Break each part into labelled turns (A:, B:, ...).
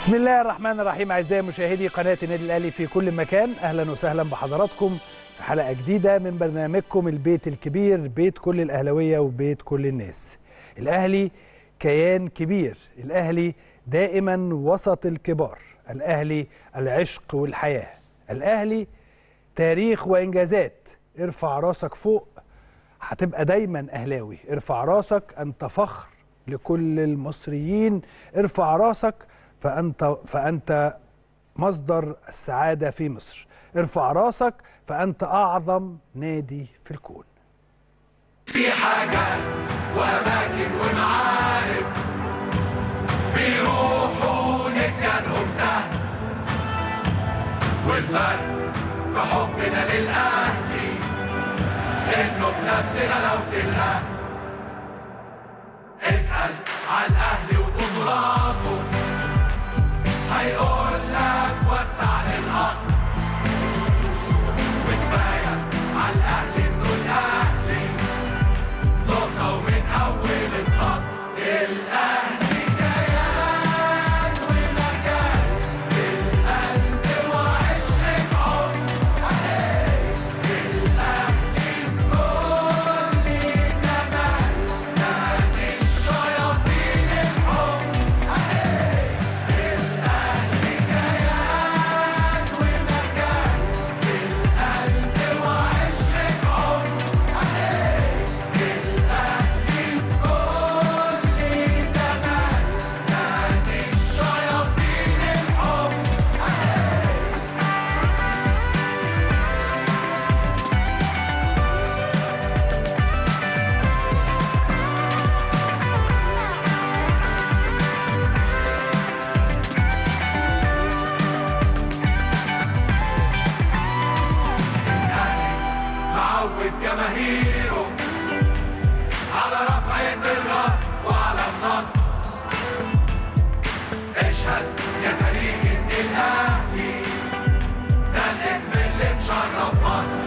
A: بسم الله الرحمن الرحيم اعزائي مشاهدي قناه النادي الاهلي في كل مكان اهلا وسهلا بحضراتكم في حلقه جديده من برنامجكم البيت الكبير بيت كل الاهلاويه وبيت كل الناس الاهلي كيان كبير الاهلي دائما وسط الكبار الاهلي العشق والحياه الاهلي تاريخ وانجازات ارفع راسك فوق هتبقى دايما اهلاوي ارفع راسك انت فخر لكل المصريين ارفع راسك فانت فانت مصدر السعاده في مصر ارفع راسك فانت اعظم نادي في الكون
B: في حاجات وأماكن ومعارف بيروحوا نسيانهم سهل والفرق في حبنا للأهلي إنه في نفس غلاوة الأهل اسأل عن الأهلي وبطولاته هيقول لك وسع للقطر وكفاية على الأهلي إنه الأهلي نقطة ومن أول السطر الأهلي كيان ومكان في القلب وعشرة عمر الأهلي في كل زمان نادي الشياطين الحمر الأهلي كيان ومكان في القلب وعشرة عمر الأهلي في كل زمان نادي الشياطين الحمر معود جماهيره على رفعة الراس وعلى النصر اشهد يا تاريخ ان الاهلي ده الاسم اللي مشرف مصر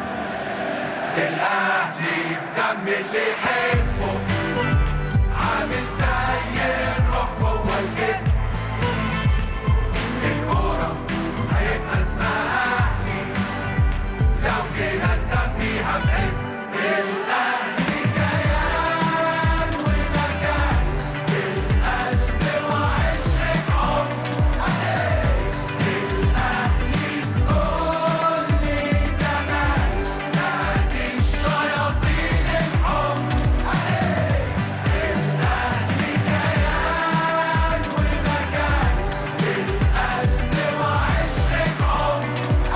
B: الاهلي في دم اللي يحبه عامل زي الروح جوه الجسم الكورة هيبقى اسمها اهلي لو جينا نسميها باسم الأهلي كيان ومكان في القلب وعشرة عمر الأهلي في كل زمان نادي الشياطين الحمر الأهلي كيان ومكان في القلب وعشرة عمر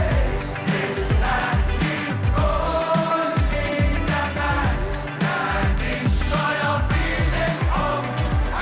B: كل زمان نادي الشياطين الحمر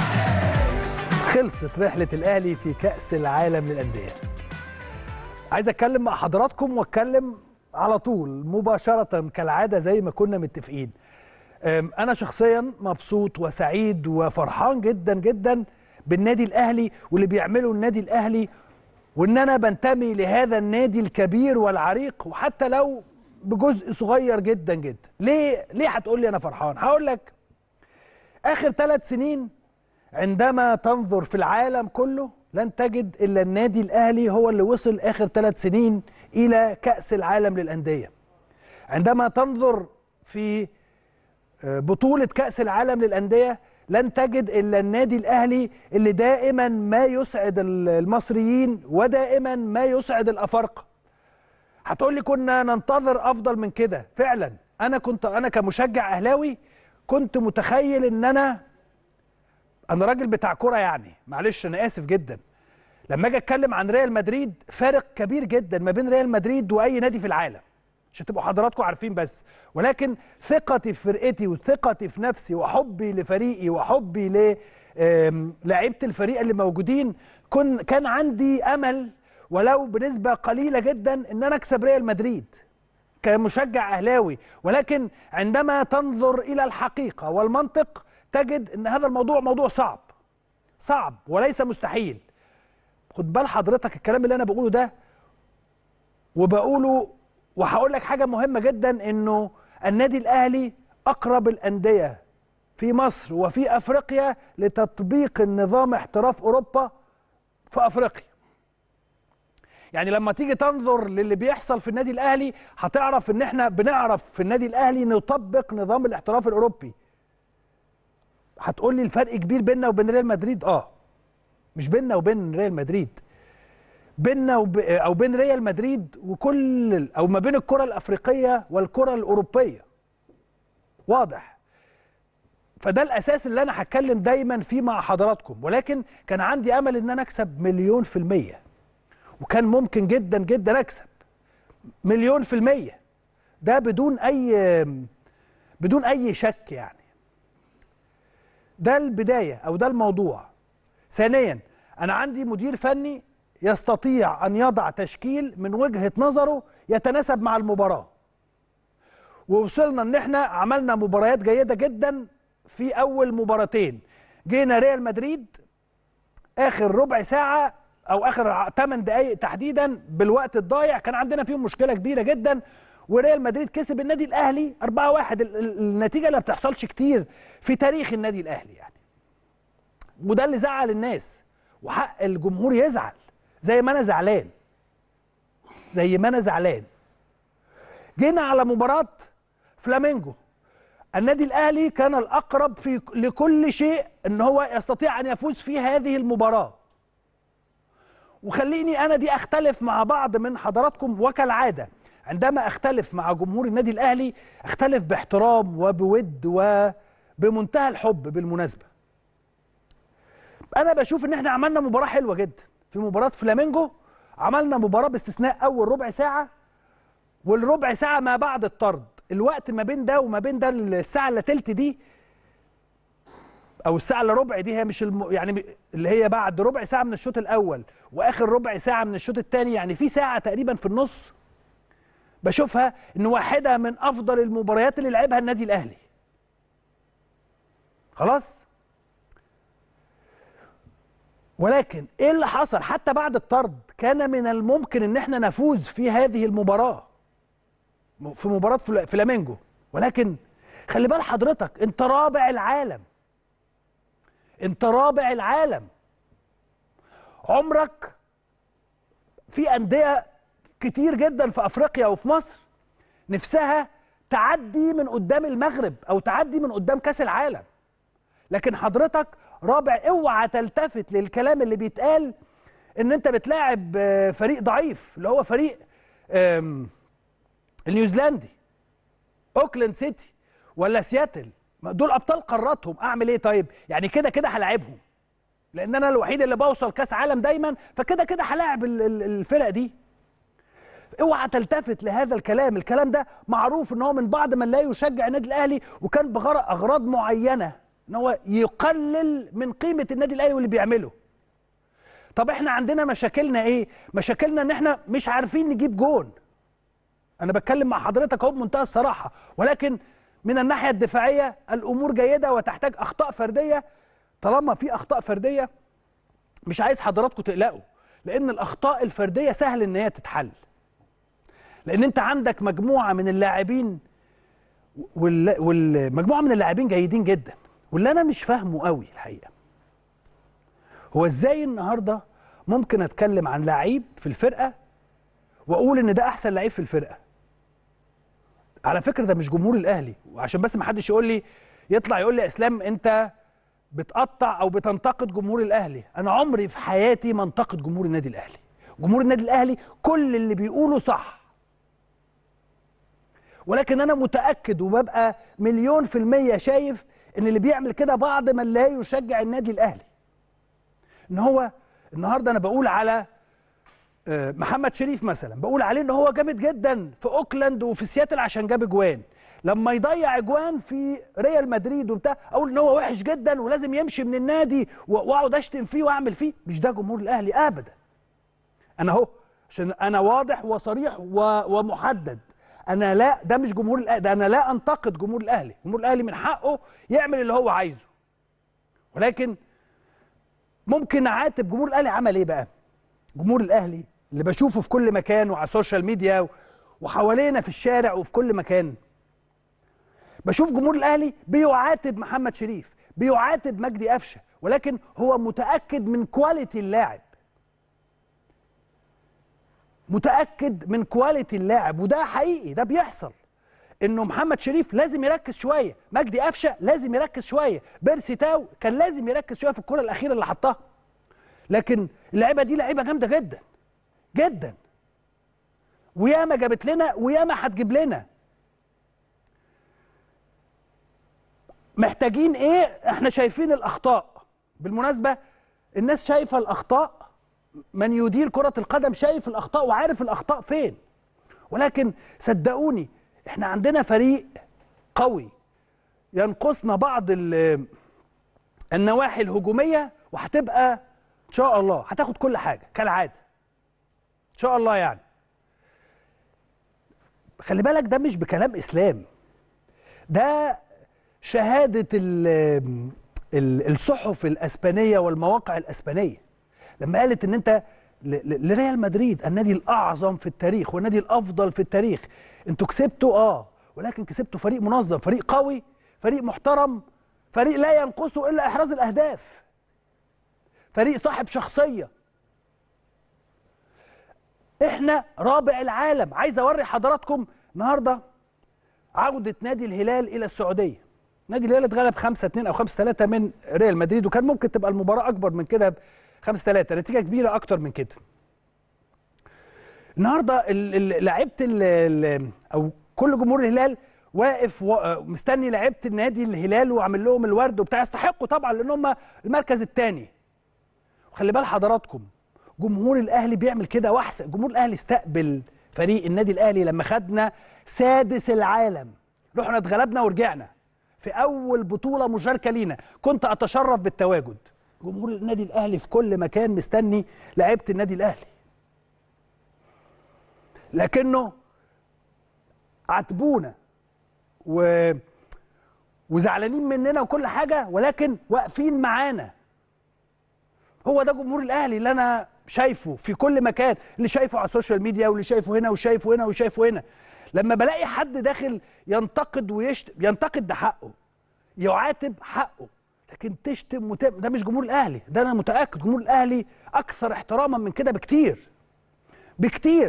A: خلصت رحله الاهلي في كاس العالم للانديه عايز اتكلم مع حضراتكم واتكلم على طول مباشره كالعاده زي ما كنا متفقين أم، انا شخصيا مبسوط وسعيد وفرحان جدا جدا بالنادي الاهلي واللي بيعمله النادي الاهلي وان انا بنتمي لهذا النادي الكبير والعريق وحتى لو بجزء صغير جدا جدا ليه ليه هتقول لي انا فرحان هقول لك اخر ثلاث سنين عندما تنظر في العالم كله لن تجد الا النادي الاهلي هو اللي وصل اخر ثلاث سنين الى كاس العالم للانديه عندما تنظر في بطولة كأس العالم للأندية لن تجد إلا النادي الأهلي اللي دائما ما يسعد المصريين ودائما ما يسعد الأفارقة هتقول لي كنا ننتظر أفضل من كده فعلا أنا كنت أنا كمشجع أهلاوي كنت متخيل إن أنا أنا راجل بتاع كرة يعني معلش أنا آسف جدا لما أجي أتكلم عن ريال مدريد فارق كبير جدا ما بين ريال مدريد وأي نادي في العالم عشان تبقوا حضراتكم عارفين بس ولكن ثقتي في فرقتي وثقتي في نفسي وحبي لفريقي وحبي ل آم، لعيبه الفريق اللي موجودين كن كان عندي امل ولو بنسبه قليله جدا ان انا اكسب ريال مدريد كمشجع اهلاوي ولكن عندما تنظر الى الحقيقه والمنطق تجد ان هذا الموضوع موضوع صعب صعب وليس مستحيل خد بال حضرتك الكلام اللي انا بقوله ده وبقوله وهقول لك حاجه مهمه جدا انه النادي الاهلي اقرب الانديه في مصر وفي افريقيا لتطبيق النظام احتراف اوروبا في افريقيا يعني لما تيجي تنظر للي بيحصل في النادي الاهلي هتعرف ان احنا بنعرف في النادي الاهلي نطبق نظام الاحتراف الاوروبي هتقول لي الفرق كبير بيننا وبين ريال مدريد اه مش بيننا وبين ريال مدريد بيننا وب... او بين ريال مدريد وكل ال- او ما بين الكره الافريقيه والكره الاوروبيه واضح فده الاساس اللي انا هتكلم دايما فيه مع حضراتكم ولكن كان عندي امل ان انا اكسب مليون في الميه وكان ممكن جدا جدا اكسب مليون في الميه ده بدون اي بدون اي شك يعني ده البدايه او ده الموضوع ثانيا انا عندي مدير فني يستطيع ان يضع تشكيل من وجهه نظره يتناسب مع المباراه ووصلنا ان احنا عملنا مباريات جيده جدا في اول مباراتين جينا ريال مدريد اخر ربع ساعه او اخر 8 دقائق تحديدا بالوقت الضايع كان عندنا فيهم مشكله كبيره جدا وريال مدريد كسب النادي الاهلي 4-1 ال- ال- النتيجه اللي ما بتحصلش كتير في تاريخ النادي الاهلي يعني وده اللي زعل الناس وحق الجمهور يزعل زي ما انا زعلان زي ما انا زعلان جينا على مباراه فلامينجو النادي الاهلي كان الاقرب في لكل شيء ان هو يستطيع ان يفوز في هذه المباراه وخليني انا دي اختلف مع بعض من حضراتكم وكالعاده عندما اختلف مع جمهور النادي الاهلي اختلف باحترام وبود وبمنتهى الحب بالمناسبه انا بشوف ان احنا عملنا مباراه حلوه جدا في مباراه فلامينجو عملنا مباراه باستثناء اول ربع ساعه والربع ساعه ما بعد الطرد الوقت ما بين ده وما بين ده الساعه الا تلت دي او الساعه الا ربع دي هي مش الم... يعني اللي هي بعد ربع ساعه من الشوط الاول واخر ربع ساعه من الشوط الثاني يعني في ساعه تقريبا في النص بشوفها ان واحده من افضل المباريات اللي لعبها النادي الاهلي خلاص ولكن ايه اللي حصل حتى بعد الطرد كان من الممكن ان احنا نفوز في هذه المباراه في مباراه فلا- فلامينجو ولكن خلي بال حضرتك انت رابع العالم انت رابع العالم عمرك في انديه كتير جدا في افريقيا وفي مصر نفسها تعدي من قدام المغرب او تعدي من قدام كاس العالم لكن حضرتك رابع اوعى تلتفت للكلام اللي بيتقال ان انت بتلاعب آه، فريق ضعيف اللي هو فريق آم، النيوزيلندي اوكلاند سيتي ولا سياتل ما دول ابطال قاراتهم اعمل ايه طيب يعني كده كده هلاعبهم لان انا الوحيد اللي بوصل كاس عالم دايما فكده كده هلاعب ال- ال- الفرق دي اوعى تلتفت لهذا الكلام الكلام ده معروف ان هو من بعض من لا يشجع النادي الاهلي وكان بغرض اغراض معينه ان هو يقلل من قيمه النادي الاهلي واللي بيعمله طب احنا عندنا مشاكلنا ايه مشاكلنا ان احنا مش عارفين نجيب جون انا بتكلم مع حضرتك اهو بمنتهى الصراحه ولكن من الناحيه الدفاعيه الامور جيده وتحتاج اخطاء فرديه طالما في اخطاء فرديه مش عايز حضراتكم تقلقوا لان الاخطاء الفرديه سهل ان هي تتحل لان انت عندك مجموعه من اللاعبين وال- والمجموعه من اللاعبين جيدين جدا واللي انا مش فاهمه قوي الحقيقه هو ازاي النهارده ممكن اتكلم عن لعيب في الفرقه واقول ان ده احسن لعيب في الفرقه على فكره ده مش جمهور الاهلي وعشان بس ما حدش يقول لي يطلع يقول لي يا اسلام انت بتقطع او بتنتقد جمهور الاهلي انا عمري في حياتي ما انتقد جمهور النادي الاهلي جمهور النادي الاهلي كل اللي بيقوله صح ولكن انا متاكد وببقى مليون في الميه شايف ان اللي بيعمل كده بعض من لا يشجع النادي الاهلي ان هو النهارده انا بقول على آه، محمد شريف مثلا بقول عليه ان هو جامد جدا في اوكلاند وفي سياتل عشان جاب اجوان لما يضيع اجوان في ريال مدريد وبتاع اقول ان هو وحش جدا ولازم يمشي من النادي و- واقعد اشتم فيه واعمل فيه مش ده جمهور الاهلي ابدا انا اهو عشان انا واضح وصريح و- ومحدد انا لا ده مش جمهور الاهلي ده انا لا انتقد جمهور الاهلي جمهور الاهلي من حقه يعمل اللي هو عايزه ولكن ممكن اعاتب جمهور الاهلي عمل ايه بقى جمهور الاهلي اللي بشوفه في كل مكان وعلى السوشيال ميديا و- وحوالينا في الشارع وفي كل مكان بشوف جمهور الاهلي بيعاتب محمد شريف بيعاتب مجدي قفشه ولكن هو متاكد من كواليتي اللاعب متاكد من كواليتي اللاعب وده حقيقي ده بيحصل انه محمد شريف لازم يركز شويه مجدي قفشه لازم يركز شويه بيرسي تاو كان لازم يركز شويه في الكره الاخيره اللي حطها لكن اللعيبه دي لعيبه جامده جدا جدا وياما جابت لنا وياما هتجيب لنا محتاجين ايه احنا شايفين الاخطاء بالمناسبه الناس شايفه الاخطاء من يدير كره القدم شايف الاخطاء وعارف الاخطاء فين ولكن صدقوني احنا عندنا فريق قوي ينقصنا بعض ال- النواحي الهجوميه وهتبقى ان شاء الله هتاخد كل حاجه كالعاده ان شاء الله يعني خلي بالك ده مش بكلام اسلام ده شهاده ال- ال- الصحف الاسبانيه والمواقع الاسبانيه لما قالت ان انت ل- ل- لريال مدريد النادي الاعظم في التاريخ والنادي الافضل في التاريخ انتوا كسبتوا اه ولكن كسبتوا فريق منظم فريق قوي فريق محترم فريق لا ينقصه الا احراز الاهداف فريق صاحب شخصيه احنا رابع العالم عايز اوري حضراتكم النهارده عودة نادي الهلال إلى السعودية نادي الهلال اتغلب 5 2 أو 5 3 من ريال مدريد وكان ممكن تبقى المباراة أكبر من كده 5 3 نتيجة كبيرة أكتر من كده النهارده ال- ال- لعيبه ال- ال- او كل جمهور الهلال واقف و- مستني لعيبه النادي الهلال وعامل لهم الورد وبتاع يستحقوا طبعا لان هم المركز الثاني وخلي بال حضراتكم جمهور الاهلي بيعمل كده واحسن جمهور الاهلي استقبل فريق النادي الاهلي لما خدنا سادس العالم رحنا اتغلبنا ورجعنا في اول بطوله مشاركه لينا كنت اتشرف بالتواجد جمهور النادي الاهلي في كل مكان مستني لعيبه النادي الاهلي لكنه عاتبونا و وزعلانين مننا وكل حاجه ولكن واقفين معانا هو ده جمهور الاهلي اللي انا شايفه في كل مكان اللي شايفه على السوشيال ميديا واللي شايفه هنا وشايفه هنا وشايفه هنا لما بلاقي حد داخل ينتقد ويشتم ينتقد ده حقه يعاتب حقه لكن تشتم وتم ده مش جمهور الاهلي ده انا متاكد جمهور الاهلي اكثر احتراما من كده بكتير بكتير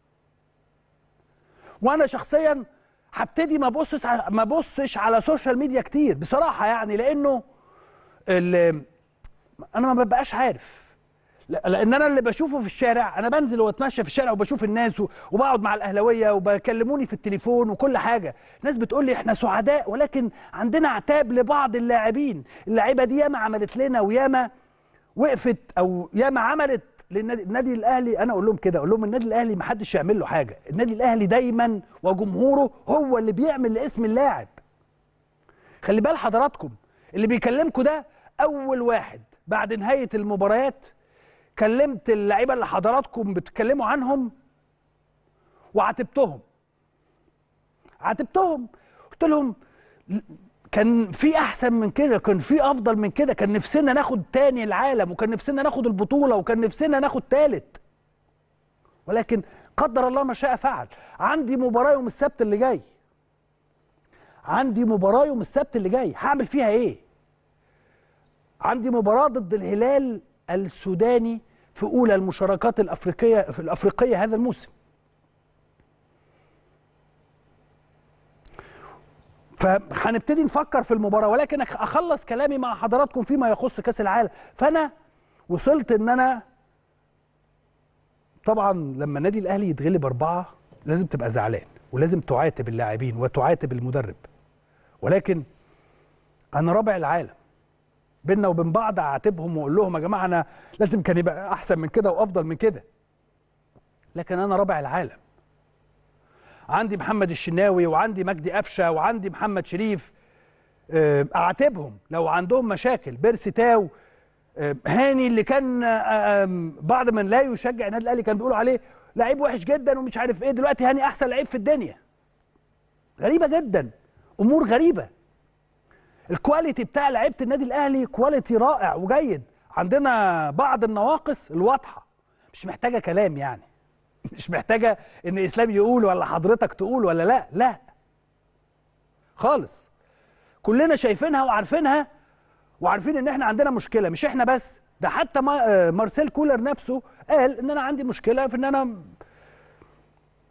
A: وانا شخصيا هبتدي ما ابصش على- ما ابصش على سوشيال ميديا كتير بصراحه يعني لانه ال- انا ما ببقاش عارف لا- لان انا اللي بشوفه في الشارع انا بنزل واتمشى في الشارع وبشوف الناس و- وبقعد مع الاهلاويه وبكلموني في التليفون وكل حاجه ناس بتقول لي احنا سعداء ولكن عندنا عتاب لبعض اللاعبين اللعيبه دي ياما عملت لنا وياما وقفت او ياما عملت للنادي النادي الاهلي انا اقول لهم كده اقول لهم النادي الاهلي ما حدش يعمل له حاجه النادي الاهلي دايما وجمهوره هو اللي بيعمل لاسم اللاعب خلي بال حضراتكم اللي بيكلمكم ده اول واحد بعد نهايه المباريات كلمت اللعيبه اللي حضراتكم بتتكلموا عنهم وعاتبتهم عاتبتهم قلت لهم كان في احسن من كده كان في افضل من كده كان نفسنا ناخد تاني العالم وكان نفسنا ناخد البطوله وكان نفسنا ناخد تالت ولكن قدر الله ما شاء فعل عندي مباراه يوم السبت اللي جاي عندي مباراه يوم السبت اللي جاي هعمل فيها ايه عندي مباراه ضد الهلال السوداني في اولى المشاركات الافريقيه في الافريقيه هذا الموسم فهنبتدي نفكر في المباراه ولكن أخ- اخلص كلامي مع حضراتكم فيما يخص كاس العالم فانا وصلت ان انا طبعا لما النادي الاهلي يتغلب اربعه لازم تبقى زعلان ولازم تعاتب اللاعبين وتعاتب المدرب ولكن انا رابع العالم بينا وبين بعض اعاتبهم واقول لهم يا جماعه انا لازم كان يبقى احسن من كده وافضل من كده لكن انا رابع العالم عندي محمد الشناوي وعندي مجدي قفشه وعندي محمد شريف آه، اعاتبهم لو عندهم مشاكل بيرسي تاو آه، هاني اللي كان آه، آم، بعض من لا يشجع النادي الاهلي كان بيقولوا عليه لعيب وحش جدا ومش عارف ايه دلوقتي هاني احسن لعيب في الدنيا غريبه جدا امور غريبه الكواليتي بتاع لعيبه النادي الاهلي كواليتي رائع وجيد عندنا بعض النواقص الواضحه مش محتاجه كلام يعني مش محتاجه ان اسلام يقول ولا حضرتك تقول ولا لا لا خالص كلنا شايفينها وعارفينها وعارفين ان احنا عندنا مشكله مش احنا بس ده حتى ما آه، مارسيل كولر نفسه قال ان انا عندي مشكله في ان انا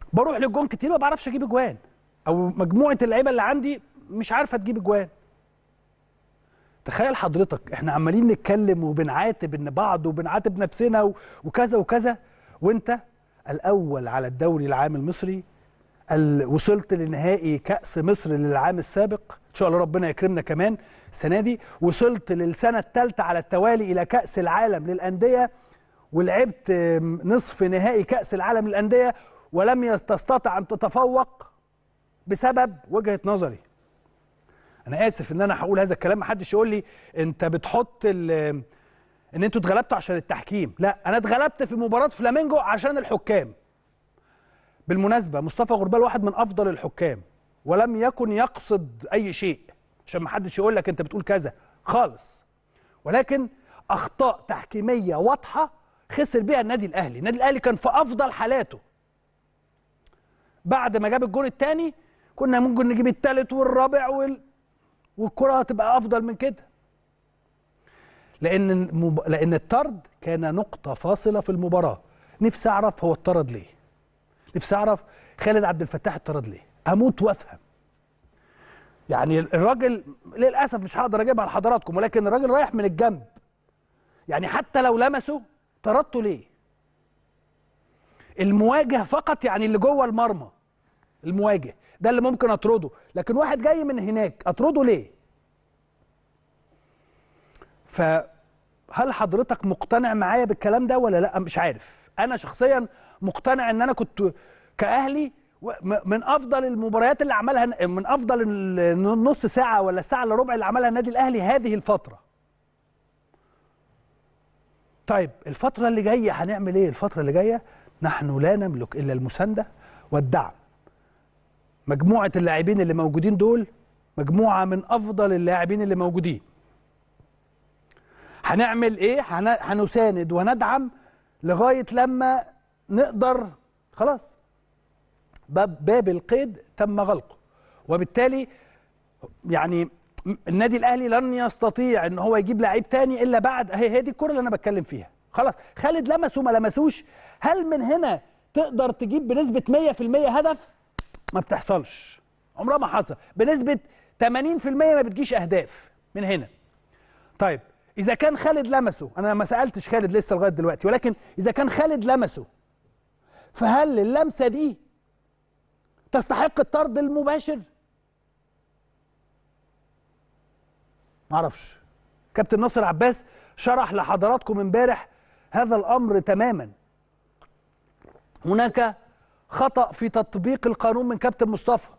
A: بروح للجون كتير ما بعرفش اجيب اجوان او مجموعه اللعيبه اللي عندي مش عارفه تجيب اجوان تخيل حضرتك احنا عمالين نتكلم وبنعاتب ان بعض وبنعاتب نفسنا و- وكذا وكذا وانت الاول على الدوري العام المصري ال- وصلت لنهائي كأس مصر للعام السابق ان شاء الله ربنا يكرمنا كمان السنه دي وصلت للسنه الثالثه على التوالي الى كأس العالم للأندية ولعبت آم، نصف نهائي كأس العالم للأندية ولم يس- تستطع ان تتفوق بسبب وجهة نظري انا اسف ان انا هقول هذا الكلام محدش يقول لي انت بتحط ال- ان انتوا اتغلبتوا عشان التحكيم لا انا اتغلبت في مباراه فلامينجو عشان الحكام بالمناسبه مصطفى غربال واحد من افضل الحكام ولم يكن يقصد اي شيء عشان محدش يقول لك انت بتقول كذا خالص ولكن اخطاء تحكيميه واضحه خسر بيها النادي الاهلي النادي الاهلي كان في افضل حالاته بعد ما جاب الجول الثاني كنا ممكن نجيب الثالث والرابع وال... والكره هتبقى افضل من كده لان المب... لان الطرد كان نقطه فاصله في المباراه نفسي اعرف هو اتطرد ليه نفسي اعرف خالد عبد الفتاح اتطرد ليه اموت وافهم يعني الراجل للاسف مش هقدر اجيبها لحضراتكم ولكن الراجل رايح من الجنب يعني حتى لو لمسه طردته ليه المواجه فقط يعني اللي جوه المرمى المواجه ده اللي ممكن اطرده لكن واحد جاي من هناك اطرده ليه فهل حضرتك مقتنع معايا بالكلام ده ولا لا مش عارف انا شخصيا مقتنع ان انا كنت كاهلي و- م- من افضل المباريات اللي عملها من افضل النص ساعه ولا الساعه الا ربع اللي عملها النادي الاهلي هذه الفتره طيب الفتره اللي جايه هنعمل ايه الفتره اللي جايه نحن لا نملك الا المسانده والدعم مجموعه اللاعبين اللي موجودين دول مجموعه من افضل اللاعبين اللي موجودين هنعمل ايه هن- هنساند وندعم لغايه لما نقدر خلاص باب باب القيد تم غلقه وبالتالي يعني م- النادي الاهلي لن يستطيع ان هو يجيب لعيب تاني الا بعد هي هي دي الكره اللي انا بتكلم فيها خلاص خالد لمسه ما لمسوش هل من هنا تقدر تجيب بنسبه 100% هدف ما بتحصلش عمرها ما حصل بنسبه 80% ما بتجيش اهداف من هنا طيب اذا كان خالد لمسه انا ما سالتش خالد لسه لغايه دلوقتي ولكن اذا كان خالد لمسه فهل اللمسه دي تستحق الطرد المباشر معرفش كابتن ناصر عباس شرح لحضراتكم امبارح هذا الامر تماما هناك خطا في تطبيق القانون من كابتن مصطفى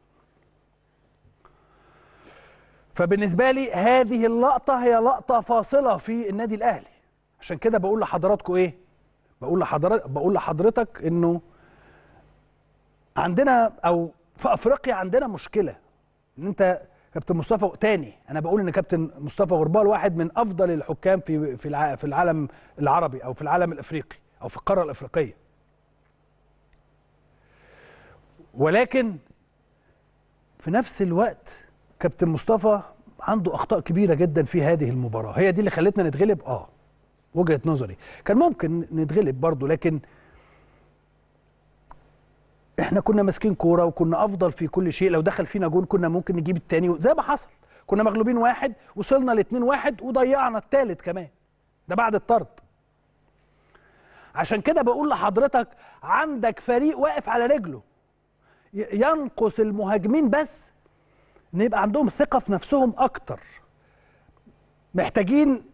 A: فبالنسبه لي هذه اللقطه هي لقطه فاصله في النادي الاهلي عشان كده بقول لحضراتكم ايه بقول لحضرتك بقول لحضرتك انه عندنا او في افريقيا عندنا مشكله ان انت كابتن مصطفى تاني انا بقول ان كابتن مصطفى غربال واحد من افضل الحكام في في الع- في العالم العربي او في العالم الافريقي او في القاره الافريقيه ولكن في نفس الوقت كابتن مصطفى عنده اخطاء كبيره جدا في هذه المباراه هي دي اللي خلتنا نتغلب اه وجهه نظري كان ممكن نتغلب برضه لكن احنا كنا ماسكين كوره وكنا افضل في كل شيء لو دخل فينا جون كنا ممكن نجيب التاني زي ما حصل كنا مغلوبين واحد وصلنا لاتنين واحد وضيعنا التالت كمان ده بعد الطرد عشان كده بقول لحضرتك عندك فريق واقف على رجله ي- ينقص المهاجمين بس ان يبقى عندهم ثقه في نفسهم اكتر محتاجين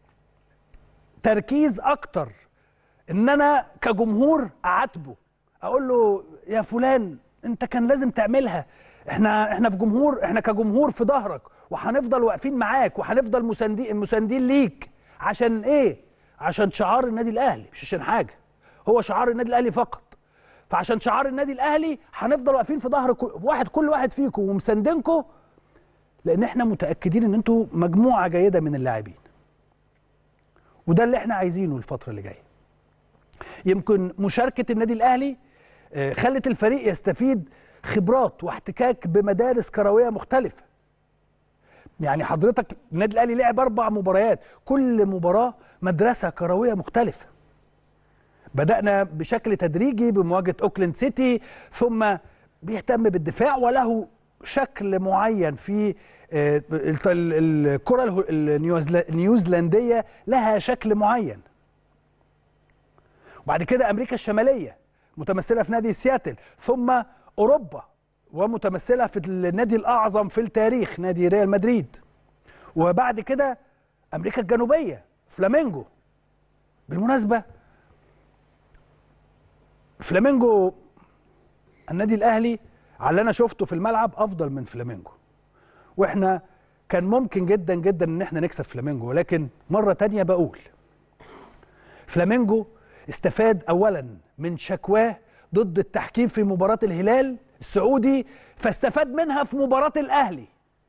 A: تركيز اكتر ان انا كجمهور اعاتبه اقول له يا فلان انت كان لازم تعملها احنا احنا في جمهور احنا كجمهور في ظهرك وهنفضل واقفين معاك وهنفضل مساندين مساندين ليك عشان ايه عشان شعار النادي الاهلي مش عشان حاجه هو شعار النادي الاهلي فقط فعشان شعار النادي الاهلي هنفضل واقفين في ظهر كل واحد كل واحد فيكم ومساندينكم لان احنا متاكدين ان انتوا مجموعه جيده من اللاعبين وده اللي احنا عايزينه الفتره اللي جايه يمكن مشاركه النادي الاهلي آه، خلت الفريق يستفيد خبرات واحتكاك بمدارس كرويه مختلفه يعني حضرتك النادي الاهلي لعب اربع مباريات كل مباراه مدرسه كرويه مختلفه بدانا بشكل تدريجي بمواجهه اوكلاند سيتي ثم بيهتم بالدفاع وله شكل معين في آه، الت- ال- الكره اله- النيوزلا- النيوزيلنديه لها شكل معين وبعد كده امريكا الشماليه متمثله في نادي سياتل ثم اوروبا ومتمثله في النادي الاعظم في التاريخ نادي ريال مدريد وبعد كده امريكا الجنوبيه فلامينجو بالمناسبه فلامينجو النادي الاهلي على اللي انا شفته في الملعب افضل من فلامينجو واحنا كان ممكن جدا جدا ان احنا نكسب فلامينجو ولكن مره تانية بقول فلامينجو استفاد اولا من شكواه ضد التحكيم في مباراه الهلال السعودي فاستفاد منها في مباراه الاهلي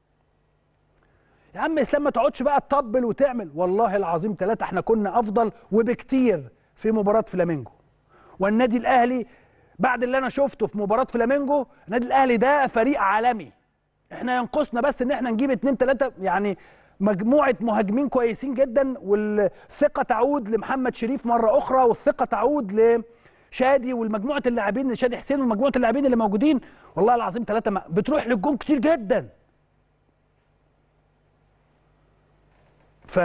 A: يا عم اسلام ما تقعدش بقى تطبل وتعمل والله العظيم ثلاثة احنا كنا افضل وبكتير في مباراة فلامينجو والنادي الاهلي بعد اللي انا شفته في مباراة فلامينجو النادي الاهلي ده فريق عالمي احنا ينقصنا بس ان احنا نجيب اتنين تلاتة يعني مجموعة مهاجمين كويسين جدا والثقة تعود لمحمد شريف مرة اخرى والثقة تعود لشادي والمجموعة اللاعبين شادي حسين ومجموعة اللاعبين اللي موجودين والله العظيم ثلاثة بتروح للجون كتير جدا ف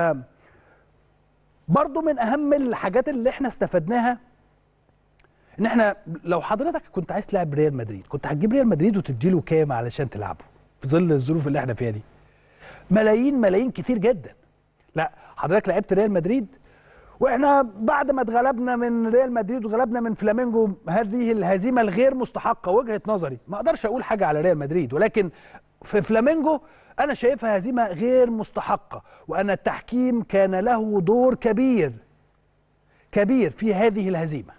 A: برضو من اهم الحاجات اللي احنا استفدناها ان احنا لو حضرتك كنت عايز تلعب ريال مدريد كنت هتجيب ريال مدريد وتديله كام علشان تلعبه في ظل الظروف اللي احنا فيها دي ملايين ملايين كتير جدا لا حضرتك لعبت ريال مدريد واحنا بعد ما اتغلبنا من ريال مدريد وغلبنا من فلامينجو هذه الهزيمه الغير مستحقه وجهه نظري ما اقدرش اقول حاجه على ريال مدريد ولكن في فلامينجو انا شايفها هزيمه غير مستحقه وان التحكيم كان له دور كبير كبير في هذه الهزيمه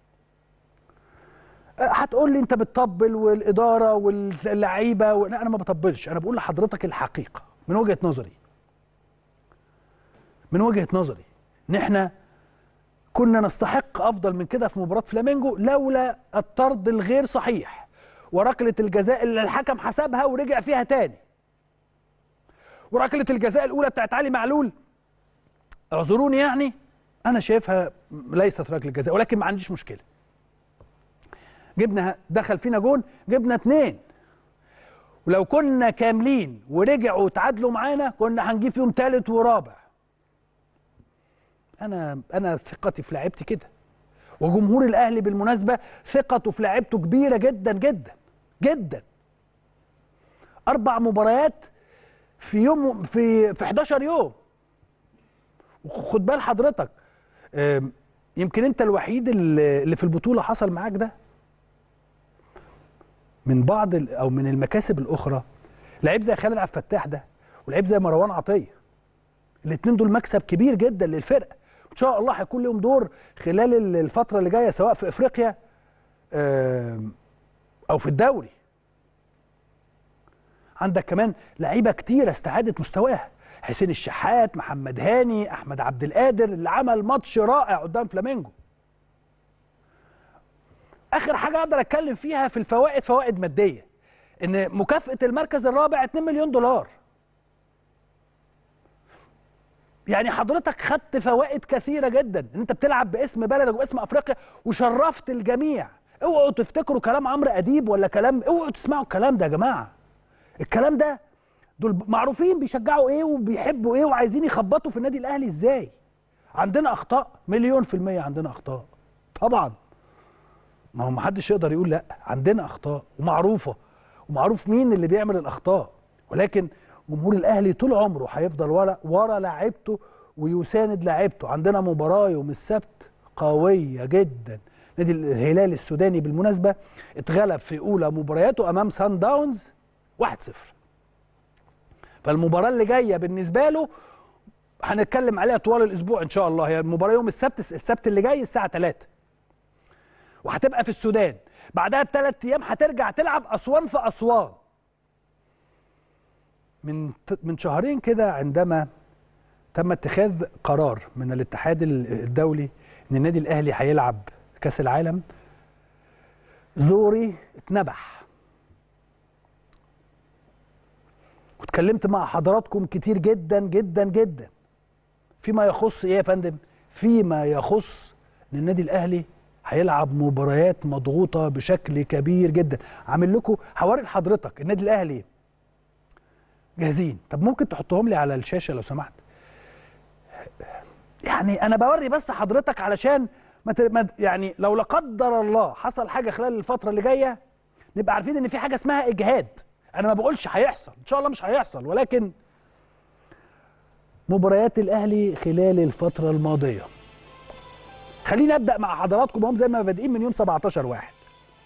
A: أه، هتقول لي انت بتطبل والاداره واللعيبه و... لا انا ما بطبلش انا بقول لحضرتك الحقيقه من وجهه نظري من وجهه نظري ان احنا كنا نستحق افضل من كده في مباراه فلامينجو لولا الطرد الغير صحيح وركله الجزاء اللي الحكم حسبها ورجع فيها تاني وركله الجزاء الاولى بتاعت علي معلول اعذروني يعني انا شايفها ليست ركله جزاء ولكن ما عنديش مشكله جبنا دخل فينا جون جبنا اتنين ولو كنا كاملين ورجعوا وتعادلوا معانا كنا هنجيب فيهم تالت ورابع انا انا ثقتي في لعيبتي كده وجمهور الاهلي بالمناسبه ثقته في لعيبته كبيره جدا جدا جدا اربع مباريات في يوم في في 11 يوم وخد بال حضرتك آم، يمكن انت الوحيد اللي اللي في البطوله حصل معاك ده من بعض ال- او من المكاسب الاخرى لعيب زي خالد عبد الفتاح ده ولعيب زي مروان عطيه الاثنين دول مكسب كبير جدا للفرقه ان شاء الله هيكون لهم دور خلال ال- الفتره اللي جايه سواء في افريقيا آم، او في الدوري عندك كمان لعيبه كتيره استعادت مستواها حسين الشحات محمد هاني احمد عبد القادر اللي عمل ماتش رائع قدام فلامينجو اخر حاجه اقدر اتكلم فيها في الفوائد فوائد ماديه ان مكافاه المركز الرابع 2 مليون دولار يعني حضرتك خدت فوائد كثيره جدا ان انت بتلعب باسم بلدك واسم افريقيا وشرفت الجميع اوعوا تفتكروا كلام عمرو اديب ولا كلام اوعوا تسمعوا الكلام ده يا جماعه الكلام ده دول معروفين بيشجعوا ايه وبيحبوا ايه وعايزين يخبطوا في النادي الاهلي ازاي عندنا اخطاء مليون في المية عندنا اخطاء طبعا ما هو محدش يقدر يقول لا عندنا اخطاء ومعروفه ومعروف مين اللي بيعمل الاخطاء ولكن جمهور الاهلي طول عمره هيفضل ورا ورا لاعيبته ويساند لاعيبته عندنا مباراه يوم السبت قويه جدا نادي الهلال السوداني بالمناسبه اتغلب في اولى مبارياته امام سان داونز 1-0 فالمباراه اللي جايه بالنسبه له هنتكلم عليها طوال الاسبوع ان شاء الله هي المباراه يوم السبت السبت اللي جاي الساعه 3 وهتبقى في السودان بعدها بثلاث ايام هترجع تلعب اسوان في اسوان من من شهرين كده عندما تم اتخاذ قرار من الاتحاد الدولي ان النادي الاهلي هيلعب كاس العالم زوري اتنبح واتكلمت مع حضراتكم كتير جدا جدا جدا فيما يخص ايه يا فندم فيما يخص ان النادي الاهلي هيلعب مباريات مضغوطه بشكل كبير جدا عامل لكم هوري لحضرتك النادي الاهلي جاهزين طب ممكن تحطهم لي على الشاشه لو سمحت يعني انا بوري بس حضرتك علشان ما ت- ما ت- يعني لو لا قدر الله حصل حاجه خلال الفتره اللي جايه نبقى عارفين ان في حاجه اسمها اجهاد انا ما بقولش هيحصل ان شاء الله مش هيحصل ولكن مباريات الاهلي خلال الفتره الماضيه خليني ابدا مع حضراتكم هم زي ما بادئين من يوم 17 واحد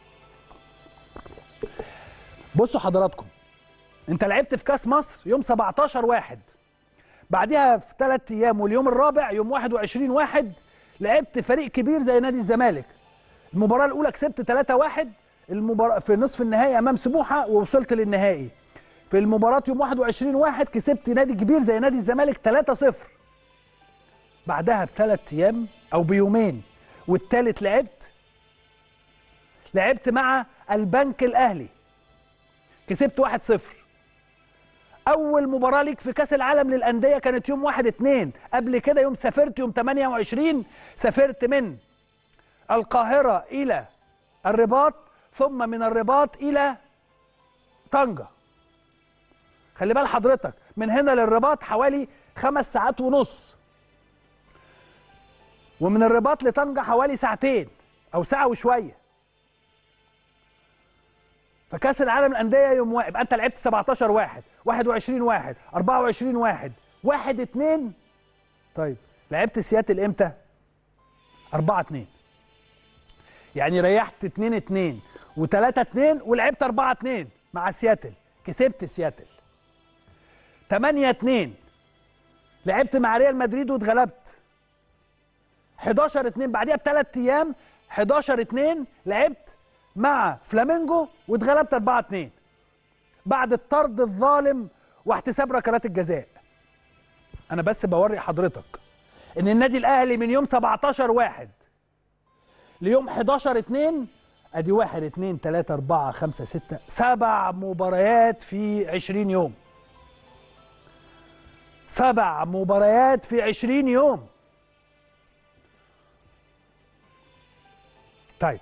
A: بصوا حضراتكم انت لعبت في كاس مصر يوم 17 واحد بعدها في ثلاث ايام واليوم الرابع يوم 21 واحد لعبت فريق كبير زي نادي الزمالك المباراه الاولى كسبت 3 1 المباراه في نصف النهائي امام سموحه ووصلت للنهائي في المباراه يوم 21 واحد كسبت نادي كبير زي نادي الزمالك 3 0 بعدها بثلاث ايام او بيومين والتالت لعبت لعبت مع البنك الاهلي كسبت 1 0 اول مباراه ليك في كاس العالم للانديه كانت يوم 1 2 قبل كده يوم سافرت يوم 28 سافرت من القاهره الى الرباط ثم من الرباط الى طنجه خلي بال حضرتك من هنا للرباط حوالي خمس ساعات ونص ومن الرباط لطنجه حوالي ساعتين او ساعه وشويه فكاس العالم للانديه يوم واحد يبقى انت لعبت 17 واحد 21 واحد 24 واحد 1 2 طيب لعبت سياتل امتى 4 2 يعني ريحت 2 2 و3 2 ولعبت 4 2 مع سياتل كسبت سياتل 8 2 لعبت مع ريال مدريد واتغلبت 11 2 بعديها بثلاث ايام 11 2 لعبت مع فلامينجو واتغلبت 4 2 بعد الطرد الظالم واحتساب ركلات الجزاء انا بس بوري حضرتك ان النادي الاهلي من يوم 17 واحد ليوم 11 2 ادي 1 2 3 4 5 6 سبع مباريات في 20 يوم سبع مباريات في 20 يوم طيب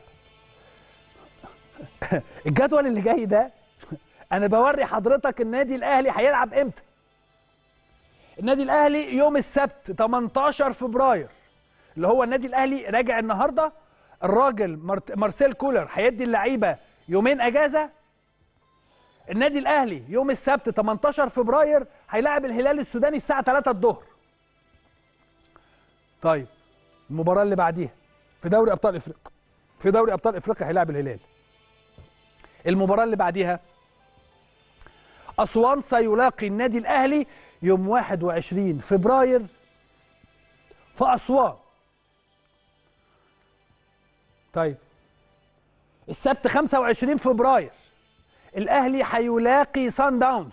A: الجدول اللي جاي ده انا بوري حضرتك النادي الاهلي هيلعب امتى النادي الاهلي يوم السبت 18 فبراير اللي هو النادي الاهلي راجع النهارده الراجل مارت- مارسيل كولر هيدي اللعيبه يومين اجازه النادي الاهلي يوم السبت 18 فبراير هيلاعب الهلال السوداني الساعه 3 الظهر طيب المباراه اللي بعديها في دوري ابطال افريقيا في دوري ابطال افريقيا هيلاعب الهلال المباراه اللي بعديها اسوان سيلاقي النادي الاهلي يوم 21 فبراير في اسوان طيب السبت 25 فبراير الاهلي هيلاقي سان داونز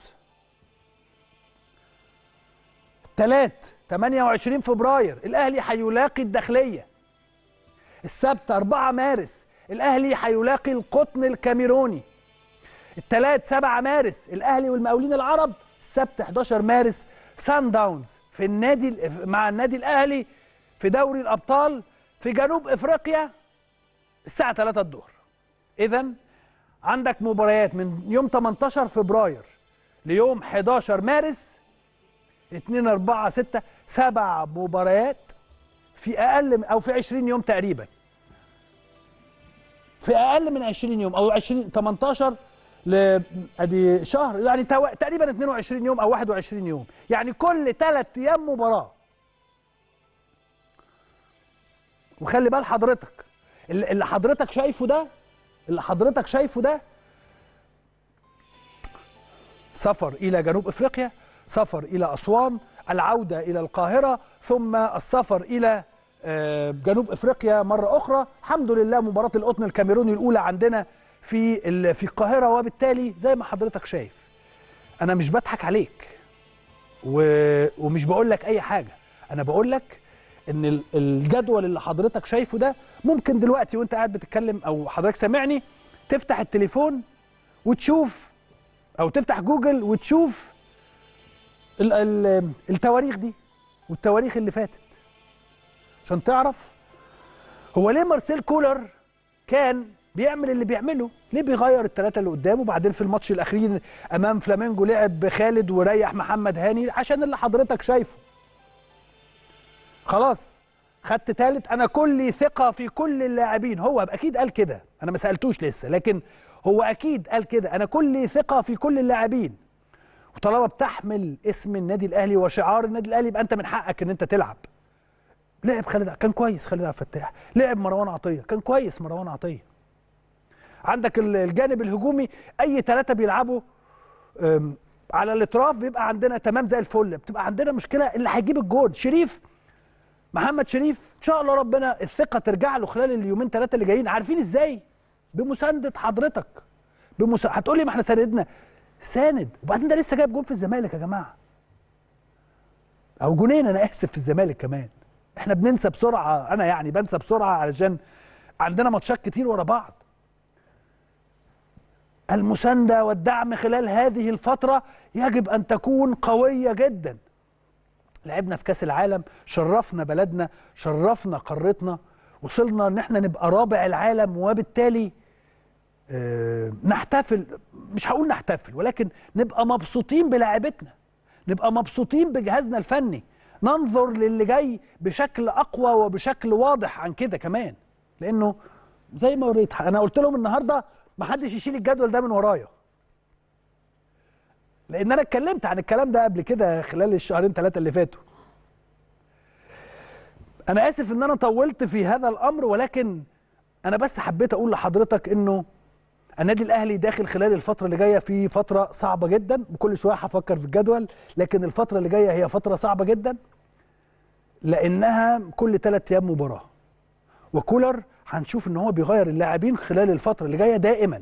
A: الثلاث 28 فبراير الاهلي هيلاقي الداخليه السبت 4 مارس الاهلي هيلاقي القطن الكاميروني الثلاث 7 مارس الاهلي والمقاولين العرب السبت 11 مارس سان داونز في النادي مع النادي الاهلي في دوري الابطال في جنوب افريقيا الساعه 3 الظهر اذا عندك مباريات من يوم 18 فبراير ليوم 11 مارس 2 4 6 سبع مباريات في اقل من- او في 20 يوم تقريبا في اقل من 20 يوم او 20 18 ل ادي شهر يعني تو- تقريبا 22 يوم او 21 يوم يعني كل ثلاث ايام مباراه وخلي بال حضرتك اللي اللي حضرتك شايفه ده اللي حضرتك شايفه ده سفر الى جنوب افريقيا سفر الى اسوان العوده الى القاهره ثم السفر الى آه، جنوب افريقيا مره اخرى الحمد لله مباراه القطن الكاميروني الاولى عندنا في ال- في القاهره وبالتالي زي ما حضرتك شايف انا مش بضحك عليك و... ومش بقول لك اي حاجه انا بقول لك ان ال- الجدول اللي حضرتك شايفه ده ممكن دلوقتي وانت قاعد بتتكلم او حضرتك سامعني تفتح التليفون وتشوف او تفتح جوجل وتشوف ال ال التواريخ دي والتواريخ اللي فاتت عشان تعرف هو ليه مارسيل كولر كان بيعمل اللي بيعمله ليه بيغير الثلاثه اللي قدامه وبعدين في الماتش الاخير امام فلامينجو لعب بخالد وريح محمد هاني عشان اللي حضرتك شايفه خلاص خدت ثالث انا كلي ثقه في كل اللاعبين هو اكيد قال كده انا ما سالتوش لسه لكن هو اكيد قال كده انا كلي ثقه في كل اللاعبين وطالما بتحمل اسم النادي الاهلي وشعار النادي الاهلي يبقى انت من حقك ان انت تلعب لعب خالد كان كويس خالد عبد الفتاح لعب مروان عطيه كان كويس مروان عطيه عندك ال- الجانب الهجومي اي ثلاثه بيلعبوا أم، على الاطراف بيبقى عندنا تمام زي الفل بتبقى عندنا مشكله اللي هيجيب الجول شريف محمد شريف ان شاء الله ربنا الثقه ترجع له خلال اليومين ثلاثه اللي جايين عارفين ازاي بمسانده حضرتك بمس... هتقول لي ما احنا ساندنا ساند وبعدين ده لسه جايب جول في الزمالك يا جماعه او جونين انا اسف في الزمالك كمان احنا بننسى بسرعه انا يعني بنسى بسرعه علشان عندنا ماتشات كتير ورا بعض المسانده والدعم خلال هذه الفتره يجب ان تكون قويه جدا لعبنا في كاس العالم شرفنا بلدنا شرفنا قارتنا وصلنا ان احنا نبقى رابع العالم وبالتالي آه، نحتفل مش هقول نحتفل ولكن نبقى مبسوطين بلاعبتنا نبقى مبسوطين بجهازنا الفني ننظر للي جاي بشكل اقوى وبشكل واضح عن كده كمان لانه زي ما وريت انا قلت لهم النهارده ما حدش يشيل الجدول ده من ورايا لان انا اتكلمت عن الكلام ده قبل كده خلال الشهرين ثلاثه اللي فاتوا انا اسف ان انا طولت في هذا الامر ولكن انا بس حبيت اقول لحضرتك انه النادي الاهلي داخل خلال الفتره اللي جايه في فتره صعبه جدا وكل شويه هفكر في الجدول لكن الفتره اللي جايه هي فتره صعبه جدا لانها كل ثلاث ايام مباراه وكولر هنشوف ان هو بيغير اللاعبين خلال الفتره اللي جايه دائما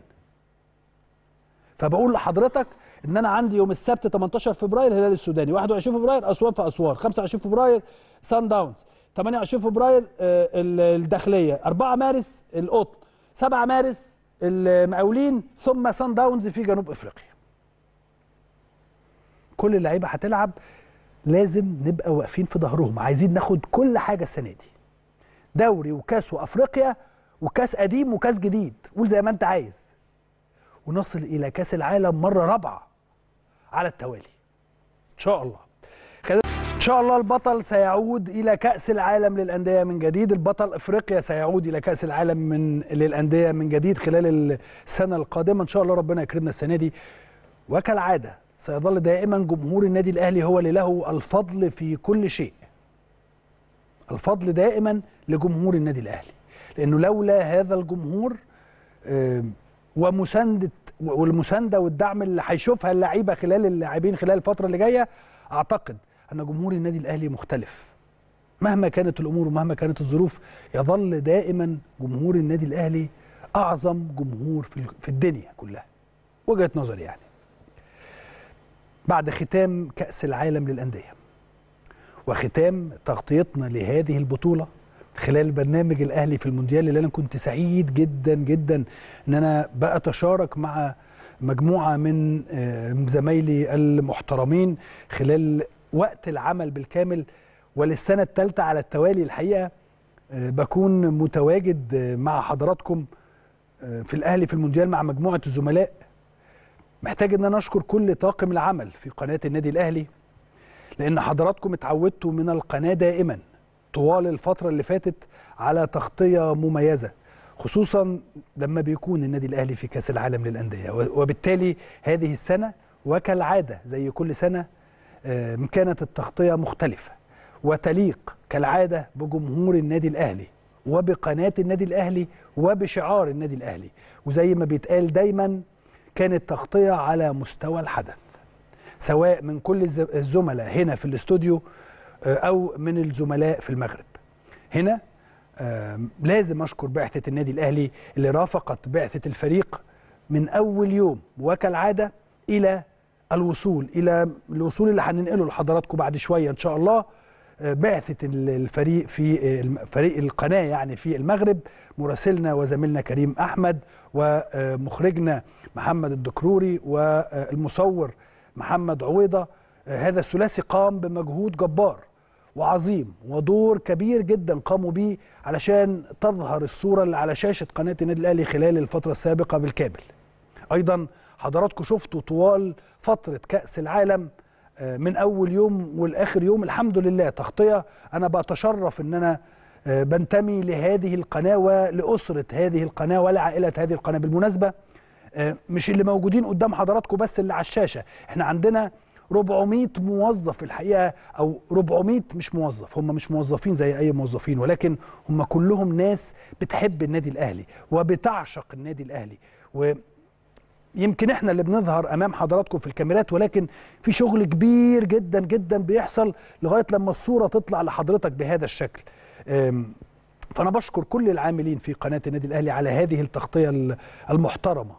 A: فبقول لحضرتك ان انا عندي يوم السبت 18 فبراير الهلال السوداني 21 فبراير اسوان في اسوان 25 فبراير سان داونز 28 فبراير آه، ال- الداخليه 4 مارس القطن 7 مارس المقاولين ثم سان داونز في جنوب افريقيا كل اللعيبه هتلعب لازم نبقى واقفين في ظهرهم عايزين ناخد كل حاجه السنه دي دوري وكاس وافريقيا وكاس قديم وكاس جديد قول زي ما انت عايز ونصل الى كاس العالم مره رابعه على التوالي ان شاء الله خلينا- ان شاء الله البطل سيعود الى كاس العالم للانديه من جديد البطل افريقيا سيعود الى كاس العالم من للانديه من جديد خلال السنه القادمه ان شاء الله ربنا يكرمنا السنه دي وكالعاده سيظل دائما جمهور النادي الاهلي هو اللي له الفضل في كل شيء الفضل دائما لجمهور النادي الاهلي لانه لولا هذا الجمهور آم، ومسانده والمسانده والدعم اللي هيشوفها اللعيبه خلال اللاعبين خلال الفتره اللي جايه اعتقد ان جمهور النادي الاهلي مختلف مهما كانت الامور ومهما كانت الظروف يظل دائما جمهور النادي الاهلي اعظم جمهور في في الدنيا كلها وجهه نظري يعني بعد ختام كاس العالم للانديه وختام تغطيتنا لهذه البطوله خلال برنامج الاهلي في المونديال اللي انا كنت سعيد جدا جدا ان انا بقى اتشارك مع مجموعه من آه، زمايلي المحترمين خلال وقت العمل بالكامل وللسنه الثالثه على التوالي الحقيقه آه، بكون متواجد آه، مع حضراتكم آه، في الاهلي في المونديال مع مجموعه الزملاء محتاج ان انا اشكر كل طاقم العمل في قناه النادي الاهلي لان حضراتكم اتعودتوا من القناه دائما طوال الفتره اللي فاتت على تغطيه مميزه خصوصا لما بيكون النادي الاهلي في كاس العالم للانديه وبالتالي هذه السنه وكالعاده زي كل سنه آه، كانت التغطيه مختلفه وتليق كالعاده بجمهور النادي الاهلي وبقناه النادي الاهلي وبشعار النادي الاهلي وزي ما بيتقال دايما كانت تغطيه على مستوى الحدث سواء من كل الز- الزملاء هنا في الاستوديو آه، او من الزملاء في المغرب هنا آم، لازم اشكر بعثه النادي الاهلي اللي رافقت بعثه الفريق من اول يوم وكالعاده الى الوصول الى الوصول اللي هننقله لحضراتكم بعد شويه ان شاء الله آه، بعثه ال- الفريق في آه، الم- فريق القناه يعني في المغرب مراسلنا وزميلنا كريم احمد ومخرجنا محمد الدكروري والمصور محمد عويضه آه، هذا الثلاثي قام بمجهود جبار وعظيم ودور كبير جدا قاموا بيه علشان تظهر الصوره اللي على شاشه قناه النادي الاهلي خلال الفتره السابقه بالكامل. ايضا حضراتكم شفتوا طوال فتره كاس العالم آه، من اول يوم والاخر يوم الحمد لله تغطيه انا بتشرف ان انا آه، بنتمي لهذه القناه ولاسره هذه القناه ولعائله هذه القناه بالمناسبه آه، مش اللي موجودين قدام حضراتكم بس اللي على الشاشه احنا عندنا 400 موظف الحقيقه او 400 مش موظف هم مش موظفين زي اي موظفين ولكن هم كلهم ناس بتحب النادي الاهلي وبتعشق النادي الاهلي و يمكن احنا اللي بنظهر امام حضراتكم في الكاميرات ولكن في شغل كبير جدا جدا بيحصل لغايه لما الصوره تطلع لحضرتك بهذا الشكل أم، فانا بشكر كل العاملين في قناه النادي الاهلي على هذه التغطيه ال- المحترمه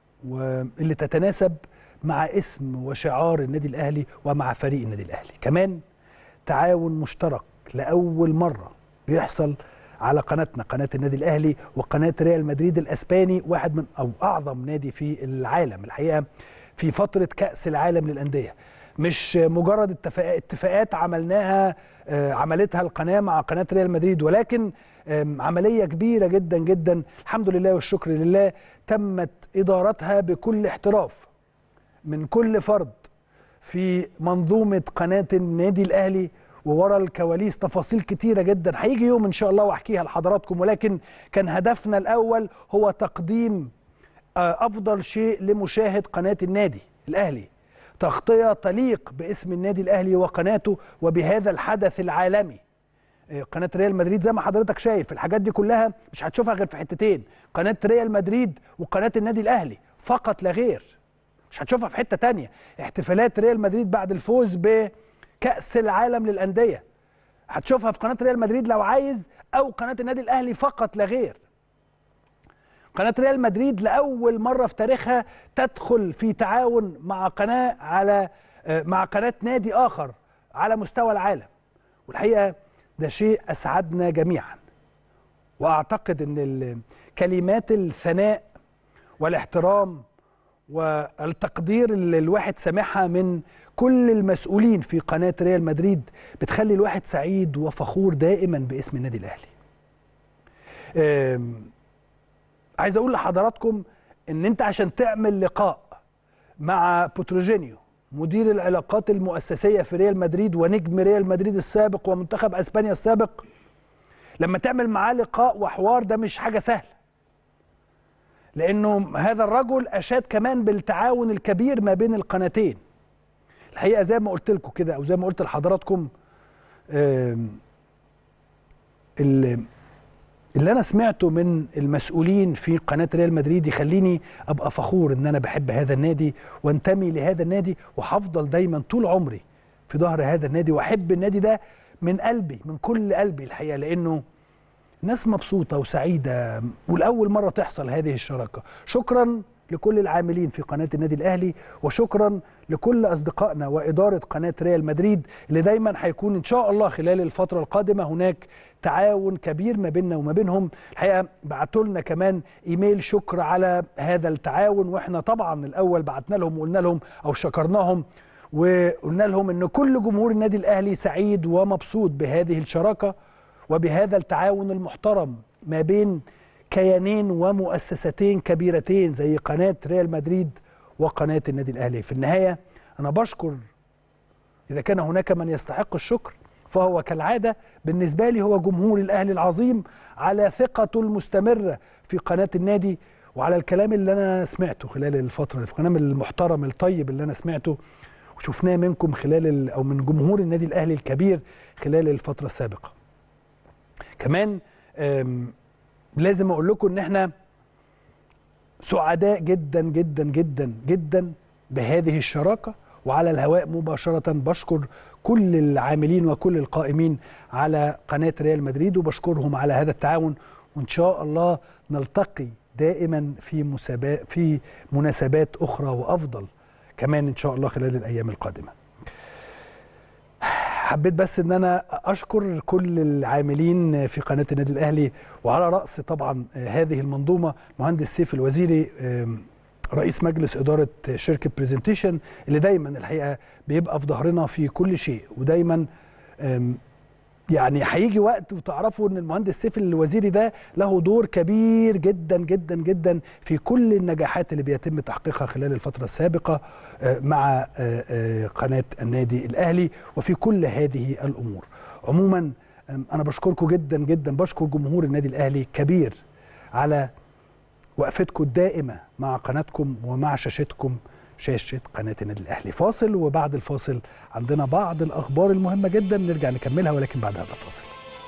A: واللي تتناسب مع اسم وشعار النادي الاهلي ومع فريق النادي الاهلي كمان تعاون مشترك لاول مره بيحصل على قناتنا قناه النادي الاهلي وقناه ريال مدريد الاسباني واحد من او اعظم نادي في العالم الحقيقه في فتره كاس العالم للانديه مش مجرد اتفاق- اتفاقات عملناها آه، عملتها القناه مع قناه ريال مدريد ولكن آم، عمليه كبيره جدا جدا الحمد لله والشكر لله تمت ادارتها بكل احتراف من كل فرد في منظومه قناه النادي الاهلي وورا الكواليس تفاصيل كتيره جدا هيجي يوم ان شاء الله واحكيها لحضراتكم ولكن كان هدفنا الاول هو تقديم آه، افضل شيء لمشاهد قناه النادي الاهلي تغطيه تليق باسم النادي الاهلي وقناته وبهذا الحدث العالمي آه، قناه ريال مدريد زي ما حضرتك شايف الحاجات دي كلها مش هتشوفها غير في حتتين قناه ريال مدريد وقناه النادي الاهلي فقط لا غير مش هتشوفها في حته تانية احتفالات ريال مدريد بعد الفوز بكاس العالم للانديه هتشوفها في قناه ريال مدريد لو عايز او قناه النادي الاهلي فقط لا غير قناه ريال مدريد لاول مره في تاريخها تدخل في تعاون مع قناه على آه، مع قناه نادي اخر على مستوى العالم والحقيقه ده شيء اسعدنا جميعا واعتقد ان ال- كلمات الثناء والاحترام والتقدير اللي الواحد سامعها من كل المسؤولين في قناه ريال مدريد بتخلي الواحد سعيد وفخور دائما باسم النادي الاهلي. أم، عايز اقول لحضراتكم ان انت عشان تعمل لقاء مع بوتروجينيو مدير العلاقات المؤسسيه في ريال مدريد ونجم ريال مدريد السابق ومنتخب اسبانيا السابق لما تعمل معاه لقاء وحوار ده مش حاجه سهله لانه هذا الرجل اشاد كمان بالتعاون الكبير ما بين القناتين الحقيقه زي ما قلت لكم كده او زي ما قلت لحضراتكم آم، ال- اللي انا سمعته من المسؤولين في قناه ريال مدريد يخليني ابقى فخور ان انا بحب هذا النادي وانتمي لهذا النادي وهفضل دايما طول عمري في ظهر هذا النادي واحب النادي ده من قلبي من كل قلبي الحقيقه لانه ناس مبسوطه وسعيده والاول مره تحصل هذه الشراكه شكرا لكل العاملين في قناه النادي الاهلي وشكرا لكل اصدقائنا واداره قناه ريال مدريد اللي دايما هيكون ان شاء الله خلال الفتره القادمه هناك تعاون كبير ما بيننا وما بينهم الحقيقه بعتوا لنا كمان ايميل شكر على هذا التعاون واحنا طبعا الاول بعتنا لهم وقلنا لهم او شكرناهم وقلنا لهم ان كل جمهور النادي الاهلي سعيد ومبسوط بهذه الشراكه وبهذا التعاون المحترم ما بين كيانين ومؤسستين كبيرتين زي قناه ريال مدريد وقناه النادي الاهلي في النهايه انا بشكر اذا كان هناك من يستحق الشكر فهو كالعاده بالنسبه لي هو جمهور الاهلي العظيم على ثقته المستمره في قناه النادي وعلى الكلام اللي انا سمعته خلال الفتره الكلام المحترم الطيب اللي انا سمعته وشفناه منكم خلال ال- او من جمهور النادي الاهلي الكبير خلال الفتره السابقه كمان آم، لازم اقول لكم ان احنا سعداء جدا جدا جدا جدا بهذه الشراكه وعلى الهواء مباشره بشكر كل العاملين وكل القائمين على قناه ريال مدريد وبشكرهم على هذا التعاون وان شاء الله نلتقي دائما في مسابقات في مناسبات اخرى وافضل كمان ان شاء الله خلال الايام القادمه حبيت بس ان انا اشكر كل العاملين في قناه النادي الاهلي وعلى راس طبعا هذه المنظومه مهندس سيف الوزيري آم، رئيس مجلس اداره شركه برزنتيشن اللي دايما الحقيقه بيبقى في ظهرنا في كل شيء ودايما آم، يعني هيجي وقت وتعرفوا ان المهندس سيف الوزيري ده له دور كبير جدا جدا جدا في كل النجاحات اللي بيتم تحقيقها خلال الفتره السابقه آه، مع آه، آه، قناه النادي الاهلي وفي كل هذه الامور. عموما آم، انا بشكركم جدا جدا بشكر جمهور النادي الاهلي كبير على وقفتكم الدائمه مع قناتكم ومع شاشتكم شاشه قناه النادي الاهلي فاصل وبعد الفاصل عندنا بعض الاخبار المهمه جدا نرجع نكملها ولكن بعد هذا الفاصل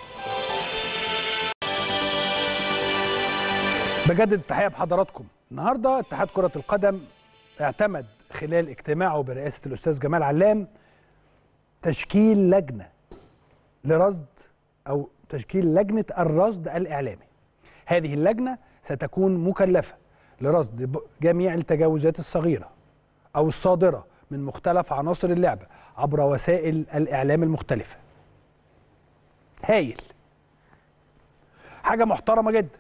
A: بجدد التحيه بحضراتكم النهارده اتحاد كره القدم اعتمد خلال اجتماعه برئاسه الاستاذ جمال علام تشكيل لجنه لرصد او تشكيل لجنه الرصد الاعلامي هذه اللجنه ستكون مكلفه لرصد ب- جميع التجاوزات الصغيره او الصادره من مختلف عناصر اللعبه عبر وسائل الاعلام المختلفه هايل حاجه محترمه جدا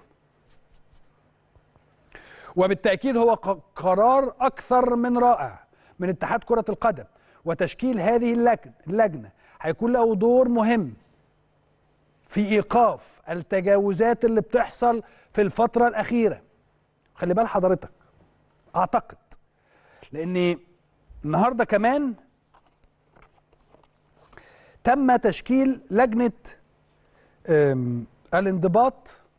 A: وبالتاكيد هو ق- قرار اكثر من رائع من اتحاد كره القدم وتشكيل هذه اللجنه اللجنه هيكون له دور مهم في ايقاف التجاوزات اللي بتحصل في الفتره الاخيره خلي بال حضرتك اعتقد لان النهارده كمان تم تشكيل لجنه أم، الانضباط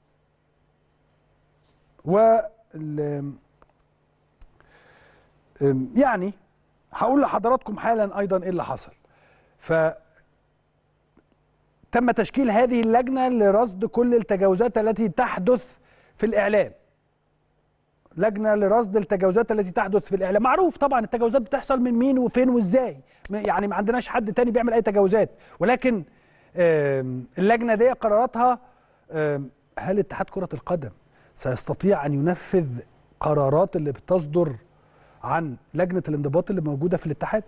A: و ال- أم، يعني هقول لحضراتكم حالا ايضا ايه اللي حصل ف تم تشكيل هذه اللجنه لرصد كل التجاوزات التي تحدث في الاعلام لجنه لرصد التجاوزات التي تحدث في الاعلام معروف طبعا التجاوزات بتحصل من مين وفين وازاي م- يعني ما عندناش حد تاني بيعمل اي تجاوزات ولكن آم، اللجنه دي قراراتها آم، هل اتحاد كره القدم سيستطيع ان ينفذ قرارات اللي بتصدر عن لجنه الانضباط اللي موجوده في الاتحاد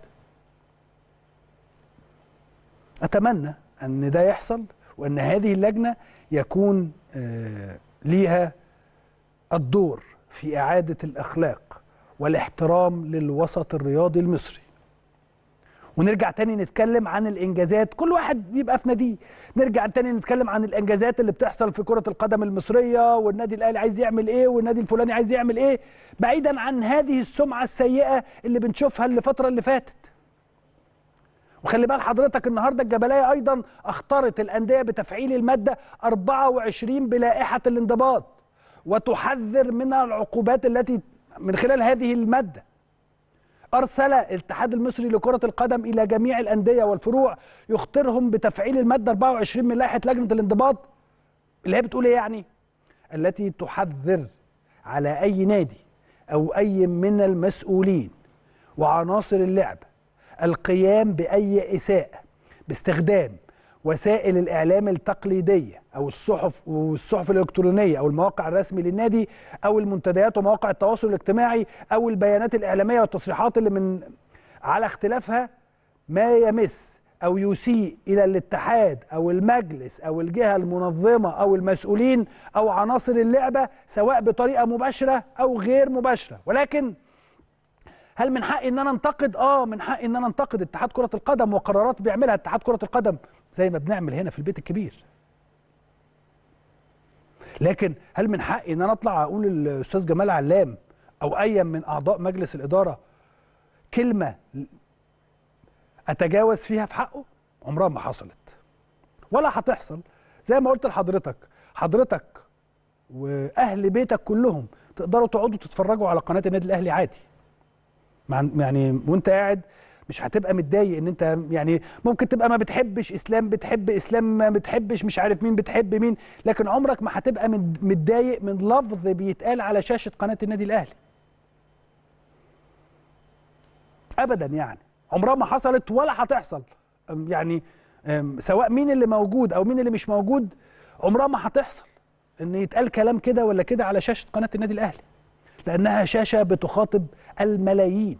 A: اتمنى ان ده يحصل وان هذه اللجنه يكون آه، ليها الدور في اعاده الاخلاق والاحترام للوسط الرياضي المصري ونرجع تاني نتكلم عن الانجازات كل واحد بيبقى في ناديه نرجع تاني نتكلم عن الانجازات اللي بتحصل في كره القدم المصريه والنادي الاهلي عايز يعمل ايه والنادي الفلاني عايز يعمل ايه بعيدا عن هذه السمعه السيئه اللي بنشوفها الفتره اللي فاتت وخلي بال حضرتك النهارده الجبليه ايضا اخطرت الانديه بتفعيل الماده 24 بلائحه الانضباط وتحذر من العقوبات التي من خلال هذه الماده ارسل الاتحاد المصري لكره القدم الى جميع الانديه والفروع يخطرهم بتفعيل الماده 24 من لائحه لجنه الانضباط اللي هي بتقول ايه يعني التي تحذر على اي نادي او اي من المسؤولين وعناصر اللعب القيام باي اساءه باستخدام وسائل الاعلام التقليديه او الصحف والصحف الالكترونيه او المواقع الرسمي للنادي او المنتديات ومواقع التواصل الاجتماعي او البيانات الاعلاميه والتصريحات اللي من على اختلافها ما يمس او يسيء الى الاتحاد او المجلس او الجهه المنظمه او المسؤولين او عناصر اللعبه سواء بطريقه مباشره او غير مباشره ولكن هل من حقي ان انا انتقد اه من حقي ان انا انتقد اتحاد كره القدم وقرارات بيعملها اتحاد كره القدم زي ما بنعمل هنا في البيت الكبير لكن هل من حقي ان انا اطلع اقول الاستاذ جمال علام او اي من اعضاء مجلس الاداره كلمه اتجاوز فيها في حقه عمرها ما حصلت ولا هتحصل زي ما قلت لحضرتك حضرتك واهل بيتك كلهم تقدروا تقعدوا تتفرجوا على قناه النادي الاهلي عادي مع يعني وانت قاعد مش هتبقى متضايق ان انت يعني ممكن تبقى ما بتحبش اسلام بتحب اسلام ما بتحبش مش عارف مين بتحب مين لكن عمرك ما هتبقى مد- متضايق من لفظ بيتقال على شاشه قناه النادي الاهلي ابدا يعني عمرها ما حصلت ولا هتحصل أم يعني أم سواء مين اللي موجود او مين اللي مش موجود عمرها ما هتحصل ان يتقال كلام كده ولا كده على شاشه قناه النادي الاهلي لانها شاشه بتخاطب الملايين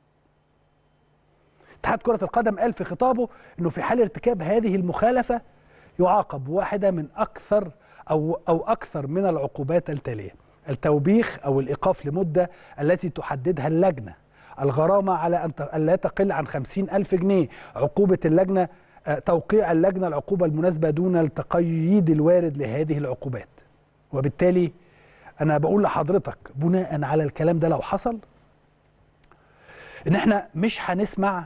A: اتحاد كرة القدم قال في خطابه انه في حال ارتكاب هذه المخالفة يعاقب واحدة من اكثر او او اكثر من العقوبات التالية التوبيخ او الايقاف لمدة التي تحددها اللجنة الغرامة على ان ت- أن لا تقل عن خمسين ألف جنيه عقوبة اللجنة آه، توقيع اللجنه العقوبه المناسبه دون التقييد الوارد لهذه العقوبات وبالتالي انا بقول لحضرتك بناء على الكلام ده لو حصل ان احنا مش هنسمع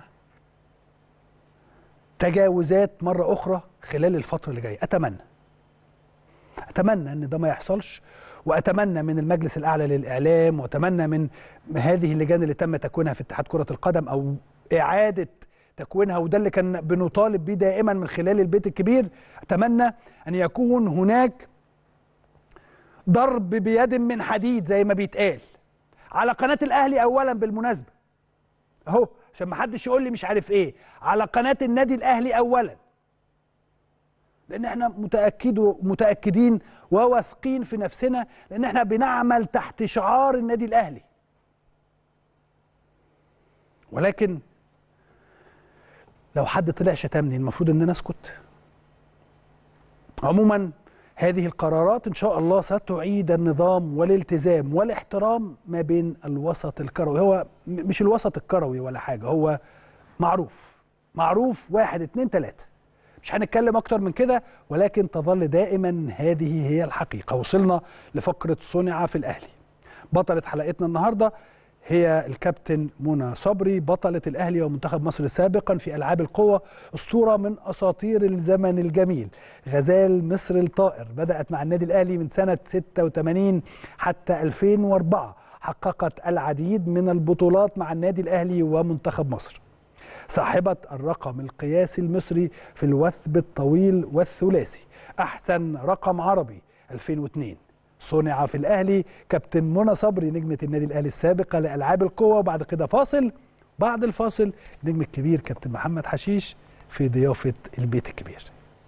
A: تجاوزات مره اخرى خلال الفتره اللي جايه اتمنى اتمنى ان ده ما يحصلش واتمنى من المجلس الاعلى للاعلام واتمنى من هذه اللجان اللي تم تكوينها في اتحاد كره القدم او اعاده تكوينها وده اللي كان بنطالب بيه دائما من خلال البيت الكبير اتمنى ان يكون هناك ضرب بيد من حديد زي ما بيتقال على قناه الاهلي اولا بالمناسبه اهو عشان ما حدش يقول لي مش عارف ايه على قناه النادي الاهلي اولا لان احنا متاكد متاكدين وواثقين في نفسنا لان احنا بنعمل تحت شعار النادي الاهلي ولكن لو حد طلع شتمني المفروض ان انا اسكت عموما هذه القرارات ان شاء الله ستعيد النظام والالتزام والاحترام ما بين الوسط الكروي هو م- مش الوسط الكروي ولا حاجه هو معروف معروف واحد اتنين تلاته مش هنتكلم اكتر من كده ولكن تظل دائما هذه هي الحقيقه وصلنا لفقره صنع في الاهلي بطله حلقتنا النهارده هي الكابتن منى صبري بطلة الأهلي ومنتخب مصر سابقا في ألعاب القوة أسطورة من أساطير الزمن الجميل غزال مصر الطائر بدأت مع النادي الأهلي من سنة 86 حتى 2004 حققت العديد من البطولات مع النادي الأهلي ومنتخب مصر صاحبة الرقم القياسي المصري في الوثب الطويل والثلاثي أحسن رقم عربي 2002 صنع في الأهلي كابتن منى صبري نجمة النادي الأهلي السابقة لألعاب القوة وبعد كده فاصل بعد الفاصل النجم الكبير كابتن محمد حشيش في ضيافة البيت الكبير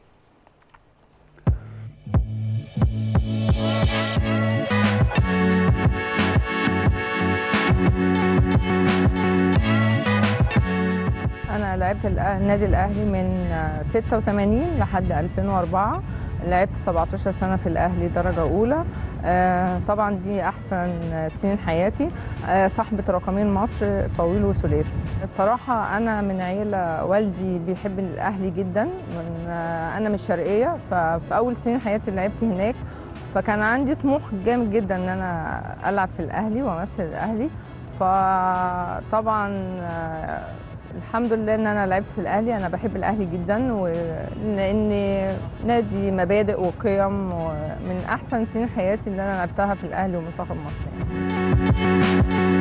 C: أنا لعبت الأه- النادي الأهلي من آه، 86 لحد 2004 لعبت 17 سنة في الأهلي درجة أولى آه، طبعا دي أحسن آه، سنين حياتي آه، صاحبة رقمين مصر طويل وثلاثي الصراحة أنا من عيلة والدي بيحب الأهلي جدا من آه، أنا مش شرقية ففي أول سنين حياتي لعبت هناك فكان عندي طموح جامد جدا ان انا العب في الاهلي وامثل الاهلي فطبعا آه، الحمد لله ان انا لعبت في الاهلي انا بحب الاهلي جدا ولان نادي مبادئ وقيم ومن احسن سنين حياتي اللي انا لعبتها في الاهلي ومنتخب مصر يعني.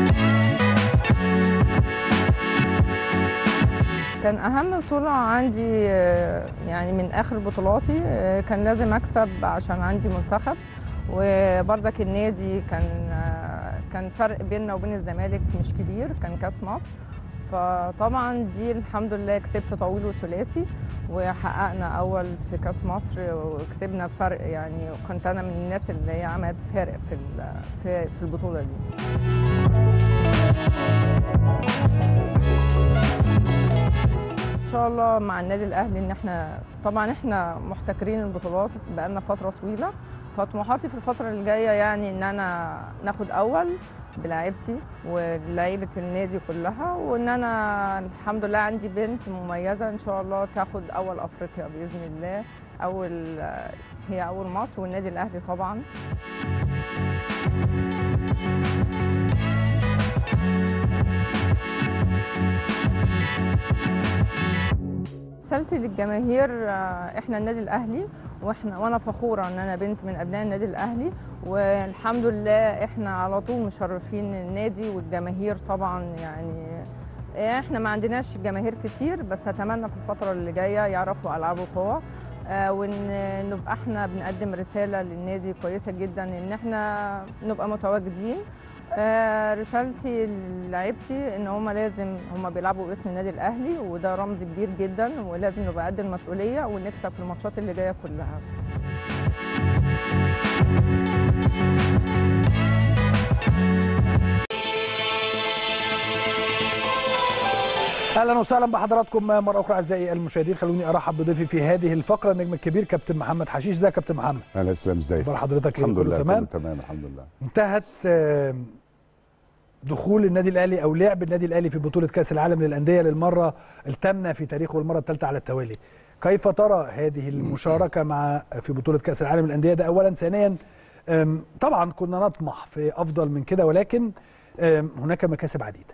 C: كان اهم بطوله عندي آه، يعني من اخر بطولاتي آه، كان لازم اكسب عشان عندي منتخب وبرضك النادي كان آه، كان فرق بيننا وبين الزمالك مش كبير كان كاس مصر فطبعا دي الحمد لله كسبت طويل وثلاثي وحققنا اول في كاس مصر وكسبنا بفرق يعني كنت انا من الناس اللي هي عملت فارق في ال- في في البطوله دي ان شاء الله مع النادي الاهلي ان احنا طبعا احنا محتكرين البطولات بقالنا فتره طويله فطموحاتي في الفتره اللي جايه يعني ان انا ناخد اول بلاعيبتي ولاعيبه النادي كلها وان انا الحمد لله عندي بنت مميزه ان شاء الله تاخد اول افريقيا باذن الله اول هي اول مصر والنادي الاهلي طبعا رسالتي للجماهير آه، احنا النادي الاهلي واحنا وانا فخوره ان انا بنت من ابناء النادي الاهلي والحمد لله احنا على طول مشرفين النادي والجماهير طبعا يعني احنا ما عندناش جماهير كتير بس اتمنى في الفتره اللي جايه يعرفوا العاب القوى آه، وان نبقى احنا بنقدم رساله للنادي كويسه جدا ان احنا نبقى متواجدين آه، رسالتي لعيبتي ان هم لازم هم بيلعبوا باسم النادي الاهلي وده رمز كبير جدا ولازم نبقى قد المسؤوليه ونكسب في الماتشات اللي جايه كلها
A: اهلا وسهلا بحضراتكم مره اخرى اعزائي المشاهدين خلوني ارحب بضيفي في هذه الفقره النجم الكبير كابتن محمد حشيش ازيك يا كابتن محمد
D: اهلا اسلام ازيك
A: اخبار حضرتك إيه؟
D: الحمد
A: كله
D: لله
A: تمام
D: كله تمام الحمد لله
A: انتهت آه، دخول النادي الاهلي او لعب النادي الاهلي في بطوله كاس العالم للانديه للمره الثامنه في تاريخه والمره الثالثه على التوالي كيف ترى هذه المشاركه مع في بطوله كاس العالم للانديه ده اولا ثانيا أم، طبعا كنا نطمح في افضل من كده ولكن أم، هناك مكاسب عديده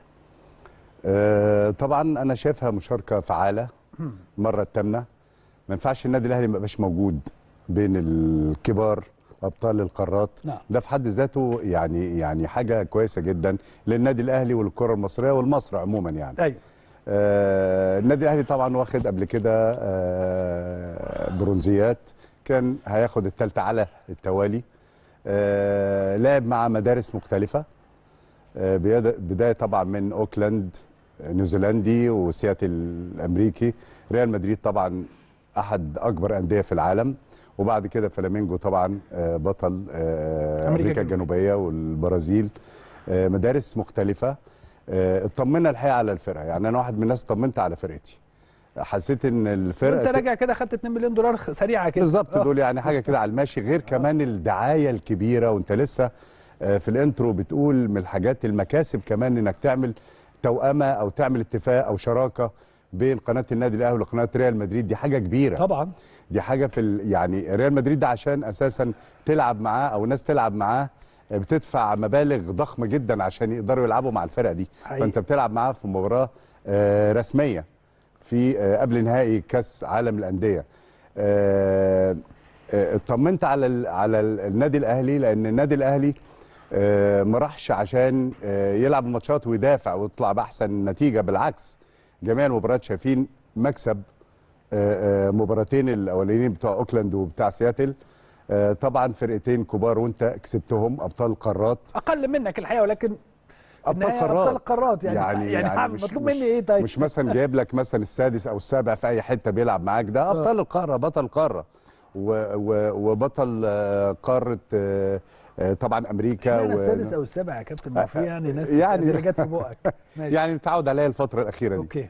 D: آه، طبعا انا شايفها مشاركه فعاله المره الثامنه ما ينفعش النادي الاهلي ما يبقاش موجود بين الكبار ابطال القارات
A: نعم.
D: ده في حد ذاته يعني يعني حاجه كويسه جدا للنادي الاهلي وللكره المصريه والمصر عموما يعني
A: ايوه
D: آه النادي الاهلي طبعا واخد قبل كده آه برونزيات كان هياخد الثالثه على التوالي آه لعب مع مدارس مختلفه آه بيد- بدايه طبعا من اوكلاند نيوزيلندي وسياتل الامريكي ريال مدريد طبعا احد اكبر انديه في العالم وبعد كده فلامينجو طبعا آه بطل آه
A: أمريكا
D: امريكا الجنوبيه والبرازيل آه مدارس مختلفه آه، اطمنا الحقيقه على الفرقه يعني انا واحد من الناس طمنت على فرقتي حسيت ان الفرقه
A: وانت راجع كده خدت 2 مليون دولار خ- سريعه كده
D: بالظبط
A: آه.
D: دول يعني حاجه كده على الماشي غير كمان الدعايه الكبيره وانت لسه آه، في الانترو بتقول من الحاجات المكاسب كمان انك تعمل توأمه او تعمل اتفاق او شراكه بين قناه النادي الاهلي وقناه ريال مدريد دي حاجه كبيره
A: طبعا
D: دي حاجه في ال... يعني ريال مدريد ده عشان اساسا تلعب معاه او الناس تلعب معاه بتدفع مبالغ ضخمه جدا عشان يقدروا يلعبوا مع الفرقه دي
A: حقيقي.
D: فانت بتلعب معاه في مباراه آه، رسميه في آه، قبل نهائي كاس عالم الانديه آه، آه، اطمنت على ال... على ال- النادي الاهلي لان النادي الاهلي آه، ما راحش عشان آه، يلعب الماتشات ويدافع ويطلع باحسن نتيجه بالعكس جميع المباريات شايفين مكسب آه، آه، مباراتين الاولانيين بتوع اوكلاند وبتاع سياتل آه، طبعا فرقتين كبار وانت كسبتهم ابطال قارات
A: اقل منك الحقيقه ولكن
D: ابطال
A: النهاية
D: قارات
A: أبطال قارات يعني- يعني هعمل-
D: مش
A: مطلوب
D: مش
A: مني إيه طيب؟
D: مش مثلا جايب لك مثلا السادس او السابع في اي حته بيلعب معاك ده ابطال القاره بطل قاره و و وبطل آه، قاره آه، آه، طبعا امريكا
A: اشمعنى
D: و-
A: السادس او السابع يا كابتن ما في يعني ناس
D: يعني-
A: اللي جت في بقك ماشي.
D: يعني متعود عليها الفتره الاخيره دي
A: اوكي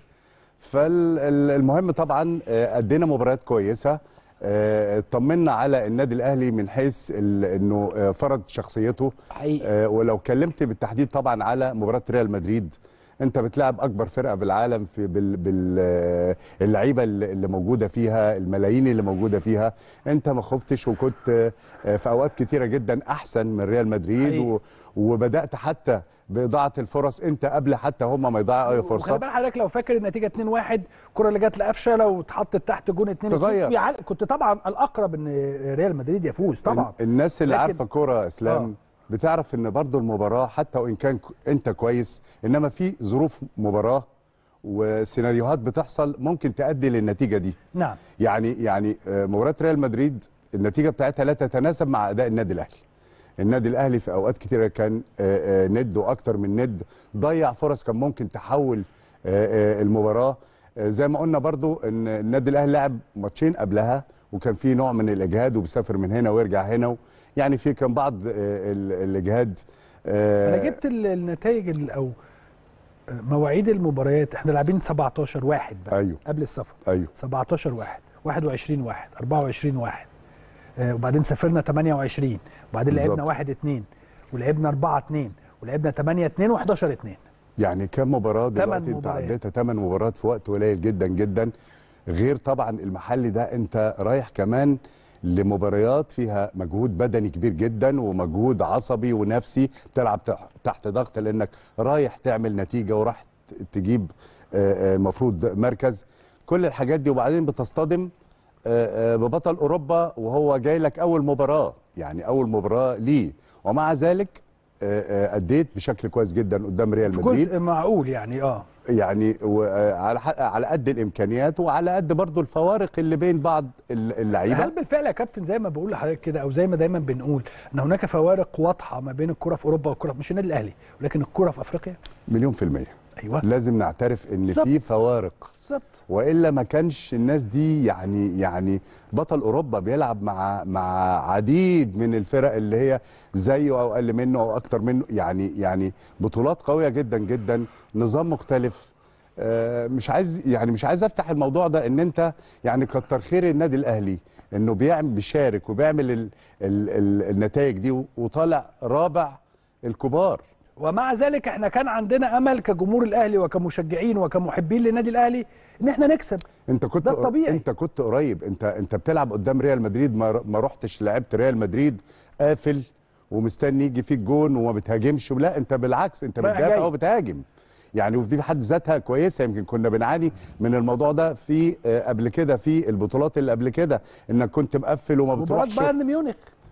D: فالمهم طبعا آه، ادينا مباريات كويسه آه، اطمنا على النادي الاهلي من حيث ال- انه آه، فرض شخصيته
A: حقيقي
D: آه، ولو كلمت بالتحديد طبعا على مباراه ريال مدريد انت بتلعب اكبر فرقه بالعالم في بال بال آه، اللعيبه اللي اللي موجوده فيها الملايين اللي موجوده فيها انت ما خفتش وكنت آه، في اوقات كتيره جدا احسن من ريال مدريد
A: حقيقي.
D: و وبدات حتى باضاعه الفرص انت قبل حتى هم ما يضيعوا اي
A: وخلي
D: فرصه
A: بالك حضرتك لو فاكر النتيجه 2-1 الكره اللي جت لقفشه لو اتحطت تحت جون 2
D: تغير.
A: يعل... كنت طبعا الاقرب ان ريال مدريد يفوز طبعا
D: ال- الناس اللي
A: لكن-
D: عارفه كوره يا اسلام
A: آه.
D: بتعرف ان برضو المباراه حتى وان كان ك- انت كويس انما في ظروف مباراه وسيناريوهات بتحصل ممكن تؤدي للنتيجه دي
A: نعم
D: يعني يعني آه، مباراه ريال مدريد النتيجه بتاعتها لا تتناسب مع اداء النادي الاهلي النادي الاهلي في اوقات كتيره كان آه، آه، ند واكتر من ند ضيع فرص كان ممكن تحول آه، آه، المباراه آه، زي ما قلنا برضو ان النادي الاهلي لعب ماتشين قبلها وكان في نوع من الاجهاد وبيسافر من هنا ويرجع هنا و- يعني في كان بعض آه، ال- الاجهاد آه،
A: انا جبت ال- النتائج ال- او مواعيد المباريات احنا لاعبين 17 واحد بقى
D: ايوه
A: قبل السفر
D: ايوه
A: 17 واحد 21 واحد 24 واحد آه، وبعدين سافرنا 28 وبعدين لعبنا
D: بالظبط.
A: 1 2 ولعبنا 4 2 ولعبنا 8 2 و11 2
D: يعني كم مباراه
A: تمن
D: دلوقتي انت
A: مباريات.
D: عديتها 8 مباريات في وقت قليل جدا جدا غير طبعا المحلي ده انت رايح كمان لمباريات فيها مجهود بدني كبير جدا ومجهود عصبي ونفسي تلعب تح- تحت ضغط لانك رايح تعمل نتيجه وراح ت- تجيب آه، آه، المفروض مركز كل الحاجات دي وبعدين بتصطدم آه، آه، ببطل اوروبا وهو جاي لك اول مباراه يعني اول مباراه ليه ومع ذلك آه، آه، اديت بشكل كويس جدا قدام ريال
A: في
D: مدريد
A: جزء معقول يعني اه
D: يعني على على قد الامكانيات وعلى قد برضو الفوارق اللي بين بعض ال- اللعيبه
A: هل بالفعل يا كابتن زي ما بقول لحضرتك كده او زي ما دايما بنقول ان هناك فوارق واضحه ما بين الكره في اوروبا والكره مش النادي الاهلي ولكن الكره في افريقيا
D: مليون في الميه
A: ايوه
D: لازم نعترف ان
A: بالظبط.
D: في فوارق
A: بالظبط
D: والا ما كانش الناس دي يعني يعني بطل اوروبا بيلعب مع مع عديد من الفرق اللي هي زيه او اقل منه او اكتر منه يعني يعني بطولات قويه جدا جدا نظام مختلف آه، مش عايز يعني مش عايز افتح الموضوع ده ان انت يعني كتر خير النادي الاهلي انه بيعمل بيشارك وبيعمل ال ال ال النتائج دي وطالع رابع الكبار
A: ومع ذلك احنا كان عندنا امل كجمهور الاهلي وكمشجعين وكمحبين للنادي الاهلي ان احنا نكسب
D: انت كنت
A: ده الطبيعي.
D: انت كنت قريب انت انت بتلعب قدام ريال مدريد ما, ما رحتش لعبت ريال مدريد قافل ومستني يجي فيك جون وما بتهاجمش لا انت بالعكس انت
A: رايح
D: بتدافع
A: جاي.
D: وبتهاجم يعني ودي في حد ذاتها كويسه يمكن كنا بنعاني من الموضوع ده في آه، قبل كده في البطولات اللي قبل كده انك كنت مقفل وما
A: مباراه
D: بتروحش
A: بايرن ميونخ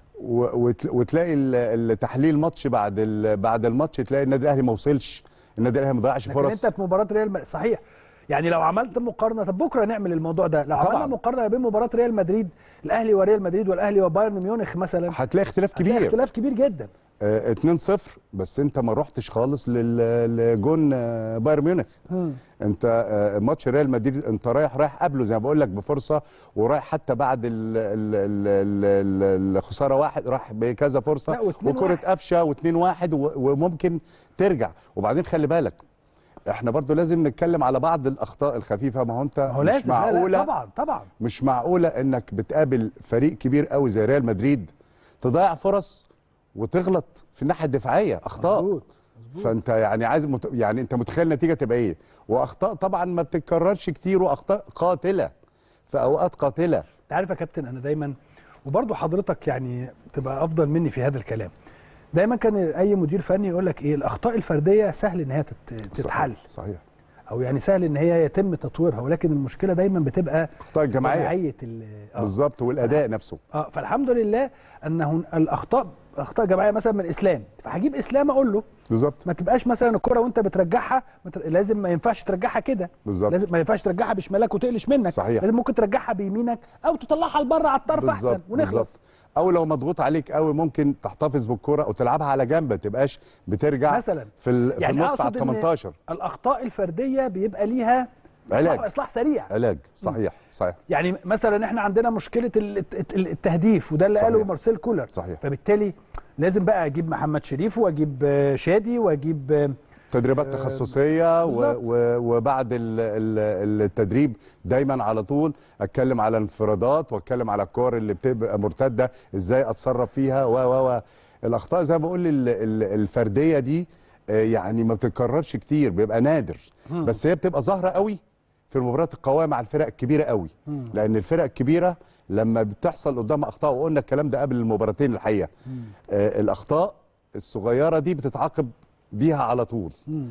D: و- وت- وتلاقي ال- التحليل ماتش بعد ال- بعد الماتش تلاقي النادي الاهلي ما وصلش النادي الاهلي ما ضيعش
A: لكن
D: فرص
A: انت في مباراه ريال مدريد صحيح يعني لو عملت مقارنه طب بكره نعمل الموضوع ده لو
D: طبعاً.
A: عملنا مقارنه ما بين مباراه ريال مدريد الاهلي وريال مدريد والاهلي وبايرن ميونخ مثلا
D: هتلاقي اختلاف
A: هتلاقي
D: كبير
A: اختلاف كبير جدا
D: آه، 2-0 بس انت ما رحتش خالص لل- لجون آه، بايرن ميونخ انت آه، ماتش ريال مدريد انت رايح رايح قبله زي ما بقول لك بفرصه ورايح حتى بعد ال- ال- ال- ال- ال- الخساره واحد راح بكذا
A: لا،
D: فرصه
A: واتنين
D: وكره
A: واحد.
D: قفشه و2 1 وممكن ترجع وبعدين خلي بالك احنا برضو لازم نتكلم على بعض الاخطاء الخفيفه ما هو انت
A: هو
D: مش
A: لازم لا لا
D: معقوله
A: طبعا طبعا
D: مش معقوله انك بتقابل فريق كبير قوي زي ريال مدريد تضيع فرص وتغلط في الناحيه الدفاعيه اخطاء
A: مظبوط.
D: فانت يعني عايز مت... يعني انت متخيل النتيجه تبقى ايه واخطاء طبعا ما بتتكررش كتير واخطاء قاتله في اوقات قاتله
A: انت عارف يا كابتن انا دايما وبرضه حضرتك يعني تبقى افضل مني في هذا الكلام دايما كان اي مدير فني يقول لك ايه الاخطاء الفرديه سهل ان هي تت- تتحل
D: صحيح, صحيح.
A: او يعني سهل ان هي يتم تطويرها ولكن المشكله دايما بتبقى
D: اخطاء الجماعيه
A: جماعيه ال- اه
D: بالظبط والاداء نفسه
A: اه فالحمد لله ان هن- الاخطاء اخطاء جماعيه مثلا من اسلام فهجيب اسلام اقول له
D: بالظبط
A: ما تبقاش مثلا الكره وانت بترجعها ما تر- لازم ما ينفعش ترجعها كده
D: بالظبط.
A: لازم ما ينفعش ترجعها بشمالك وتقلش منك
D: صحيح.
A: لازم ممكن ترجعها بيمينك او تطلعها لبره على الطرف احسن
D: بالظبط
A: ونخلص
D: بالظبط. او لو مضغوط عليك قوي ممكن تحتفظ بالكره او تلعبها على جنب ما تبقاش بترجع
A: مثلا.
D: في, ال... في
A: يعني
D: النص على
A: أقصد إن
D: 18
A: الاخطاء الفرديه بيبقى ليها
D: علاج.
A: اصلاح, إصلاح سريع
D: علاج صحيح صحيح
A: يعني مثلا احنا عندنا مشكله ال- الت- التهديف وده اللي
D: صحيح.
A: قاله مارسيل كولر
D: صحيح.
A: فبالتالي لازم بقى اجيب محمد شريف واجيب آه، شادي واجيب آه،
D: تدريبات تخصصيه و...
A: بالظبط.
D: و... وبعد ال... ال... التدريب دايما على طول اتكلم على انفرادات واتكلم على الكور اللي بتبقى مرتده ازاي اتصرف فيها و و و الاخطاء زي ما بقول ال... ال... الفرديه دي آه، يعني ما بتتكررش كتير بيبقى نادر بس هي بتبقى ظاهره قوي في المباريات القويه مع الفرق الكبيره قوي لان الفرق الكبيره لما بتحصل قدامها اخطاء وقلنا الكلام ده قبل المباراتين الحقيقه آه الاخطاء الصغيره دي بتتعاقب بيها على طول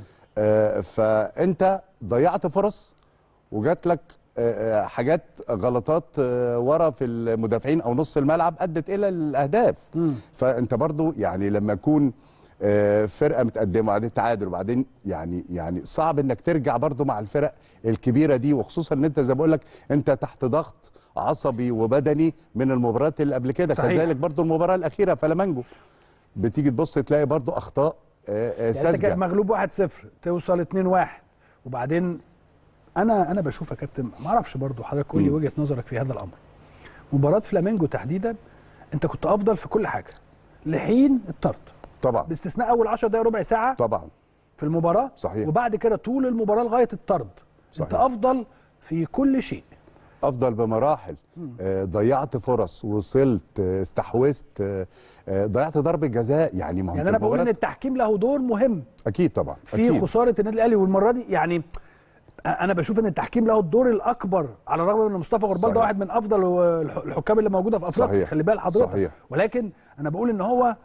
D: آه فانت ضيعت فرص وجات لك آه، آه، حاجات غلطات آه، ورا في المدافعين او نص الملعب ادت الى الاهداف فانت برضو يعني لما يكون آه، فرقه متقدمه وبعدين تعادل وبعدين يعني يعني صعب انك ترجع برضو مع الفرق الكبيره دي وخصوصا ان انت زي ما بقول لك انت تحت ضغط عصبي وبدني من المباريات اللي قبل كده
A: صحيح.
D: كذلك برضو المباراه الاخيره فلامانجو بتيجي تبص تلاقي برضو اخطاء آه، آه،
A: يعني انت
D: ساذجه
A: كان مغلوب 1-0 توصل 2-1 وبعدين انا انا بشوف يا كابتن ما اعرفش برضو حضرتك قول لي
D: مم.
A: وجهه نظرك في هذا الامر مباراه فلامينجو تحديدا انت كنت افضل في كل حاجه لحين الطرد
D: طبعا
A: باستثناء اول 10 دقائق ربع ساعه
D: طبعا
A: في المباراه
D: صحيح.
A: وبعد كده طول المباراه لغايه الطرد انت
D: صحيح.
A: افضل في كل شيء
D: افضل بمراحل آه، ضيعت فرص وصلت آه، استحوذت آه، آه، ضيعت ضربه جزاء يعني ما هو
A: يعني
D: أنت
A: انا بقول ان
D: المباراة-
A: التحكيم له دور مهم
D: اكيد طبعا
A: في
D: اكيد
A: خساره النادي الاهلي والمره دي يعني انا بشوف ان التحكيم له الدور الاكبر على الرغم من ان مصطفى غربال ده
D: صحيح.
A: واحد من افضل الح- الحكام اللي موجوده في افريقيا
D: صحيح.
A: خلي بال حضرتك
D: صحيح.
A: ولكن انا بقول ان هو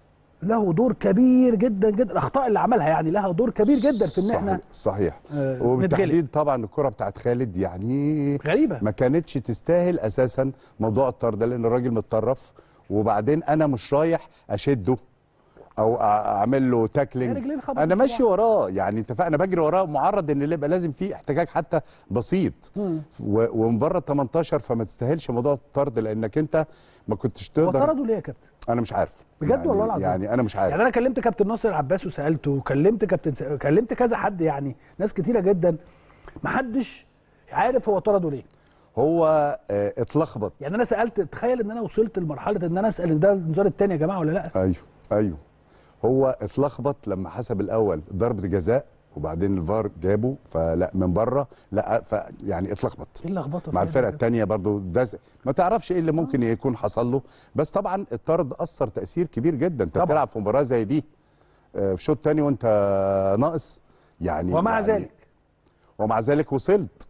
A: له دور كبير جدا جدا الاخطاء اللي عملها يعني لها دور كبير جدا في ان احنا
D: صحيح, صحيح.
A: آه،
D: وبالتحديد طبعا الكره بتاعت خالد يعني
A: غريبه
D: ما كانتش تستاهل اساسا موضوع الطرد ده لان الراجل متطرف وبعدين انا مش رايح اشده او أع- اعمل له
A: هي
D: تاكلينج
A: رجلين خبطت
D: انا
A: في
D: ماشي
A: بعض.
D: وراه يعني اتفقنا بجري وراه معرض ان اللي يبقى لازم فيه احتكاك حتى بسيط و- ومن بره ال 18 فما تستاهلش موضوع الطرد لانك انت ما كنتش
A: هو
D: تقدر
A: طردوا ليه يا كابتن؟
D: انا مش عارف
A: بجد
D: يعني
A: والله العظيم.
D: يعني انا مش عارف
A: يعني انا كلمت كابتن ناصر العباس وسالته وكلمت كابتن س... كلمت كذا حد يعني ناس كتيره جدا محدش عارف هو طرده ليه
D: هو آه، اتلخبط
A: يعني انا سالت تخيل ان انا وصلت لمرحله ان انا اسال ان ده الانذار الثاني يا جماعه ولا لا
D: ايوه ايوه هو اتلخبط لما حسب الاول ضربه جزاء وبعدين الفار جابه فلا من بره لا ف يعني اتلخبط
A: ايه اللخبطه
D: مع
A: في
D: الفرقه
A: هذا؟
D: الثانيه برضو ده ز- ما تعرفش ايه اللي ممكن يكون حصل له بس طبعا الطرد اثر تاثير كبير جدا انت
A: طبعاً.
D: بتلعب في مباراه زي دي آه، في شوط تاني وانت ناقص يعني
A: ومع
D: يعني
A: ذلك
D: ومع ذلك وصلت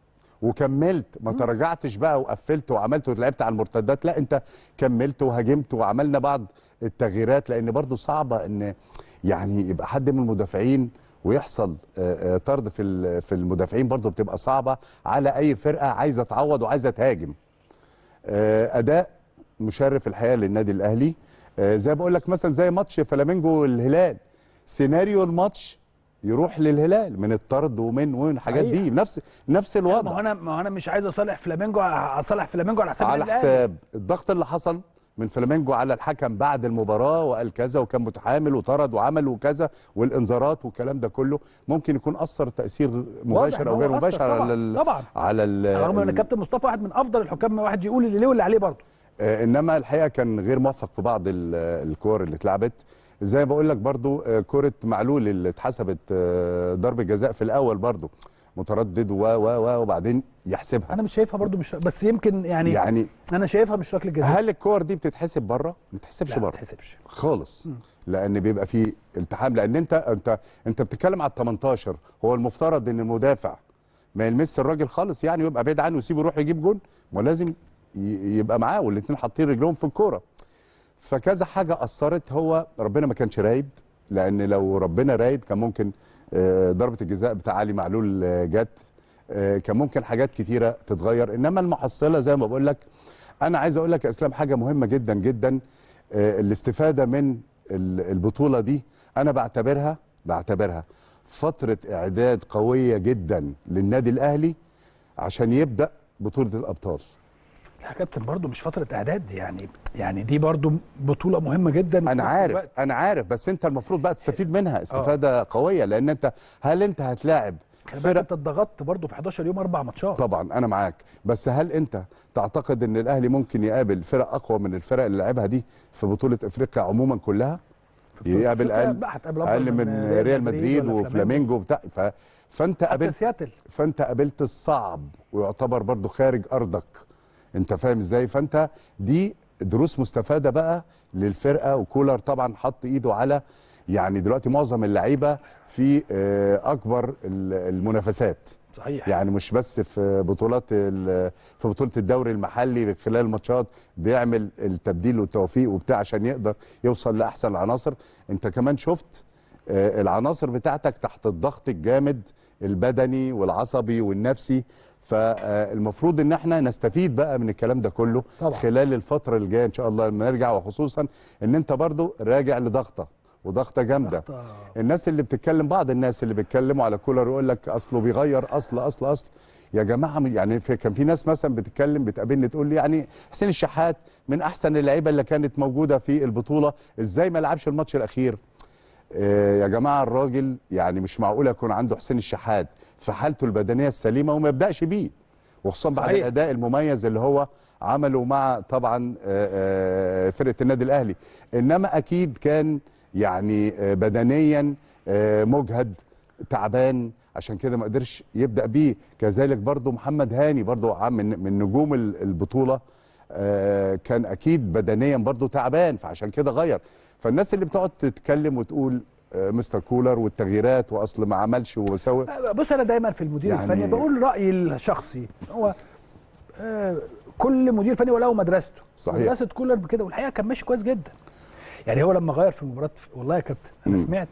D: وكملت ما تراجعتش بقى وقفلت وعملت ولعبت على المرتدات لا انت كملت وهاجمت وعملنا بعض التغييرات لان برضو صعبه ان يعني يبقى حد من المدافعين ويحصل آه، آه، طرد في ال- في المدافعين برضو بتبقى صعبه على اي فرقه عايزه تعوض وعايزه تهاجم آه، اداء مشرف الحقيقه للنادي الاهلي آه، زي بقول لك مثلا زي ماتش فلامينجو والهلال سيناريو الماتش يروح للهلال من الطرد ومن ومن الحاجات
A: صحيح.
D: دي نفس نفس
A: ما هو
D: الوضع
A: انا ما هو انا مش عايز اصالح فلامينجو اصالح فلامينجو على حساب
D: على
A: النادي الأهلي.
D: حساب الضغط اللي حصل من فلامينجو على الحكم بعد المباراه وقال كذا وكان متحامل وطرد وعمل وكذا والانذارات والكلام ده كله ممكن يكون اثر تاثير مباشر
A: إن
D: او
A: هو
D: غير
A: أثر
D: مباشر
A: طبعاً،
D: على ال
A: طبعاً.
D: على ال
A: رغم ان
D: ال-
A: كابتن مصطفى واحد من افضل الحكام واحد يقول اللي ليه واللي عليه برضه
D: آه، انما الحقيقه كان غير موفق في بعض ال- الكور اللي اتلعبت زي ما بقول لك برضو آه، كره معلول اللي اتحسبت آه، ضربه جزاء في الاول برضو متردد و و و وبعدين يحسبها
A: انا مش شايفها برضه مش بس يمكن يعني,
D: يعني
A: انا شايفها مش ركله جزاء
D: هل الكور دي بتتحسب بره ما بتتحسبش
A: لا ما
D: بره
A: تحسبش
D: خالص لان بيبقى في التحام لان انت انت انت بتتكلم على ال 18 هو المفترض ان المدافع ما يلمس الراجل خالص يعني ويبقى بعيد عنه ويسيبه يروح يجيب جون ما لازم ي- يبقى معاه والاثنين حاطين رجلهم في الكوره فكذا حاجه اثرت هو ربنا ما كانش رايد لان لو ربنا رايد كان ممكن آه، ضربه الجزاء بتاع علي معلول آه، جت آه، كان ممكن حاجات كتيره تتغير انما المحصله زي ما بقول لك انا عايز اقول لك يا اسلام حاجه مهمه جدا جدا آه، الاستفاده من ال- البطوله دي انا بعتبرها بعتبرها فتره اعداد قويه جدا للنادي الاهلي عشان يبدا بطوله الابطال
A: يا كابتن برضه مش فتره اعداد يعني يعني دي برضه بطوله مهمه جدا وفي
D: انا
A: نفس
D: عارف
A: الوقت
D: انا عارف بس انت المفروض بقى تستفيد منها استفاده قويه لان انت هل انت هتلاعب
A: خلي بالك
D: فرق
A: انت اتضغطت برضه في 11 يوم اربع ماتشات
D: طبعا انا معاك بس هل انت تعتقد ان الاهلي ممكن يقابل فرق اقوى من الفرق اللي لعبها دي في بطوله افريقيا عموما كلها
A: بطولة
D: يقابل
A: أفريقيا
D: اقل
A: لا، هتقابل أفضل
D: اقل من
A: ريال
D: ريال
A: مدريد
D: مدريد
A: ولا
D: وفلامينجو بتاع ف... فانت
A: حتى
D: قابلت
A: سياتل
D: فانت قابلت الصعب ويعتبر برضو خارج ارضك انت فاهم ازاي فانت دي دروس مستفاده بقى للفرقه وكولر طبعا حط ايده على يعني دلوقتي معظم اللعيبه في آه، اكبر ال- المنافسات
A: صحيح
D: يعني مش بس في بطولات ال- في بطوله الدوري المحلي خلال الماتشات بيعمل التبديل والتوفيق وبتاع عشان يقدر يوصل لاحسن العناصر انت كمان شفت آه، العناصر بتاعتك تحت الضغط الجامد البدني والعصبي والنفسي فالمفروض ان احنا نستفيد بقى من الكلام ده كله
A: طبعا.
D: خلال الفتره الجايه ان شاء الله لما نرجع وخصوصا ان انت برضو راجع لضغطه وضغطه جامده
A: ضغطة.
D: الناس اللي بتتكلم بعض الناس اللي بيتكلموا على كولر يقول لك اصله بيغير اصل اصل اصل يا جماعه من- يعني في كان في ناس مثلا بتتكلم بتقابلني تقول لي يعني حسين الشحات من احسن اللعيبه اللي كانت موجوده في البطوله ازاي ما لعبش الماتش الاخير آه يا جماعه الراجل يعني مش معقول يكون عنده حسين الشحات في حالته البدنيه السليمه وما يبداش بيه وخصوصا بعد
A: صحيح.
D: الاداء المميز اللي هو عمله مع طبعا آه، آه، فرقه النادي الاهلي انما اكيد كان يعني آه، بدنيا آه، مجهد تعبان عشان كده ما قدرش يبدا بيه كذلك برضو محمد هاني برضو عم- من من نجوم ال- البطوله آه، كان اكيد بدنيا برضو تعبان فعشان كده غير فالناس اللي بتقعد تتكلم وتقول آه، مستر كولر والتغييرات واصل ما عملش وسوى
A: بص انا دايما في المدير
D: يعني-
A: الفني بقول رايي الشخصي هو آه، كل مدير فني وله مدرسته
D: صحيح.
A: مدرسه كولر بكده والحقيقه كان ماشي كويس جدا يعني هو لما غير في مباراه والله يا كابتن انا
D: مم.
A: سمعت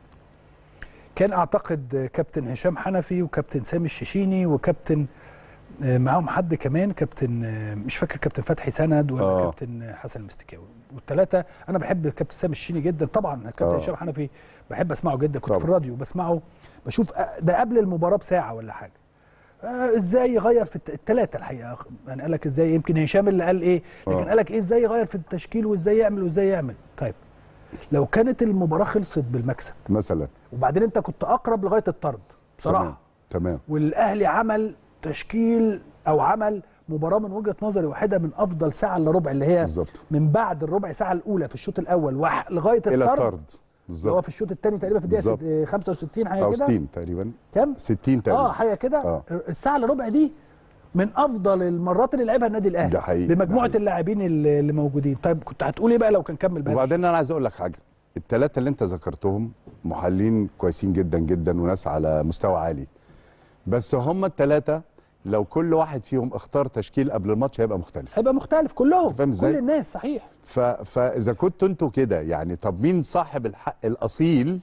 A: كان اعتقد كابتن هشام حنفي وكابتن سامي الششيني وكابتن آه، معاهم حد كمان كابتن آه، مش فاكر كابتن فتحي سند ولا
D: آه.
A: كابتن حسن المستكاوي والثلاثه انا بحب كابتن سامي الششيني جدا طبعا كابتن
D: آه.
A: هشام حنفي بحب اسمعه جدا كنت
D: طبعا.
A: في الراديو بسمعه بشوف آه، ده قبل المباراه بساعه ولا حاجه آه ازاي يغير في الثلاثه الحقيقه يعني قال لك ازاي يمكن هشام اللي قال ايه لكن
D: آه.
A: قال لك ايه ازاي يغير في التشكيل وازاي يعمل وازاي يعمل طيب لو كانت المباراه خلصت بالمكسب
D: مثلا
A: وبعدين انت كنت اقرب لغايه الطرد بصراحه
D: تمام تمام
A: والاهلي عمل تشكيل او عمل مباراه من وجهه نظري واحده من افضل ساعه الا ربع اللي هي
D: بالظبط
A: من بعد الربع ساعه الاولى في الشوط الاول وح- لغايه
D: الى
A: الطرد
D: الطرد
A: اللي هو
D: بالظبط
A: في الشوط الثاني تقريبا في الدقيقه
D: بالظبط.
A: ست- آه، 65 حاجه
D: او
A: كده
D: 60 تقريبا
A: كام
D: 60 تقريبا
A: اه حاجه كده
D: آه.
A: الساعه الا ربع دي من افضل المرات اللي لعبها النادي الاهلي
D: ده حقيقي، ده
A: بمجموعه
D: حقيقي.
A: اللاعبين اللي اللي موجودين طيب كنت هتقول ايه بقى لو كان كمل بقى
D: وبعدين انا عايز اقول لك حاجه الثلاثه اللي انت ذكرتهم محللين كويسين جدا جدا وناس على مستوى عالي بس هم الثلاثه لو كل واحد فيهم اختار تشكيل قبل الماتش هيبقى مختلف
A: هيبقى مختلف كلهم
D: فاهم إزاي؟
A: كل الناس صحيح
D: ف... فاذا كنتوا انتوا كده يعني طب مين صاحب الحق الاصيل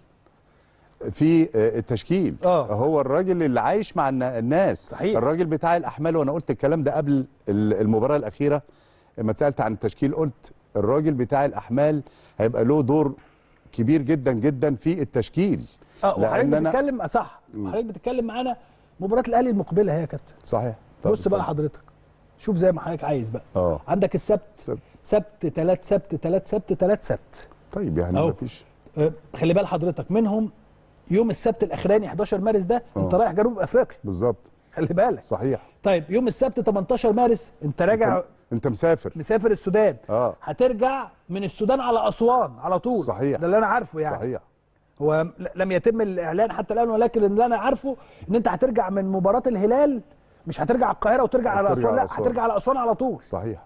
D: في آه، التشكيل
A: آه.
D: هو الراجل اللي عايش مع النا- الناس
A: صحيح.
D: الراجل بتاع الاحمال وانا قلت الكلام ده قبل ال- المباراه الاخيره لما اتسالت عن التشكيل قلت الراجل بتاع الاحمال هيبقى له دور كبير جدا جدا في التشكيل
A: اه وحضرتك
D: لأن أنا-
A: بتتكلم صح حضرتك بتتكلم معانا مباراه الاهلي المقبله هي يا كابتن
D: صحيح طب
A: بص بقى
D: اتفضل.
A: حضرتك شوف زي ما حضرتك عايز بقى
D: اه
A: عندك السبت
D: سب-
A: سبت ثلاث سبت ثلاث سبت ثلاث سبت
D: طيب يعني
A: أهو.
D: مفيش
A: آه، خلي بال حضرتك منهم يوم السبت الاخراني 11 مارس ده انت
D: آه.
A: رايح جنوب افريقيا
D: بالظبط
A: خلي بالك
D: صحيح
A: طيب يوم السبت 18 مارس انت راجع
D: انت, انت مسافر
A: مسافر السودان
D: اه
A: هترجع من السودان على اسوان على طول
D: صحيح.
A: ده اللي انا عارفه يعني
D: صحيح
A: هو ل- لم يتم الاعلان حتى الان ولكن اللي انا عارفه ان انت هترجع من مباراه الهلال مش هترجع القاهره وترجع على
D: هترجع
A: اسوان لا
D: على أسوان.
A: هترجع على اسوان على طول
D: صحيح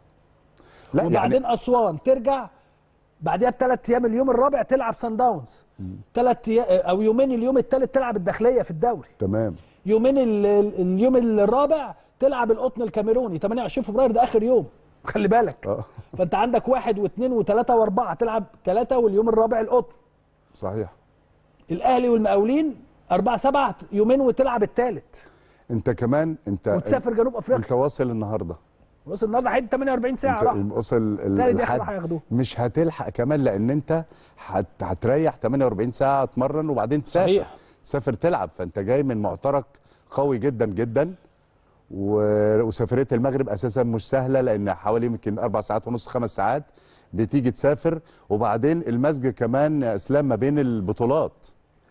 D: لا
A: وبعدين
D: يعني
A: اسوان ترجع بعدها بثلاث ايام اليوم الرابع تلعب سان داونز ثلاث او يومين اليوم الثالث تلعب الداخليه في الدوري
D: تمام
A: يومين ال- ال- اليوم الرابع تلعب القطن الكاميروني 28 فبراير ده اخر يوم خلي بالك
D: اه
A: فانت عندك واحد واثنين وثلاثه واربعه تلعب ثلاثه واليوم الرابع القطن
D: صحيح
A: الاهلي والمقاولين أربعة سبعة يومين وتلعب الثالث
D: انت كمان انت
A: وتسافر جنوب افريقيا
D: انت واصل النهارده
A: وصل النهارده حد 48 ساعه
D: انت
A: راح
D: واصل ال-
A: تاني دي
D: الحد
A: آخر هياخدوه.
D: مش هتلحق كمان لان انت هت... هتريح 48 ساعه تمرن وبعدين تسافر
A: صحيح.
D: تسافر تلعب فانت جاي من معترك قوي جدا جدا و... وسفريه المغرب اساسا مش سهله لان حوالي يمكن اربع ساعات ونص خمس ساعات بتيجي تسافر وبعدين المزج كمان يا اسلام ما بين البطولات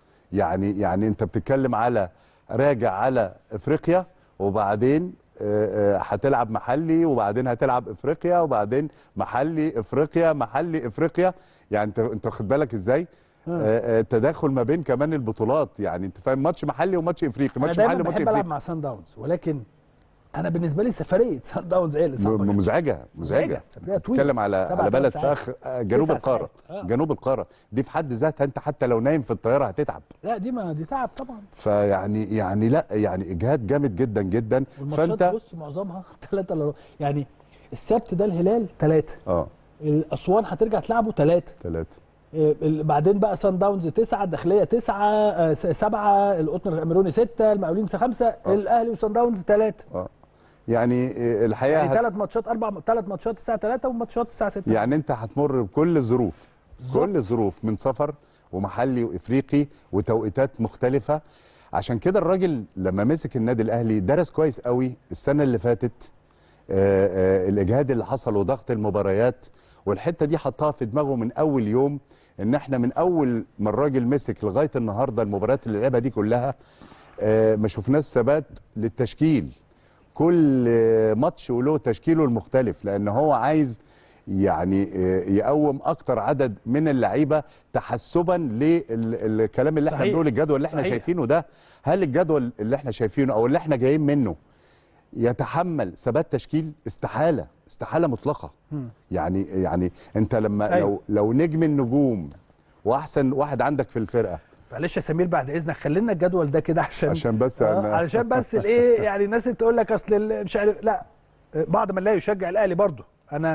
D: يعني يعني انت بتتكلم على راجع على افريقيا وبعدين آه، آه، هتلعب محلي وبعدين هتلعب افريقيا وبعدين محلي افريقيا محلي افريقيا يعني انت انت واخد بالك ازاي آه، آه، تداخل ما بين كمان البطولات يعني انت فاهم ماتش محلي وماتش افريقي
A: انا
D: ماتش
A: دايما
D: محلي وماتش
A: بحب العب
D: افريقي
A: مع سان داونز ولكن انا بالنسبه لي سفريه سان داونز هي اللي صعبه
D: م-
A: جدا.
D: مزعجه مزعجه
A: سفرية طويلة.
D: بتتكلم على
A: سبع
D: على
A: ثمان
D: بلد
A: ساعات.
D: فاخر آه، جنوب
A: تسع
D: القاره
A: ساعات. آه.
D: جنوب القاره دي في حد ذاتها انت حتى لو نايم في الطياره هتتعب
A: لا دي ما دي تعب طبعا
D: فيعني يعني لا يعني اجهاد جامد جدا جدا
A: والماتشات
D: فانت
A: بص معظمها ثلاثه الا ربع. يعني السبت ده الهلال ثلاثه
D: اه
A: اسوان هترجع تلعبوا ثلاثه
D: ثلاثه
A: بعدين بقى سان داونز تسعه الداخليه تسعه آه، س- سبعه القطن الكاميروني سته المقاولين خمسه الاهلي وسان داونز ثلاثه
D: اه يعني آه، الحقيقه
A: يعني
D: هت...
A: ثلاث ماتشات اربع ثلاث ماتشات الساعه 3 وماتشات الساعه 6
D: يعني انت هتمر بكل الظروف كل الظروف من سفر ومحلي وافريقي وتوقيتات مختلفه عشان كده الراجل لما مسك النادي الاهلي درس كويس قوي السنه اللي فاتت آه، آه، الاجهاد اللي حصل وضغط المباريات والحته دي حطها في دماغه من اول يوم ان احنا من اول ما الراجل مسك لغايه النهارده المباريات اللي لعبها دي كلها آه، ما شفناش ثبات للتشكيل كل آه، ماتش وله تشكيله المختلف لان هو عايز يعني آه، يقوم اكتر عدد من اللعيبه تحسبا للكلام اللي احنا
A: صحيح.
D: بنقول الجدول اللي احنا
A: صحيح.
D: شايفينه ده هل الجدول اللي احنا شايفينه او اللي احنا جايين منه يتحمل ثبات تشكيل استحاله استحاله مطلقه يعني يعني انت لما
A: أيوة.
D: لو لو نجم النجوم واحسن واحد عندك في الفرقه
A: معلش يا سمير بعد اذنك خلينا الجدول ده كده عشان
D: عشان بس
A: آه
D: أنا-
A: علشان بس الايه يعني الناس اللي تقول لك اصل ال- مش عارف لا بعض من لا يشجع الاهلي برضه انا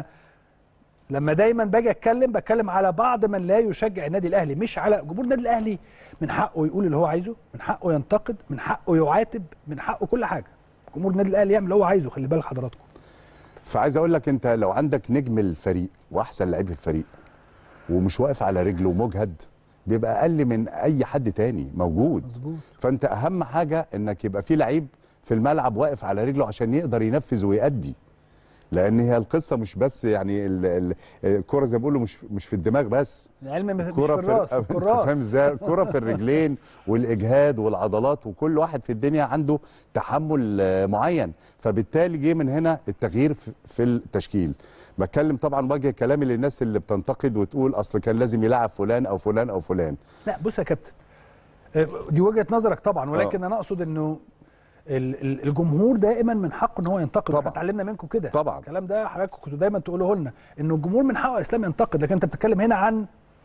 A: لما دايما باجي اتكلم بتكلم على بعض من لا يشجع النادي الاهلي مش على جمهور النادي الاهلي من حقه يقول اللي هو عايزه من حقه ينتقد من حقه يعاتب من حقه كل حاجه جمهور النادي الاهلي يعمل اللي هو عايزه خلي بالك حضراتكم
D: فعايز اقول لك انت لو عندك نجم الفريق واحسن لعيب في الفريق ومش واقف على رجله ومجهد بيبقى اقل من اي حد تاني موجود
A: مظبوط.
D: فانت اهم حاجه انك يبقى في لعيب في الملعب واقف على رجله عشان يقدر ينفذ ويأدي لان هي القصه مش بس يعني ال- ال- الكره زي ما بيقولوا مش مش في الدماغ بس
A: العلم مش في
D: الكرة
A: الراس في
D: أنت
A: الكراس
D: فاهم ازاي الكرة في الرجلين والاجهاد والعضلات وكل واحد في الدنيا عنده تحمل آه، معين فبالتالي جه من هنا التغيير في- في التشكيل بتكلم طبعا وجه كلامي للناس اللي بتنتقد وتقول اصل كان لازم يلعب فلان او فلان او فلان
A: لا بص يا كابتن آه، دي وجهه نظرك طبعا ولكن انا اقصد انه ال- ال- الجمهور دائما من حقه ان هو ينتقد
D: طبعا.
A: احنا اتعلمنا منكم كده
D: طبعا.
A: الكلام ده حضرتك كنتوا دايما تقولوه لنا انه الجمهور من حقه يا اسلام ينتقد لكن انت بتتكلم هنا عن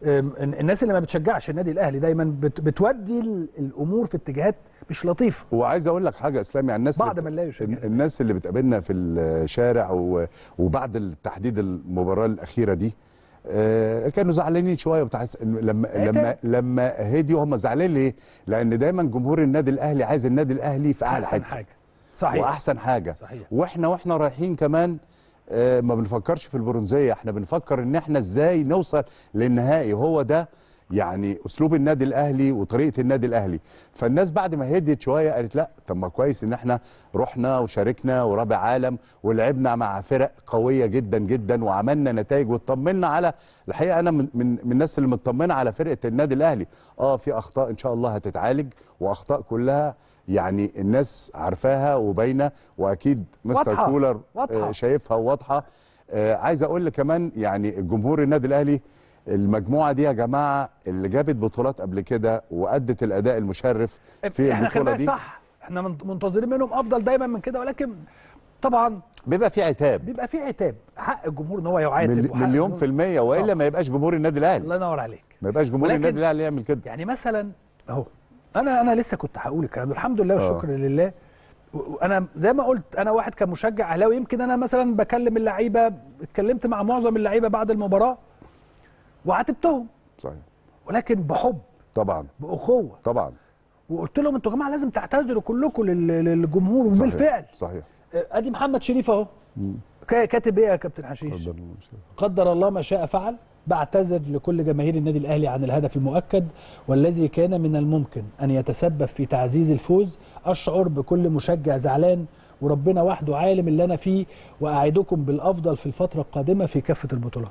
A: أم، الناس اللي ما بتشجعش النادي الاهلي دايما بت بتودي ال- الامور في اتجاهات مش لطيفه
D: وعايز اقول لك حاجه اسلام يعني الناس
A: بعض
D: اللي
A: من لا يشجع.
D: الناس اللي بتقابلنا في الشارع و- وبعد تحديد المباراه الاخيره دي آه، كانوا زعلانين شويه بتاع لما
A: عتاب.
D: لما لما هديوا هم زعلانين ليه؟ لان دايما جمهور النادي الاهلي عايز النادي الاهلي في اعلى
A: احسن
D: حته
A: حاجه صحيح
D: واحسن حاجه
A: صحيح.
D: واحنا واحنا رايحين كمان آه، ما بنفكرش في البرونزيه احنا بنفكر ان احنا ازاي نوصل للنهائي هو ده يعني اسلوب النادي الاهلي وطريقه النادي الاهلي فالناس بعد ما هديت شويه قالت لا طب ما كويس ان احنا رحنا وشاركنا ورابع عالم ولعبنا مع فرق قويه جدا جدا وعملنا نتائج واطمنا على الحقيقه انا من من, من الناس اللي مطمنه على فرقه النادي الاهلي اه في اخطاء ان شاء الله هتتعالج واخطاء كلها يعني الناس عارفاها وباينه واكيد مستر
A: واضحة.
D: كولر
A: واضحة.
D: آه، شايفها وواضحه آه، عايز اقول لك كمان يعني جمهور النادي الاهلي المجموعه دي يا جماعه اللي جابت بطولات قبل كده وادت الاداء المشرف في
A: احنا خلي
D: البطوله
A: بالك
D: دي
A: صح احنا من- منتظرين منهم افضل دايما من كده ولكن طبعا
D: بيبقى في عتاب
A: بيبقى في عتاب حق الجمهور ان هو يعاتب
D: مل-
A: وحق
D: مليون
A: الجمهور-
D: في المية والا
A: آه.
D: ما يبقاش جمهور النادي الاهلي
A: الله ينور عليك
D: ما يبقاش جمهور
A: ولكن-
D: النادي الاهلي يعمل كده
A: يعني مثلا اهو انا انا لسه كنت هقول الكلام ده الحمد لله والشكر لله و- وانا زي ما قلت انا واحد كمشجع اهلاوي يمكن انا مثلا بكلم اللعيبه اتكلمت مع معظم اللعيبه بعد المباراه وعاتبتهم
D: صحيح
A: ولكن بحب
D: طبعا
A: باخوه
D: طبعا
A: وقلت لهم انتوا يا جماعه لازم تعتذروا كلكم لل- للجمهور
D: صحيح.
A: وبالفعل
D: صحيح
A: آه، ادي محمد شريف اهو كا- كاتب ايه يا كابتن حشيش
D: اتفضل يا شيخ.
A: قدر الله ما شاء فعل بعتذر لكل جماهير النادي الاهلي عن الهدف المؤكد والذي كان من الممكن ان يتسبب في تعزيز الفوز اشعر بكل مشجع زعلان وربنا وحده عالم اللي انا فيه واعدكم بالافضل في الفتره القادمه في كافه البطولات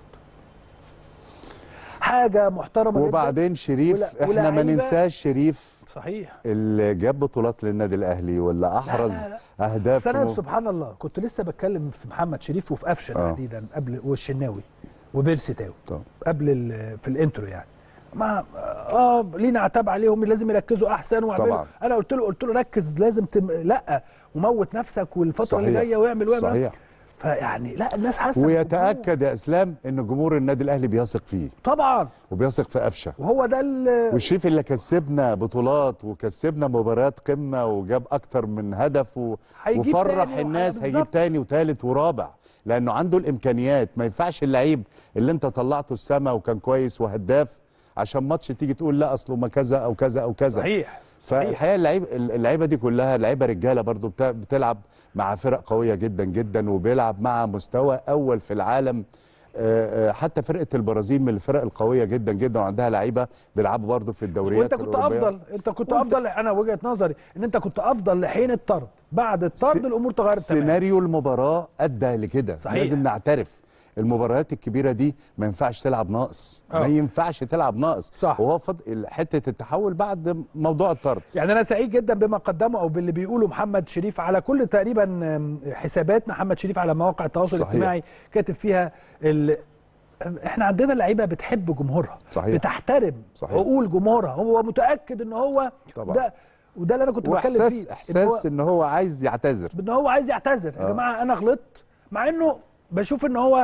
A: حاجه محترمه جدا
D: وبعدين شريف
A: ولا-
D: احنا ما
A: ولاعيبة-
D: ننساش شريف
A: صحيح
D: اللي جاب بطولات للنادي الاهلي واللي احرز
A: لا، لا.
D: اهداف
A: بس انا
D: في-
A: سبحان الله كنت لسه بتكلم في محمد شريف وفي قفشه
D: آه.
A: تحديدا قبل والشناوي وبيرسي تاو
D: طبعا.
A: قبل ال- في الانترو يعني ما اه لينا عتاب عليهم لازم يركزوا احسن واعملوا
D: طبعا.
A: انا قلت له قلت له ركز لازم تم لا وموت نفسك والفتره اللي
D: صحيح.
A: جايه واعمل واعمل
D: صحيح
A: فيعني لا الناس حاسه بالجمهور.
D: ويتاكد يا اسلام ان جمهور النادي الاهلي بيثق فيه
A: طبعا
D: وبيثق في قفشه
A: وهو ده ال-
D: والشريف اللي كسبنا بطولات وكسبنا مباريات قمه وجاب اكتر من هدف و...
A: هيجيب
D: وفرح
A: تاني
D: الناس
A: وح-
D: هيجيب
A: بالظبط.
D: تاني وتالت ورابع لانه عنده الامكانيات ما ينفعش اللعيب اللي انت طلعته السما وكان كويس وهداف عشان ماتش تيجي تقول لا اصله ما كذا او كذا او كذا
A: صحيح صحيح.
D: فالحقيقه اللعيب اللعيبه دي كلها لعيبه رجاله برضو بتا- بتلعب مع فرق قويه جدا جدا وبيلعب مع مستوى اول في العالم آه، آه، حتى فرقه البرازيل من الفرق القويه جدا جدا وعندها لعيبه بيلعبوا برضو في الدوريات
A: وانت كنت
D: الأوروبية.
A: افضل انت كنت
D: وأنت-
A: افضل انا وجهه نظري ان انت كنت افضل لحين الطرد بعد الطرد
D: س-
A: الامور تغيرت تماما
D: سيناريو المباراه ادى لكده
A: صحيح.
D: لازم نعترف المباريات الكبيره دي ما ينفعش تلعب ناقص
A: آه.
D: ما ينفعش تلعب ناقص
A: صح.
D: وهو فض... حته التحول بعد موضوع الطرد
A: يعني انا سعيد جدا بما قدمه او باللي بيقوله محمد شريف على كل تقريبا آم، حسابات محمد شريف على مواقع التواصل
D: صحيح.
A: الاجتماعي كاتب فيها ال... احنا عندنا لعيبه بتحب جمهورها
D: صحيح.
A: بتحترم
D: صحيح.
A: عقول جمهورها هو متاكد ان هو
D: طبعا.
A: ده وده اللي انا كنت بتكلم فيه
D: واحساس
A: إن
D: احساس
A: هو,
D: ان هو عايز يعتذر
A: ان هو عايز يعتذر يا
D: آه.
A: جماعه انا غلطت مع انه بشوف ان هو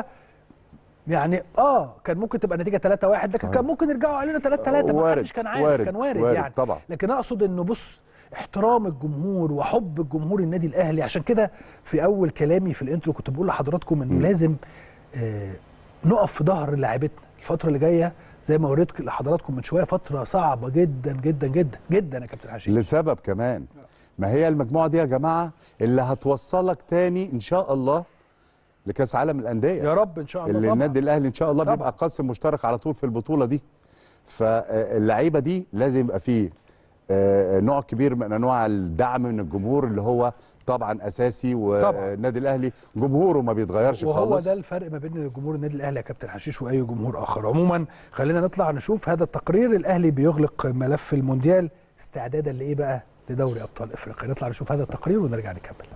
A: يعني اه كان ممكن تبقى نتيجه 3 1 لكن
D: صحيح.
A: كان ممكن يرجعوا علينا 3 3 ما
D: وارد،
A: حدش كان عارف
D: وارد،
A: كان وارد,
D: وارد
A: يعني
D: طبعا.
A: لكن اقصد انه بص احترام الجمهور وحب الجمهور النادي الاهلي عشان كده في اول كلامي في الانترو كنت بقول لحضراتكم انه لازم آه نقف في ظهر لاعيبتنا الفتره اللي جايه زي ما وريت لحضراتكم من شويه فتره صعبه جدا جدا جدا جدا يا كابتن حشيش
D: لسبب كمان ما هي المجموعه دي يا جماعه اللي هتوصلك تاني ان شاء الله لكاس عالم الانديه
A: يا رب ان شاء الله
D: اللي
A: طبعا.
D: النادي الاهلي ان شاء الله
A: طبعا.
D: بيبقى قاسم مشترك على طول في البطوله دي فاللعيبه دي لازم يبقى فيه آه، نوع كبير من انواع الدعم من الجمهور اللي هو طبعا اساسي
A: طبعا.
D: والنادي الاهلي جمهوره ما بيتغيرش
A: وهو
D: خالص
A: ده الفرق ما بين جمهور النادي الاهلي يا كابتن حشيش واي جمهور اخر عموما خلينا نطلع نشوف هذا التقرير الاهلي بيغلق ملف المونديال استعدادا لايه بقى لدوري ابطال افريقيا نطلع نشوف هذا التقرير ونرجع نكمل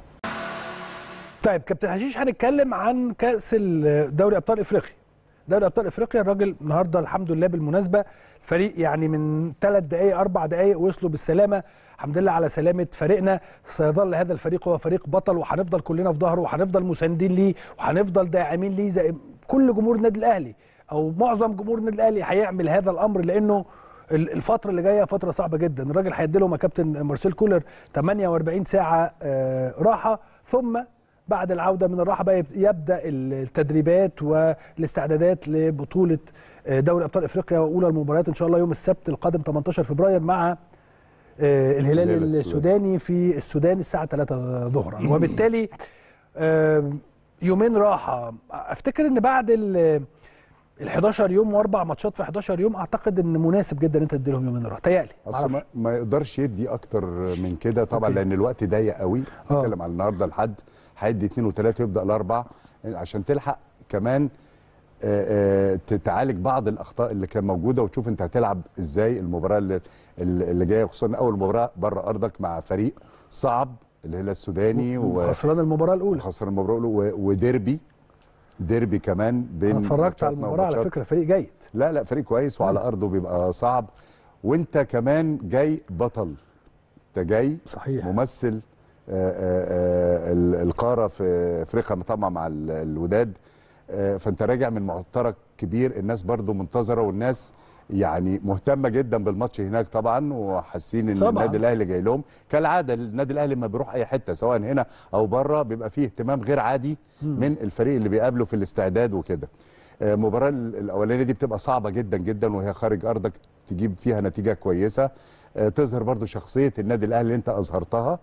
A: طيب كابتن حشيش هنتكلم عن كاس ال- دوري ابطال افريقيا دوري ابطال افريقيا الراجل النهارده الحمد لله بالمناسبه الفريق يعني من ثلاث دقائق اربع دقائق وصلوا بالسلامه الحمد لله على سلامه فريقنا سيظل هذا الفريق هو فريق بطل وهنفضل كلنا في ظهره وهنفضل مساندين ليه وهنفضل داعمين ليه زي كل جمهور النادي الاهلي او معظم جمهور النادي الاهلي هيعمل هذا الامر لانه ال- الفتره اللي جايه فتره صعبه جدا الراجل هيدي لهم يا كابتن مارسيل كولر 48 ساعه آه، راحه ثم بعد العوده من الراحه بقى يب- يبدا التدريبات والاستعدادات لبطوله آه، دوري ابطال افريقيا واولى المباريات ان شاء الله يوم السبت القادم 18 فبراير مع آه، الهلال
D: الهلال السوداني.
A: السوداني في السودان الساعه 3 ظهرا وبالتالي آه، يومين راحه افتكر ان بعد ال ال 11 يوم واربع ماتشات في 11 يوم اعتقد ان مناسب جدا انت تديلهم يومين راحه تهيألي
D: اصل ما,
A: معرفش.
D: ما يقدرش يدي اكتر من كده طبعا
A: أوكي.
D: لان الوقت ضيق قوي
A: آه.
D: نتكلم على النهارده لحد هيدي اثنين وثلاثه يبدا الاربع عشان تلحق كمان آه، آه، تتعالج بعض الاخطاء اللي كان موجوده وتشوف انت هتلعب ازاي المباراه اللي, اللي جايه خصوصا اول مباراه بره ارضك مع فريق صعب الهلال السوداني و-
A: خسران المباراه الاولى
D: وخسر المباراه الأولى و- وديربي ديربي كمان بين
A: انا اتفرجت على
D: ماتشاتنا
A: المباراه على
D: وماتشات-
A: فكره فريق جيد
D: لا لا فريق كويس وعلى ارضه بيبقى صعب وانت كمان جاي بطل انت جاي
A: صحيح.
D: ممثل آه، آه، آه، ال- القاره في افريقيا طبعا مع ال- الوداد آه، فانت راجع من معترك كبير الناس برضو منتظره والناس يعني مهتمه جدا بالماتش هناك طبعا وحاسين ان
A: طبعاً.
D: النادي الاهلي جاي لهم كالعاده النادي الاهلي لما بيروح اي حته سواء هنا او بره بيبقى فيه اهتمام غير عادي من الفريق اللي بيقابله في الاستعداد وكده آه، المباراه ال- الاولانيه دي بتبقى صعبه جدا جدا وهي خارج ارضك تجيب فيها نتيجه كويسه آه، تظهر برضو شخصيه النادي الاهلي اللي انت اظهرتها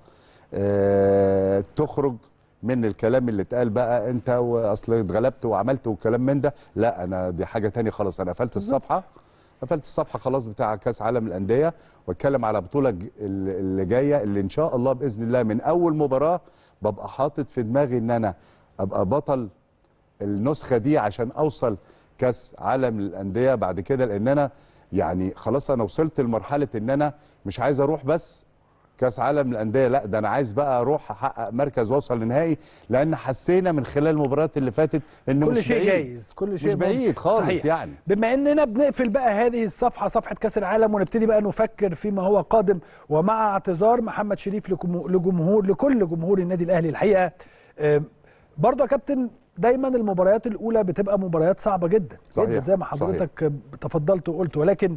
D: آه، تخرج من الكلام اللي اتقال بقى انت واصل اتغلبت وعملت والكلام من ده لا انا دي حاجه تانية خلاص انا قفلت الصفحه قفلت الصفحه خلاص بتاع كاس عالم الانديه واتكلم على بطوله ج- ال- اللي جايه اللي ان شاء الله باذن الله من اول مباراه ببقى حاطط في دماغي ان انا ابقى بطل النسخه دي عشان اوصل كاس عالم للانديه بعد كده لان انا يعني خلاص انا وصلت لمرحله ان انا مش عايز اروح بس كاس عالم للانديه لا ده انا عايز بقى اروح احقق مركز واوصل لنهائي لان حسينا من خلال المباريات اللي فاتت انه
A: كل
D: مش
A: شيء
D: بعيد
A: جايز كل شيء
D: مش بعيد
A: ممكن.
D: خالص
A: صحيح.
D: يعني
A: بما اننا بنقفل بقى هذه الصفحه صفحه كاس العالم ونبتدي بقى نفكر فيما هو قادم ومع اعتذار محمد شريف لجمهور, لجمهور لكل جمهور النادي الاهلي الحقيقه آم، برضه يا كابتن دايما المباريات الاولى بتبقى مباريات صعبه جدا
D: صحيح،
A: جدا زي ما حضرتك تفضلت وقلت ولكن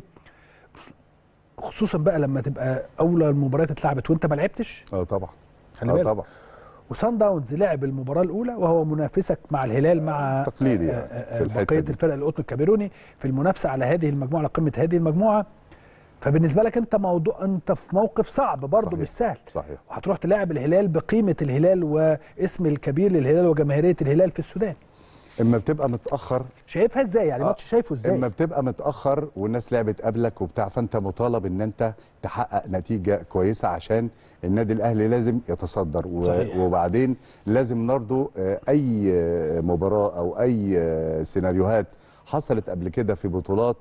A: خصوصا بقى لما تبقى اولى المباريات اتلعبت وانت ما لعبتش
D: اه طبعا
A: خلي
D: اه
A: بالك.
D: طبعا
A: وسان داونز لعب المباراه الاولى وهو منافسك مع الهلال مع
D: تقليدي يعني
A: آه، آه،
D: في الحتة
A: بقيه
D: دي.
A: الفرق القطن الكاميروني في المنافسه على هذه المجموعه على قمه هذه المجموعه فبالنسبه لك انت موضوع انت في موقف صعب برضه
D: صحيح.
A: مش سهل
D: صحيح
A: وهتروح تلاعب الهلال بقيمه الهلال واسم الكبير للهلال وجماهيريه الهلال في السودان
D: اما بتبقى متاخر
A: شايفها ازاي يعني
D: آه.
A: ماتش شايفه ازاي
D: اما بتبقى متاخر والناس لعبت قبلك وبتاع فانت مطالب ان انت تحقق نتيجه كويسه عشان النادي الاهلي لازم يتصدر و-
A: صحيح.
D: وبعدين لازم برضه آه، اي آه، مباراه او اي آه، سيناريوهات حصلت قبل كده في بطولات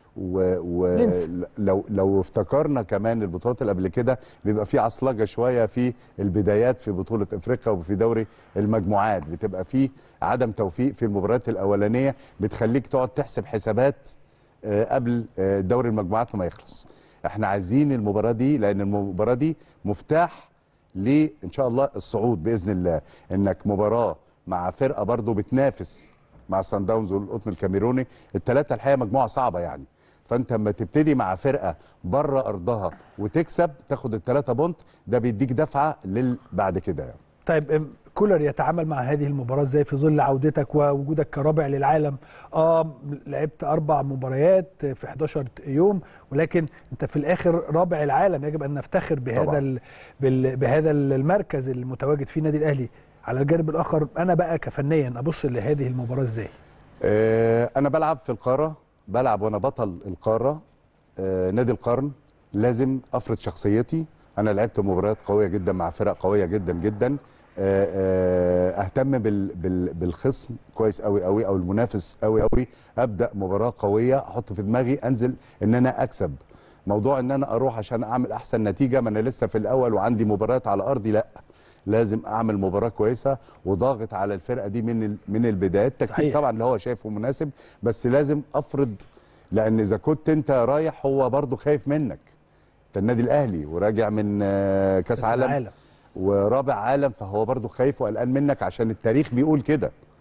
A: ننسى.
D: ولو لو افتكرنا كمان البطولات اللي قبل كده بيبقى في عصلجه شويه في البدايات في بطوله افريقيا وفي دوري المجموعات بتبقى في عدم توفيق في المباريات الاولانيه بتخليك تقعد تحسب حسابات آه، قبل آه، دوري المجموعات ما يخلص احنا عايزين المباراه دي لان المباراه دي مفتاح لان شاء الله الصعود باذن الله انك مباراه مع فرقه برضو بتنافس مع سان داونز والقطن الكاميروني الثلاثه الحقيقه مجموعه صعبه يعني فانت لما تبتدي مع فرقه بره ارضها وتكسب تاخد الثلاثه بونت ده بيديك دفعه لل بعد كده يعني.
A: طيب أم، كولر يتعامل مع هذه المباراة ازاي في ظل عودتك ووجودك كرابع للعالم اه لعبت اربع مباريات في 11 يوم ولكن انت في الاخر رابع العالم يجب ان نفتخر بهذا
D: طبعاً.
A: ال... بال... بهذا المركز المتواجد فيه النادي الاهلي على الجانب الاخر انا بقى كفنيا ابص لهذه المباراة ازاي
D: آه، انا بلعب في القاره بلعب وانا بطل القاره آه، نادي القرن لازم افرض شخصيتي انا لعبت مباريات قويه جدا مع فرق قويه جدا جدا آه، آه، اهتم بال بال بالخصم كويس قوي قوي او المنافس قوي قوي ابدا مباراه قويه احط في دماغي انزل ان انا اكسب موضوع ان انا اروح عشان اعمل احسن نتيجه ما انا لسه في الاول وعندي مباريات على ارضي لا لازم اعمل مباراه كويسه وضاغط على الفرقه دي من ال- من البدايه التكتيك
A: صحيح.
D: طبعا اللي هو شايفه مناسب بس لازم افرض لان اذا كنت انت رايح هو برضه خايف منك انت النادي الاهلي وراجع من آه، كاس عالم
A: العالم
D: ورابع عالم فهو برضه خايف وقلقان منك عشان التاريخ بيقول كده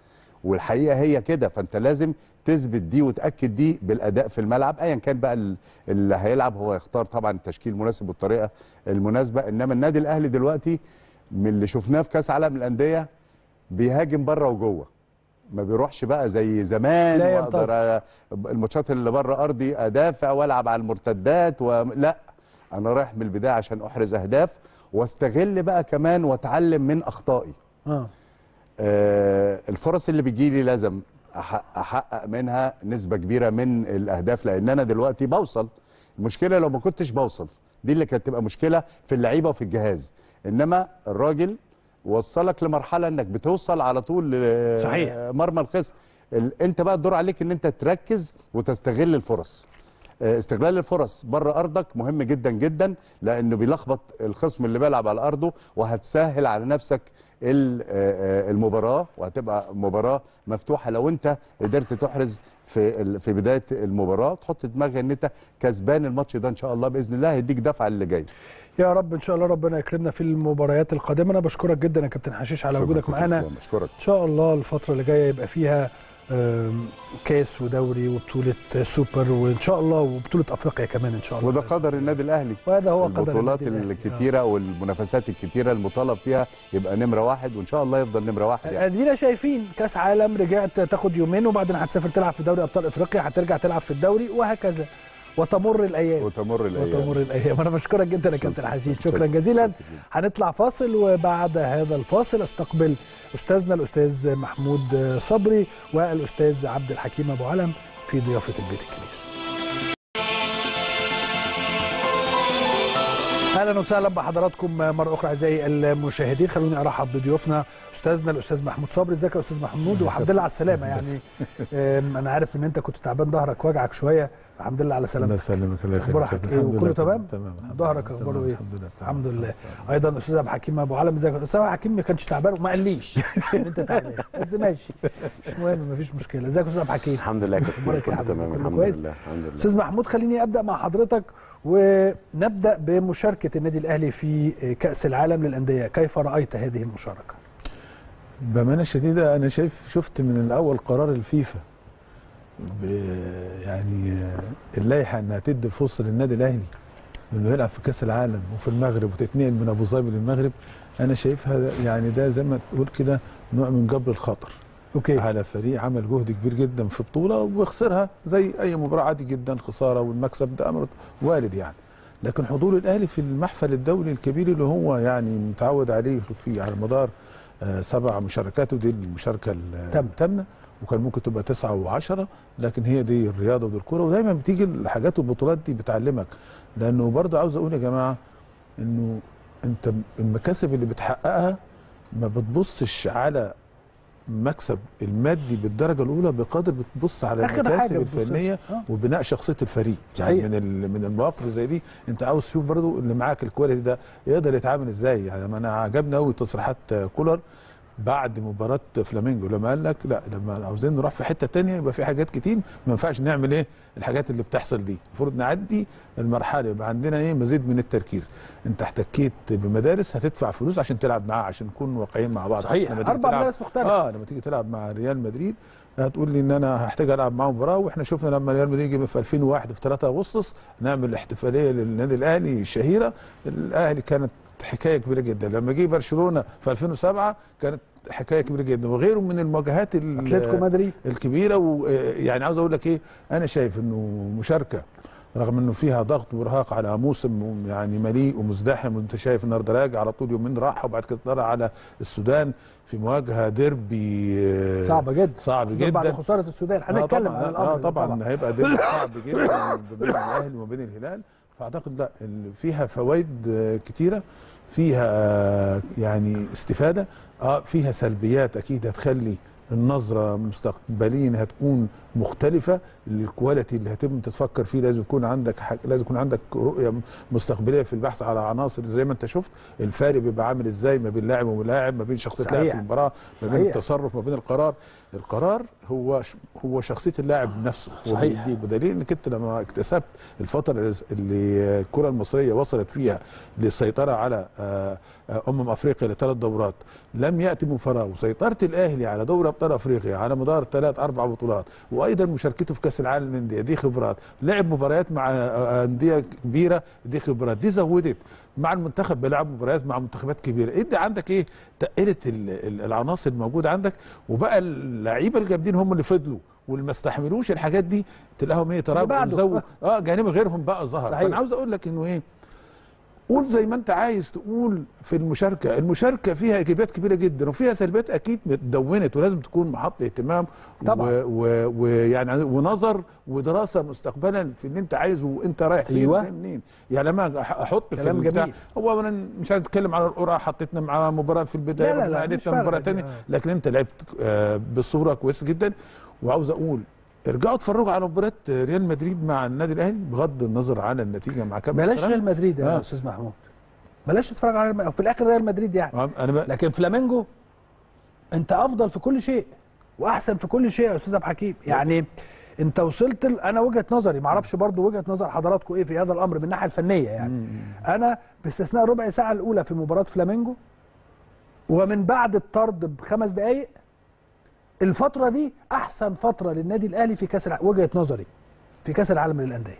D: والحقيقه هي كده فانت لازم تثبت دي وتاكد دي بالاداء في الملعب ايا كان بقى ال- اللي هيلعب هو يختار طبعا التشكيل المناسب والطريقه المناسبه انما النادي الاهلي دلوقتي من اللي شفناه في كاس عالم الانديه بيهاجم بره وجوه ما بيروحش بقى زي زمان
A: لا
D: واقدر أ- الماتشات اللي بره ارضي ادافع والعب على المرتدات و... لا انا رايح من البدايه عشان احرز اهداف واستغل بقى كمان واتعلم من اخطائي
A: اه
D: آه، الفرص اللي بتجيلي لازم أح- احقق منها نسبه كبيره من الاهداف لان انا دلوقتي بوصل المشكله لو ما كنتش بوصل دي اللي كانت تبقى مشكله في اللعيبه وفي الجهاز انما الراجل وصلك لمرحله انك بتوصل على طول ل-
A: صحيح.
D: مرمى الخصم ال- انت بقى الدور عليك ان انت تركز وتستغل الفرص آه، استغلال الفرص بره ارضك مهم جدا جدا لانه بيلخبط الخصم اللي بيلعب على ارضه وهتسهل على نفسك ال- آه، آه، المباراه وهتبقى مباراه مفتوحه لو انت قدرت تحرز في ال- في بدايه المباراه تحط دماغك ان انت كسبان الماتش ده ان شاء الله باذن الله هيديك دفعه اللي جاي
A: يا رب ان شاء الله ربنا يكرمنا في المباريات القادمه انا بشكرك جدا يا كابتن حشيش على
D: شكراً
A: وجودك
D: كابتن
A: معانا
D: اسلام، اشكرك
A: ان شاء الله الفتره اللي جايه يبقى فيها آم، كاس ودوري وبطوله سوبر وان شاء الله وبطوله افريقيا كمان ان شاء الله
D: وده قدر النادي الاهلي
A: وهذا هو قدر
D: البطولات
A: النادي الأهلي.
D: الكتيره والمنافسات الكتيره المطالب فيها يبقى نمره واحد وان شاء الله يفضل نمره واحد يعني.
A: ادينا شايفين كاس عالم رجعت تاخد يومين وبعدين هتسافر تلعب في دوري ابطال افريقيا هترجع تلعب في الدوري وهكذا وتمر الايام
D: وتمر الايام
A: وتمر الايام انا بشكرك جدا يا كابتن
D: شكراً.
A: حشيش
D: شكراً.
A: شكرا جزيلا
D: شكراً.
A: هنطلع فاصل وبعد هذا الفاصل استقبل استاذنا الاستاذ محمود صبري والاستاذ عبد الحكيم ابو علم في ضيافه البيت الكبير اهلا وسهلا بحضراتكم مره اخرى اعزائي المشاهدين خلوني ارحب بضيوفنا استاذنا الاستاذ محمود صبري ازيك يا استاذ محمود والحمد لله على السلامه يعني أم، انا عارف ان انت كنت تعبان ظهرك وجعك شويه الحمد لله على
E: الله
A: سلامتك
E: يسلمك الله يخليك
A: أخبارك
E: الحمد
A: إيه؟
E: لله
A: وكله تمام؟
E: تمام الحمد
A: ظهرك
E: لله،
A: أخباره
E: تمام،
A: إيه؟
E: الحمد لله تمام.
A: الحمد لله ايضا الاستاذ عبد الحكيم ابو علم ازيك الاستاذ عبد الحكيم ما كانش تعبان وما قاليش ان انت تعبان بس ماشي مش مهم مفيش مشكله ازيك يا استاذ عبد الحكيم
F: الحمد لله كابتن
A: أخبارك إيه يا
F: كله
A: حبيبي؟
F: تمام
A: كله
F: الحمد
A: كويس؟
F: لله الحمد لله
A: استاذ محمود خليني ابدا مع حضرتك ونبدا بمشاركه النادي الاهلي في كاس العالم للانديه كيف رايت هذه المشاركه
E: بامانه شديده انا شايف شفت من الاول قرار الفيفا ب- يعني آه، اللائحه انها تدي الفرصه للنادي الاهلي انه يلعب في كاس العالم وفي المغرب وتتنقل من ابو ظبي للمغرب انا شايفها ده- يعني ده زي ما تقول كده نوع من جبر الخاطر
A: اوكي
E: على فريق عمل جهد كبير جدا في بطوله وبيخسرها زي اي مباراه عادي جدا خساره والمكسب ده امر وارد يعني لكن حضور الاهلي في المحفل الدولي الكبير اللي هو يعني متعود عليه في على مدار آه، سبع مشاركات ودي المشاركه
A: تم.
E: الثامنه وكان ممكن تبقى تسعه وعشره لكن هي دي الرياضه ودي الكوره ودايما بتيجي الحاجات والبطولات دي بتعلمك لانه برضه عاوز اقول يا جماعه انه انت المكاسب اللي بتحققها ما بتبصش على المكسب المادي بالدرجه الاولى بقدر بتبص على
A: آخر حاجة
E: المكاسب
A: بتبص-
E: الفنيه
A: آه.
E: وبناء شخصيه الفريق يعني
A: صحيح.
E: من ال- من المواقف زي دي انت عاوز تشوف برضو اللي معاك الكواليتي ده يقدر يتعامل ازاي يعني ما انا عجبني قوي تصريحات كولر بعد مباراه فلامينجو لما قال لك لا لما عاوزين نروح في حته تانية يبقى في حاجات كتير ما ينفعش نعمل ايه الحاجات اللي بتحصل دي المفروض نعدي المرحله يبقى عندنا ايه مزيد من التركيز انت احتكيت بمدارس هتدفع فلوس عشان تلعب معاه عشان نكون واقعيين مع بعض
A: صحيح
E: لما تيجي
A: اربع
E: تلعب-
A: مدارس مختلفه
E: اه لما تيجي تلعب مع ريال مدريد هتقول لي ان انا هحتاج العب معاه مباراه واحنا شفنا لما ريال مدريد جه في 2001 في 3 اغسطس نعمل احتفاليه للنادي الاهلي الشهيره الاهلي كانت حكايه كبيره جدا لما جه برشلونه في 2007 كانت حكايه كبيره جدا وغيره من المواجهات ال-
A: اتلتيكو مدريد
E: الكبيره ويعني عاوز اقول لك ايه انا شايف انه مشاركه رغم انه فيها ضغط وارهاق على موسم يعني مليء ومزدحم وانت شايف النهارده راجع على طول يومين راحه وبعد كده طلع على السودان في مواجهه ديربي آه،
A: صعبه جدا
E: صعب
A: خصوصاً بعد
E: جدا
A: خساره السودان
E: آه
A: هنتكلم
E: طبعا
A: عن الامر
E: اه
A: ده
E: طبعا هيبقى ديربي صعب جدا ما بين الاهلي وما بين الهلال فاعتقد لا ال- فيها فوائد آه، كتيره فيها آه، يعني استفاده اه فيها سلبيات اكيد هتخلي النظره مستقبليا هتكون مختلفه الكواليتي اللي هتم تتفكر فيه لازم يكون عندك حاج... لازم يكون عندك رؤيه مستقبليه في البحث على عناصر زي ما انت شفت الفارق بيبقى عامل ازاي ما بين لاعب ولاعب ما بين شخصيه لاعب في
A: صحيح.
E: المباراه ما بين
A: صحيح.
E: التصرف ما بين القرار القرار هو ش- هو شخصيه اللاعب نفسه هو
A: صحيح.
E: بيديك بدليل انك انت لما اكتسبت الفتره اللي الكره المصريه وصلت فيها للسيطره على آه، آه، امم افريقيا لثلاث دورات لم ياتي من فراغ وسيطره الاهلي على دوري ابطال افريقيا على مدار ثلاث اربع بطولات وايضا مشاركته في كاس العالم للانديه دي خبرات لعب مباريات مع آه، انديه كبيره دي خبرات دي زودت مع المنتخب بيلعب مباريات مع منتخبات كبيره انت عندك ايه تقلت ال- ال- العناصر الموجوده عندك وبقى اللعيبه الجامدين هم اللي فضلوا واللي ما استحملوش الحاجات دي تلاقيهم ايه تراجعوا
A: بعده.
E: وزود اه جانب غيرهم بقى ظهر
A: صحيح.
E: فانا عاوز اقول لك انه ايه قول زي ما انت عايز تقول في المشاركه المشاركه فيها ايجابيات كبيره جدا وفيها سلبيات اكيد اتدونت ولازم تكون محط اهتمام
A: طبعا.
E: و- و- ويعني ونظر ودراسه مستقبلا في اللي انت عايزه وانت رايح فين
A: أيوة.
E: وجاي منين يعني لما أح- احط في
A: كلام
E: البتاع
A: جميل.
E: هو انا مش هنتكلم على القرعه حطيتنا مع مباراه في البدايه
A: لا، لا، لا،
E: وبعدين
A: مش
E: عدتنا مباراه
A: فارقة دي،
E: ثانيه
A: آه.
E: لكن انت لعبت آه، بصوره كويسه جدا وعاوز اقول ارجعوا اتفرجوا على مباراه ريال مدريد مع النادي الاهلي بغض النظر عن النتيجه مع كامل
A: بلاش
E: احترامي.
A: ريال مدريد يا
E: آه.
A: استاذ محمود بلاش تتفرج على ريال- في الاخر ريال مدريد يعني
E: آه، انا بقى
A: لكن فلامينجو انت افضل في كل شيء واحسن في كل شيء يا استاذ عبد الحكيم يعني انت وصلت ل... انا وجهه نظري ما اعرفش برضو وجهه نظر حضراتكم ايه في هذا الامر من الناحيه الفنيه يعني انا باستثناء الربع ساعه الاولى في مباراه فلامينجو ومن بعد الطرد بخمس دقائق الفتره دي احسن فتره للنادي الاهلي في كاس الع... وجهه نظري في كاس العالم للانديه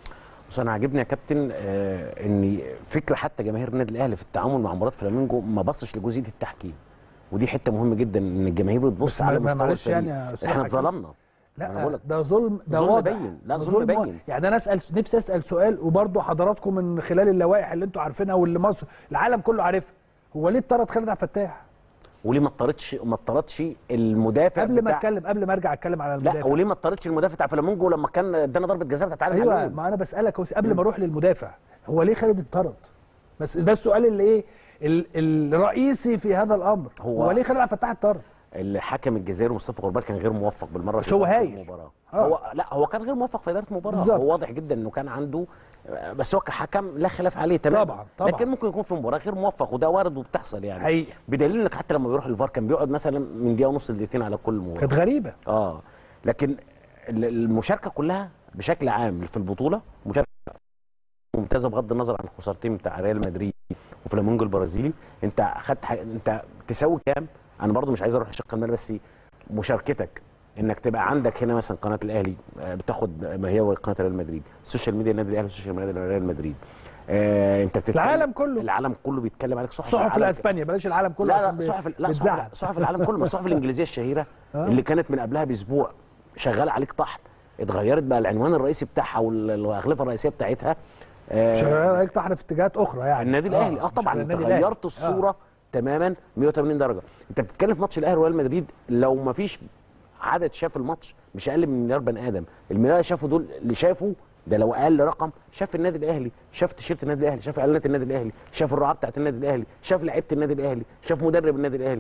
F: بس انا عاجبني يا كابتن آه ان فكره حتى جماهير النادي الاهلي في التعامل مع مباراه فلامينجو ما بصش لجزئيه التحكيم ودي حته مهمه جدا ان الجماهير بتبص
A: بس
F: على
A: ما-
F: مستوى
A: معلش
F: الفريق.
A: يعني يا أستاذ
F: احنا
A: حكيم.
F: اتظلمنا أنا بقول
A: لا
F: لك.
A: ده ظلم ده
F: ظلم
A: واضح
F: باين. لا،
A: ده
F: ظلم باين.
A: واضح. يعني انا اسال نفسي اسال سؤال وبرضه حضراتكم من خلال اللوائح اللي انتوا عارفينها واللي مصر العالم كله عارفها هو ليه اتطرد خالد عبد الفتاح
F: وليه ما اطردش ما اطردش المدافع
A: قبل ما
F: بتاع-
A: اتكلم قبل ما ارجع اتكلم على
F: لا
A: المدافع
F: وليه ما اطردش المدافع بتاع فلامينجو لما كان ادانا ضربه جزاء بتاعت علي
A: ايوه
F: معلول؟
A: ما انا بسالك هو قبل ما اروح للمدافع هو ليه خالد اتطرد بس ده السؤال اللي ايه ال- الرئيسي في هذا الامر
F: هو-
A: هو, ليه خالد عبد الفتاح اتطرد
F: الحكم الجزائري مصطفى غربال كان غير موفق بالمره
A: بس
F: في
A: هو
F: إدارة
A: هايل.
F: المباراه
A: آه.
F: هو لا هو كان غير موفق في اداره المباراه
A: بالظبط.
F: هو واضح جدا انه كان عنده بس هو كحكم لا خلاف عليه تماما
A: طبعاً، طبعاً.
F: لكن ممكن يكون في مباراه غير موفق وده وارد وبتحصل يعني
A: حقيقي.
F: بدليل انك حتى لما بيروح الفار كان بيقعد مثلا من دقيقه ونص لدقيقتين على كل مباراه
A: كانت غريبه
F: اه لكن ال- المشاركه كلها بشكل عام في البطوله مشاركه ممتازه بغض النظر عن الخسارتين بتاع ريال مدريد وفلامينجو البرازيلي انت اخدت حاجة انت تساوي كام انا برضو مش عايز اروح الشق المالي بس مشاركتك انك تبقى عندك هنا مثلا قناه الاهلي آه، بتاخد ما هي قناه ريال مدريد السوشيال ميديا النادي الاهلي والسوشيال ميديا ريال مدريد آه انت بتتكلم
A: العالم كله.
F: العالم كله بيتكلم عليك صحف
A: صحف
F: العالم-
A: الاسبانيا بلاش العالم كله
F: لا
A: عشان
F: لا
A: بي-
F: صحف لا
A: بتزعل.
F: صحف, صحف العالم كله ما الصحف الانجليزيه الشهيره
A: آه.
F: اللي كانت من قبلها باسبوع شغاله عليك طحن اتغيرت بقى العنوان الرئيسي بتاعها والاغلفه الرئيسيه بتاعتها آه،
A: شغال عليك طحن في اتجاهات اخرى يعني
F: النادي الاهلي اه طبعا
A: شغال
F: انت
A: النادي الأهلي.
F: غيرت الصوره تماما 180 درجه انت بتتكلم في ماتش الاهلي وريال مدريد لو ما فيش عدد شاف الماتش مش اقل من مليار بني ادم المليار اللي شافوا دول اللي شافوا ده لو اقل رقم شاف النادي الاهلي شاف تيشيرت النادي الاهلي شاف اعلانات النادي الاهلي شاف الرعاه بتاعت النادي الاهلي شاف لعيبه النادي الاهلي شاف مدرب النادي الاهلي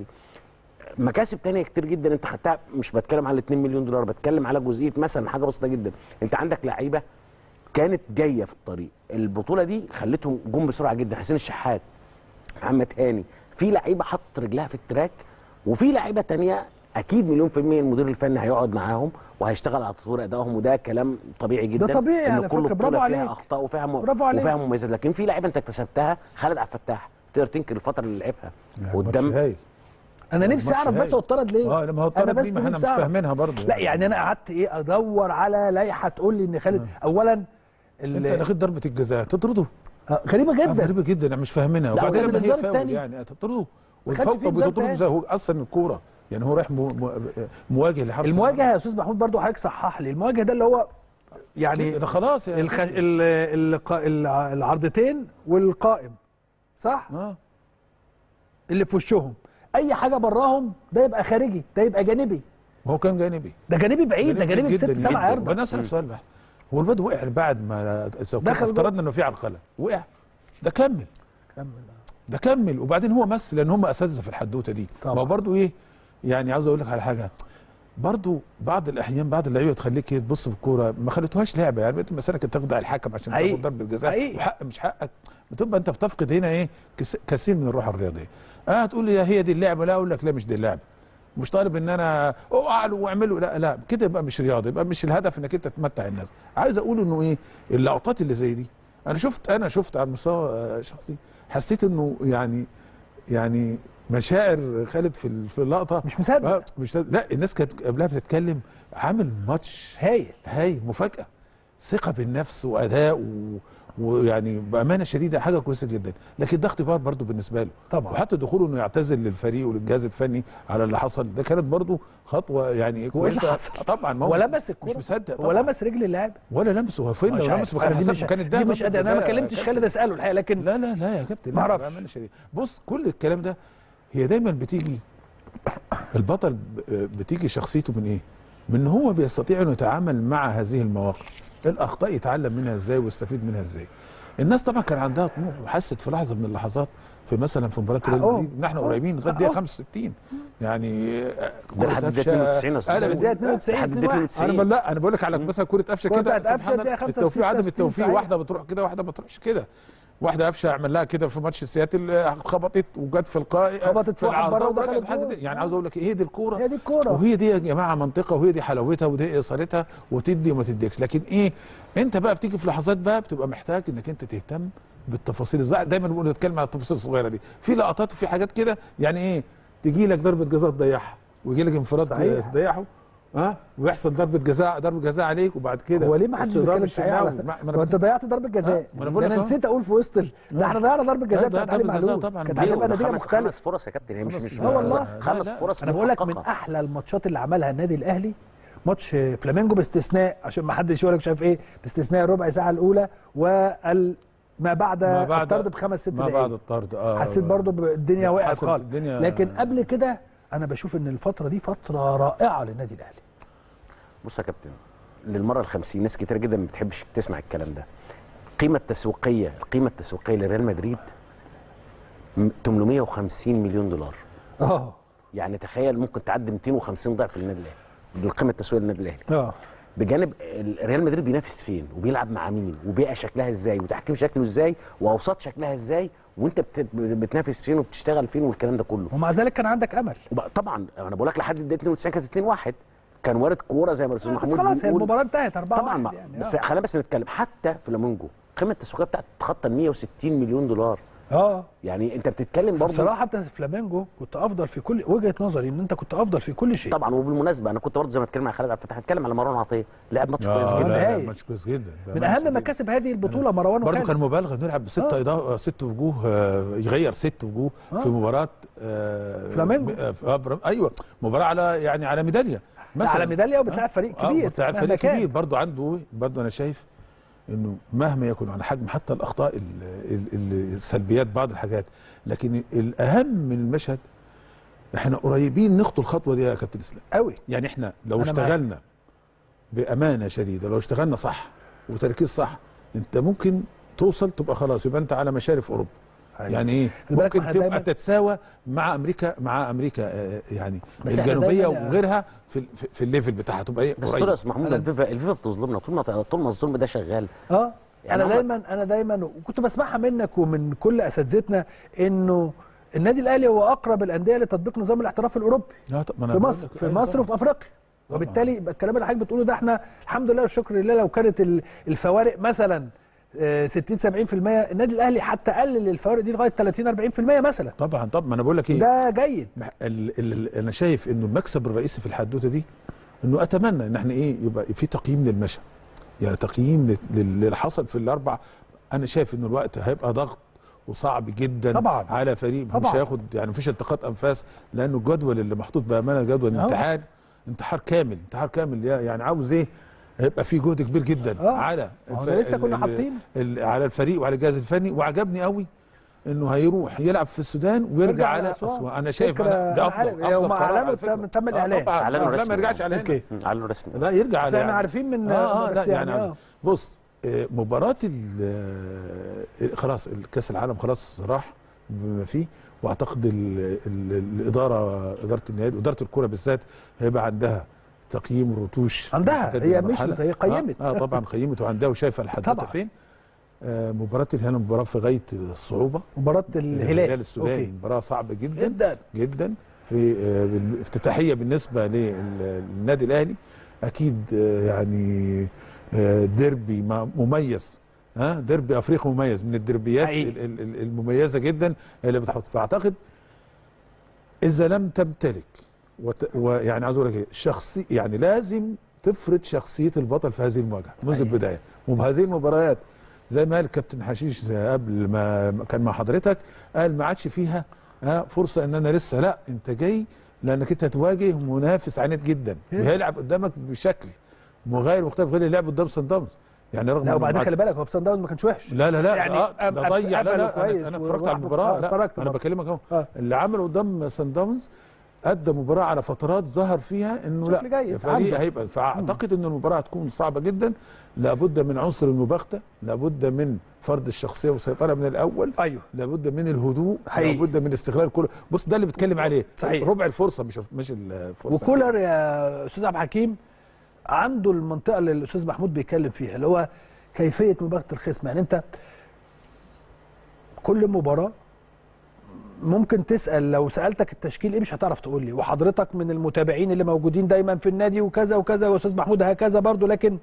F: مكاسب تانية كتير جدا انت خدتها مش بتكلم على 2 مليون دولار بتكلم على جزئيه مثلا حاجه بسيطه جدا انت عندك لعيبه كانت جايه في الطريق البطوله دي خلتهم جم بسرعه جدا حسين الشحات محمد هاني في لعيبه حطت رجلها في التراك وفي لعيبه تانية اكيد مليون في المية المدير الفني هيقعد معاهم وهيشتغل على تطوير ادائهم وده كلام طبيعي جدا
A: طبيعي
F: ان
A: على
F: كل
A: فكرة، برافو
F: بطوله
A: عليك.
F: فيها اخطاء وفيها م...
A: برافو عليك.
F: وفيها مميزات لكن في لعيبه انت اكتسبتها خالد عبد الفتاح تقدر تنكر الفتره اللي لعبها
E: قدام
F: قدام
E: هايل
A: انا نفسي
E: ماتش
A: اعرف بس
E: هايل.
A: هو اتطرد ليه
E: اه لما هو
A: أنا
E: اتطرد
A: بس
E: دي ما احنا
A: نفسي
E: مش
A: أعرف.
E: فاهمينها برضه
A: لا يعني انا قعدت ايه ادور على لائحه تقول لي ان خالد اولا
E: انت
A: ال-
E: لغيت ضربه الجزاء تطرده
A: آه، غريبه
E: آه،
A: جدا
E: غريبه جدا انا مش فاهمينها
A: لا،
E: وبعدين
A: ولا
E: لما هي
A: بالإنذار
E: فاول
A: التاني.
E: يعني تطرده
A: ما كانش
E: والفوق
A: فيه إنذار
E: بتطرده
A: تاني.
E: زي هو اصلا الكوره يعني هو رايح مو- مو- مواجه لحرس
A: المواجهه يا استاذ محمود برضو حضرتك صحح لي المواجهه ده اللي هو يعني
E: ده خلاص يعني
A: الخ... ال... ال... الع- العرضتين والقائم صح
E: اه
A: اللي في وشهم اي حاجه براهم ده يبقى خارجي ده يبقى جانبي
E: ما هو كان جانبي
A: ده جانبي بعيد ده جانبي
E: جدا
A: بست سبع
E: جدا.
A: ياردة
E: وبعدين اسالك سؤال بحت هو الواد وقع بعد ما سو- كنا
A: دخل جوه.
E: افترضنا انه في عرقله وقع ده كمل
A: كمل.
E: ده كمل وبعدين هو مثل لان هم اساتذه في الحدوته دي
A: طبعا.
E: ما هو برضه ايه يعني عاوز اقول لك على حاجه برضه بعض الاحيان بعض اللعيبه تخليك إيه تبص في الكوره ما خليتوهاش لعبه يعني بقيت مثلا كنت تخدع الحكم عشان
A: حقيقي.
E: تاخد ضربه جزاء
A: حقيقي.
E: وحق مش حقك بتبقى انت بتفقد هنا ايه كس- كثير من الروح الرياضيه اه هتقول لي هي دي اللعبه لا اقول لك لا مش دي اللعبه مش طالب ان انا اعلوا واعملوا لا لا كده يبقى مش رياضه يبقى مش الهدف انك انت تمتع الناس عايز اقول انه ايه اللقطات اللي زي دي انا شفت انا شفت على المستوى آه، شخصي حسيت انه يعني يعني مشاعر خالد في ال- في اللقطه
A: مش مصدق.
E: آه، مش مصدق. لا الناس كانت قبلها بتتكلم عامل ماتش
A: هايل
E: هاي مفاجاه ثقه بالنفس واداء و... ويعني بامانه شديده حاجه كويسه جدا لكن ده اختبار برضه بالنسبه له
A: طبعا.
E: وحتى دخوله انه يعتذر للفريق وللجهاز الفني على اللي حصل ده كانت برضه خطوه يعني
A: هو إيه اللي
E: كويسه
A: حصل؟
E: طبعا ما
A: هو
E: مش-
A: لمس الكوره
E: مش مصدق
A: هو
E: طبعا
A: لمس رجل اللاعب
E: ولا لمسه هو فين
A: مش
E: لو
A: عارف.
E: لمسه كان
A: أنا دي
E: حسب
A: مش
E: كان
A: دي مش
E: ضربة
A: انا ما
E: جزاء.
A: كلمتش خالد اساله الحقيقه لكن
E: لا لا لا يا كابتن
A: ما
E: لا،
A: أعرفش.
E: بأمانة شديدة. بص كل الكلام ده هي دايما بتيجي البطل ب- بتيجي شخصيته من ايه؟ من إن هو بيستطيع انه يتعامل مع هذه المواقف الاخطاء يتعلم منها ازاي ويستفيد منها ازاي الناس طبعا كان عندها طموح وحست في لحظه من اللحظات في مثلا في مباراه ريال
A: حقهم.
E: مدريد ان احنا
A: حقهم.
E: قريبين لغايه دقيقه
A: حقهم.
E: 65 يعني
F: ده لحد دقيقة 92 يا أستاذ
E: قلبت
F: محمود.
A: دقيقة 92
F: لحد دقيقة
A: 2-1.
F: 92.
E: انا بل- لا انا بقول لك على مثلا كره قفشه
A: كرة
E: كده
A: بتاعت قفشة
E: سبحان
A: دقيقة
E: الله
A: 65
E: التوفيق عدم التوفيق
A: صحيح.
E: واحده بتروح كده واحده ما تروحش كده واحده قفشه عمل لها كده في ماتش سياتل آه، خبطت وجت في القائم
A: خبطت في واحد
E: العارضة
A: بره
E: ورجعت
A: ودخلت
E: حاجة
A: جول.
E: دي. يعني عاوز اقول لك هي دي الكوره
A: هي دي الكورة.
E: وهي دي يا جماعه منطقه وهي دي حلاوتها ودي اثارتها وتدي وما تديكش لكن ايه انت بقى بتيجي في لحظات بقى بتبقى محتاج انك انت تهتم بالتفاصيل الزع دايما بنقول نتكلم على التفاصيل الصغيره دي في لقطات وفي حاجات كده يعني ايه تجي لك ضربه جزاء تضيعها ويجي لك انفراد
A: صحيح.
E: تضيعه ها ويحصل ضربه جزاء ضربه جزاء عليك وبعد كده
A: هو ليه ما حدش
E: استضراب
A: بيتكلم صحيح
E: الشناوي.
A: على
E: ما- ما أنا
A: هو انت ضيعت ضربه جزاء
E: ما أنا بقول
A: ده
E: لك
A: انا
E: أهو.
A: نسيت اقول في وسط ال- ده احنا ضيعنا ضربه جزاء
E: لا،
A: بتاعت
E: ضربة
A: علي
E: جزاء
A: معلول
E: طبعاً.
A: كانت
E: ليه؟
A: هتبقى
F: ده
A: نتيجه
F: خمس
A: مختلفه
F: خمس فرص يا كابتن هي مش
E: خمس
F: مش
E: فرص.
A: اه والله.
E: لا،
F: خمس
E: لا.
F: فرص
A: انا بقول لك من
F: محققة.
A: احلى الماتشات اللي عملها النادي الاهلي ماتش فلامينجو باستثناء عشان ما حدش يقول لك مش عارف ايه باستثناء الربع ساعه الاولى وال ما بعد
E: ما بعد
A: الطرد بخمس ست
E: ما
A: دقائق
E: بعد الطرد اه
A: حسيت برضو ب- الدنيا وقعت
E: حسيت
A: خالص
E: الدنيا-
A: لكن قبل كده انا بشوف ان الفتره دي فتره رائعه للنادي الاهلي
F: بص يا كابتن للمره الخمسين ناس كتير جدا ما بتحبش تسمع الكلام ده القيمه التسويقيه القيمه التسويقيه لريال مدريد م- 850 مليون دولار
A: اه
F: يعني تخيل ممكن تعدي 250 ضعف للنادي الاهلي دي القيمه التسويقيه للنادي الاهلي
A: اه
F: بجانب ال- ريال مدريد بينافس فين وبيلعب مع مين وبيئه شكلها ازاي وتحكيم شكله ازاي واوساط شكلها ازاي وانت بت- بتنافس فين وبتشتغل فين والكلام ده كله
A: ومع ذلك كان عندك امل
F: وبقى- طبعا انا بقول لك لحد الدقيقه 92 كانت 2 1 كان وارد كوره زي ما الاستاذ
A: بس
F: محمود
A: خلاص هي
F: بيقول.
A: المباراه انتهت 4
F: طبعا ما
A: يعني
F: بس
A: آه.
F: خلينا بس نتكلم حتى فلامينجو القيمه التسويقيه بتاعت تتخطى ال 160 مليون دولار
A: اه
F: يعني انت بتتكلم
A: بس
F: برضه
A: بصراحه انت في فلامينجو كنت افضل في كل وجهه نظري ان انت كنت افضل في كل شيء
F: طبعا وبالمناسبه انا كنت برضه زي ما اتكلم مع خالد عبد الفتاح هتكلم على مروان عطيه لعب ماتش كويس
E: آه
A: جدا.
E: لا لا
A: هايل.
E: ماتش كويس جدا
A: من
E: بأمانة
A: اهم
E: شديدة.
A: مكاسب هذه البطوله مروان
E: برضه
A: وخالد
E: كان مبالغه انه يلعب بست
A: آه.
E: إضاءة ست وجوه آه، يغير ست وجوه
A: آه.
E: في مباراه آه،
A: فلامينجو.
E: آه، آه، برا- ايوه مباراه على يعني على ميداليه
A: على ميداليه وبتلعب فريق
E: آه،
A: كبير
E: بتلعب
A: مهما
E: فريق
A: كان.
E: كبير برضه عنده برضه انا شايف انه مهما يكن على حجم حتى الاخطاء ال- ال- ال- السلبيات بعض الحاجات لكن الاهم من المشهد احنا قريبين نخطو الخطوه دي يا كابتن اسلام
A: قوي
E: يعني احنا لو
A: أنا معاك.
E: اشتغلنا بامانه شديده لو اشتغلنا صح وتركيز صح انت ممكن توصل تبقى خلاص يبقى انت على مشارف اوروبا
A: أيوة.
E: يعني ايه
A: خلي بالك
E: ممكن
A: إحنا
E: تبقى
A: دايماً-
E: تتساوى مع امريكا مع امريكا آه، يعني
A: بس إحنا
E: الجنوبيه
A: دايماً-
E: وغيرها في ال- في- في الليفل بتاعها تبقى ايه
F: بس
E: قريب.
F: طول يا استاذ محمود
A: أنا-
F: الفيفا الفيفا بتظلمنا طول ما طول ما الظلم ده شغال
A: اه
F: يعني
A: انا
F: هم-
A: دايما انا دايما وكنت بسمعها منك ومن كل اساتذتنا انه النادي الاهلي هو اقرب الانديه لتطبيق نظام الاحتراف الاوروبي
E: لا طب ما أنا
A: في
E: بقول
A: مصر
E: لك-
A: في
E: أيوة
A: مصر
E: طبعاً.
A: وفي افريقيا وبالتالي يبقى الكلام اللي حضرتك بتقوله ده احنا الحمد لله والشكر لله لو كانت ال- الفوارق مثلا آه، 60 70% النادي الاهلي حتى قلل الفوارق دي لغايه 30 40% مثلا
E: طبعا طب ما انا بقول لك ايه
A: ده جيد
E: ال ال انا شايف انه المكسب الرئيسي في الحدوته دي انه اتمنى ان احنا ايه يبقى في تقييم للمشهد يعني تقييم لل- لل- للي حصل في الاربع انا شايف انه الوقت هيبقى ضغط وصعب جدا
A: طبعاً.
E: على فريق مش
A: طبعاً.
E: هياخد يعني مفيش التقاط انفاس لانه الجدول اللي محطوط بامانه جدول
A: أهو.
E: انتحار انتحار كامل انتحار كامل يعني عاوز ايه هيبقى في جهد كبير جدا
A: آه.
E: على
A: ما هو
E: الف-
A: ده لسه
E: ال-
A: كنا
E: ال-
A: حاطين.
E: ال- على الفريق وعلى الجهاز الفني وعجبني قوي انه هيروح يلعب في السودان ويرجع
A: يرجع
E: على
A: على أسوان.
E: اسوان انا شايف
A: فكرة
E: انا ده
A: أنا
E: افضل
A: عارف،
E: افضل
A: هم
E: قرار
A: أعلنوا
E: على فكرة.
A: تم- تم
E: آه
A: الإعلان.
E: طبعا
F: اعلنوا
E: لا
F: رسمي
E: ما يرجعش على هنا
A: اوكي
F: اعلنوا رسمي
E: لا يرجع على
A: بس احنا عارفين من
E: اه اه
A: بس
E: لا يعني,
A: يعني
E: يعني
A: آه.
E: بص آه، مباراة ال- آه، خلاص الكاس العالم خلاص راح بما فيه واعتقد ال ال الاداره اداره النادي واداره الكره بالذات هيبقى عندها تقييم رتوش
A: عندها،
E: لحد
A: هي
E: المرحلة.
A: مشت، هي قيمت.
E: اه, آه طبعا قيمت وعندها وشايفه الحدوته
A: طبعاً.
E: فين آه مباراه الهلال مباراه في غايه الصعوبه
A: مباراه الهلال
E: السوداني
A: أوكي.
E: مباراه صعبه جدا
A: جدا
E: جدا في آه، بال- افتتاحيه بالنسبه للنادي الاهلي اكيد آه، يعني آه، ديربي ما- مميز ها ديربي افريقي مميز من الدربيات
A: حقيقي.
E: ال- ال- ال- المميزه جدا اللي بتحط فاعتقد اذا لم تمتلك وت... ويعني عاوز اقول لك ايه شخصي يعني لازم تفرض شخصيه البطل في هذه المواجهه منذ
A: حقيقي.
E: البدايه وبهذه المباريات زي ما قال الكابتن حشيش قبل ما ما كان مع حضرتك قال ما عادش فيها ها فرصه ان انا لسه لا انت جاي لانك انت هتواجه منافس عنيد جدا وهيلعب قدامك بشكل مغاير مختلف غير اللي لعب قدام سان داونز يعني رغم
A: لا
E: إنه
A: وبعدين
E: مع-
A: خلي بالك هو في سان داونز ما كانش وحش
E: لا لا لا
A: يعني
E: يعني
A: أم-
E: ده ضيع لا
A: قفله
E: لا
A: كويس
E: انا, أنا اتفرجت على
A: وراح-
E: المباراه
A: آه،
E: لا
A: اتفرجت
E: انا
A: برضه.
E: بكلمك اهو
A: آه.
E: اللي عمله قدام سان داونز ادى مباراه على فترات ظهر فيها انه
A: بشكل
E: لا
A: جيد،
E: فريق
A: عنده.
E: هيبقى فاعتقد ان المباراه هتكون صعبه جدا لابد من عنصر المباغته لابد من فرض الشخصيه والسيطره من الاول
A: ايوه
E: لابد من الهدوء
A: حقيقي.
E: لابد من استغلال كل بص ده اللي بتكلم عليه
A: صحيح.
E: ربع الفرصه مش مش الفرصه
A: وكولر يا استاذ عبد الحكيم عنده المنطقه اللي الاستاذ محمود بيتكلم فيها اللي هو كيفيه مباغته الخصم يعني انت كل مباراه ممكن تسال لو سالتك التشكيل ايه مش هتعرف تقول لي وحضرتك من المتابعين اللي موجودين دايما في النادي وكذا وكذا واستاذ محمود هكذا برضو لكن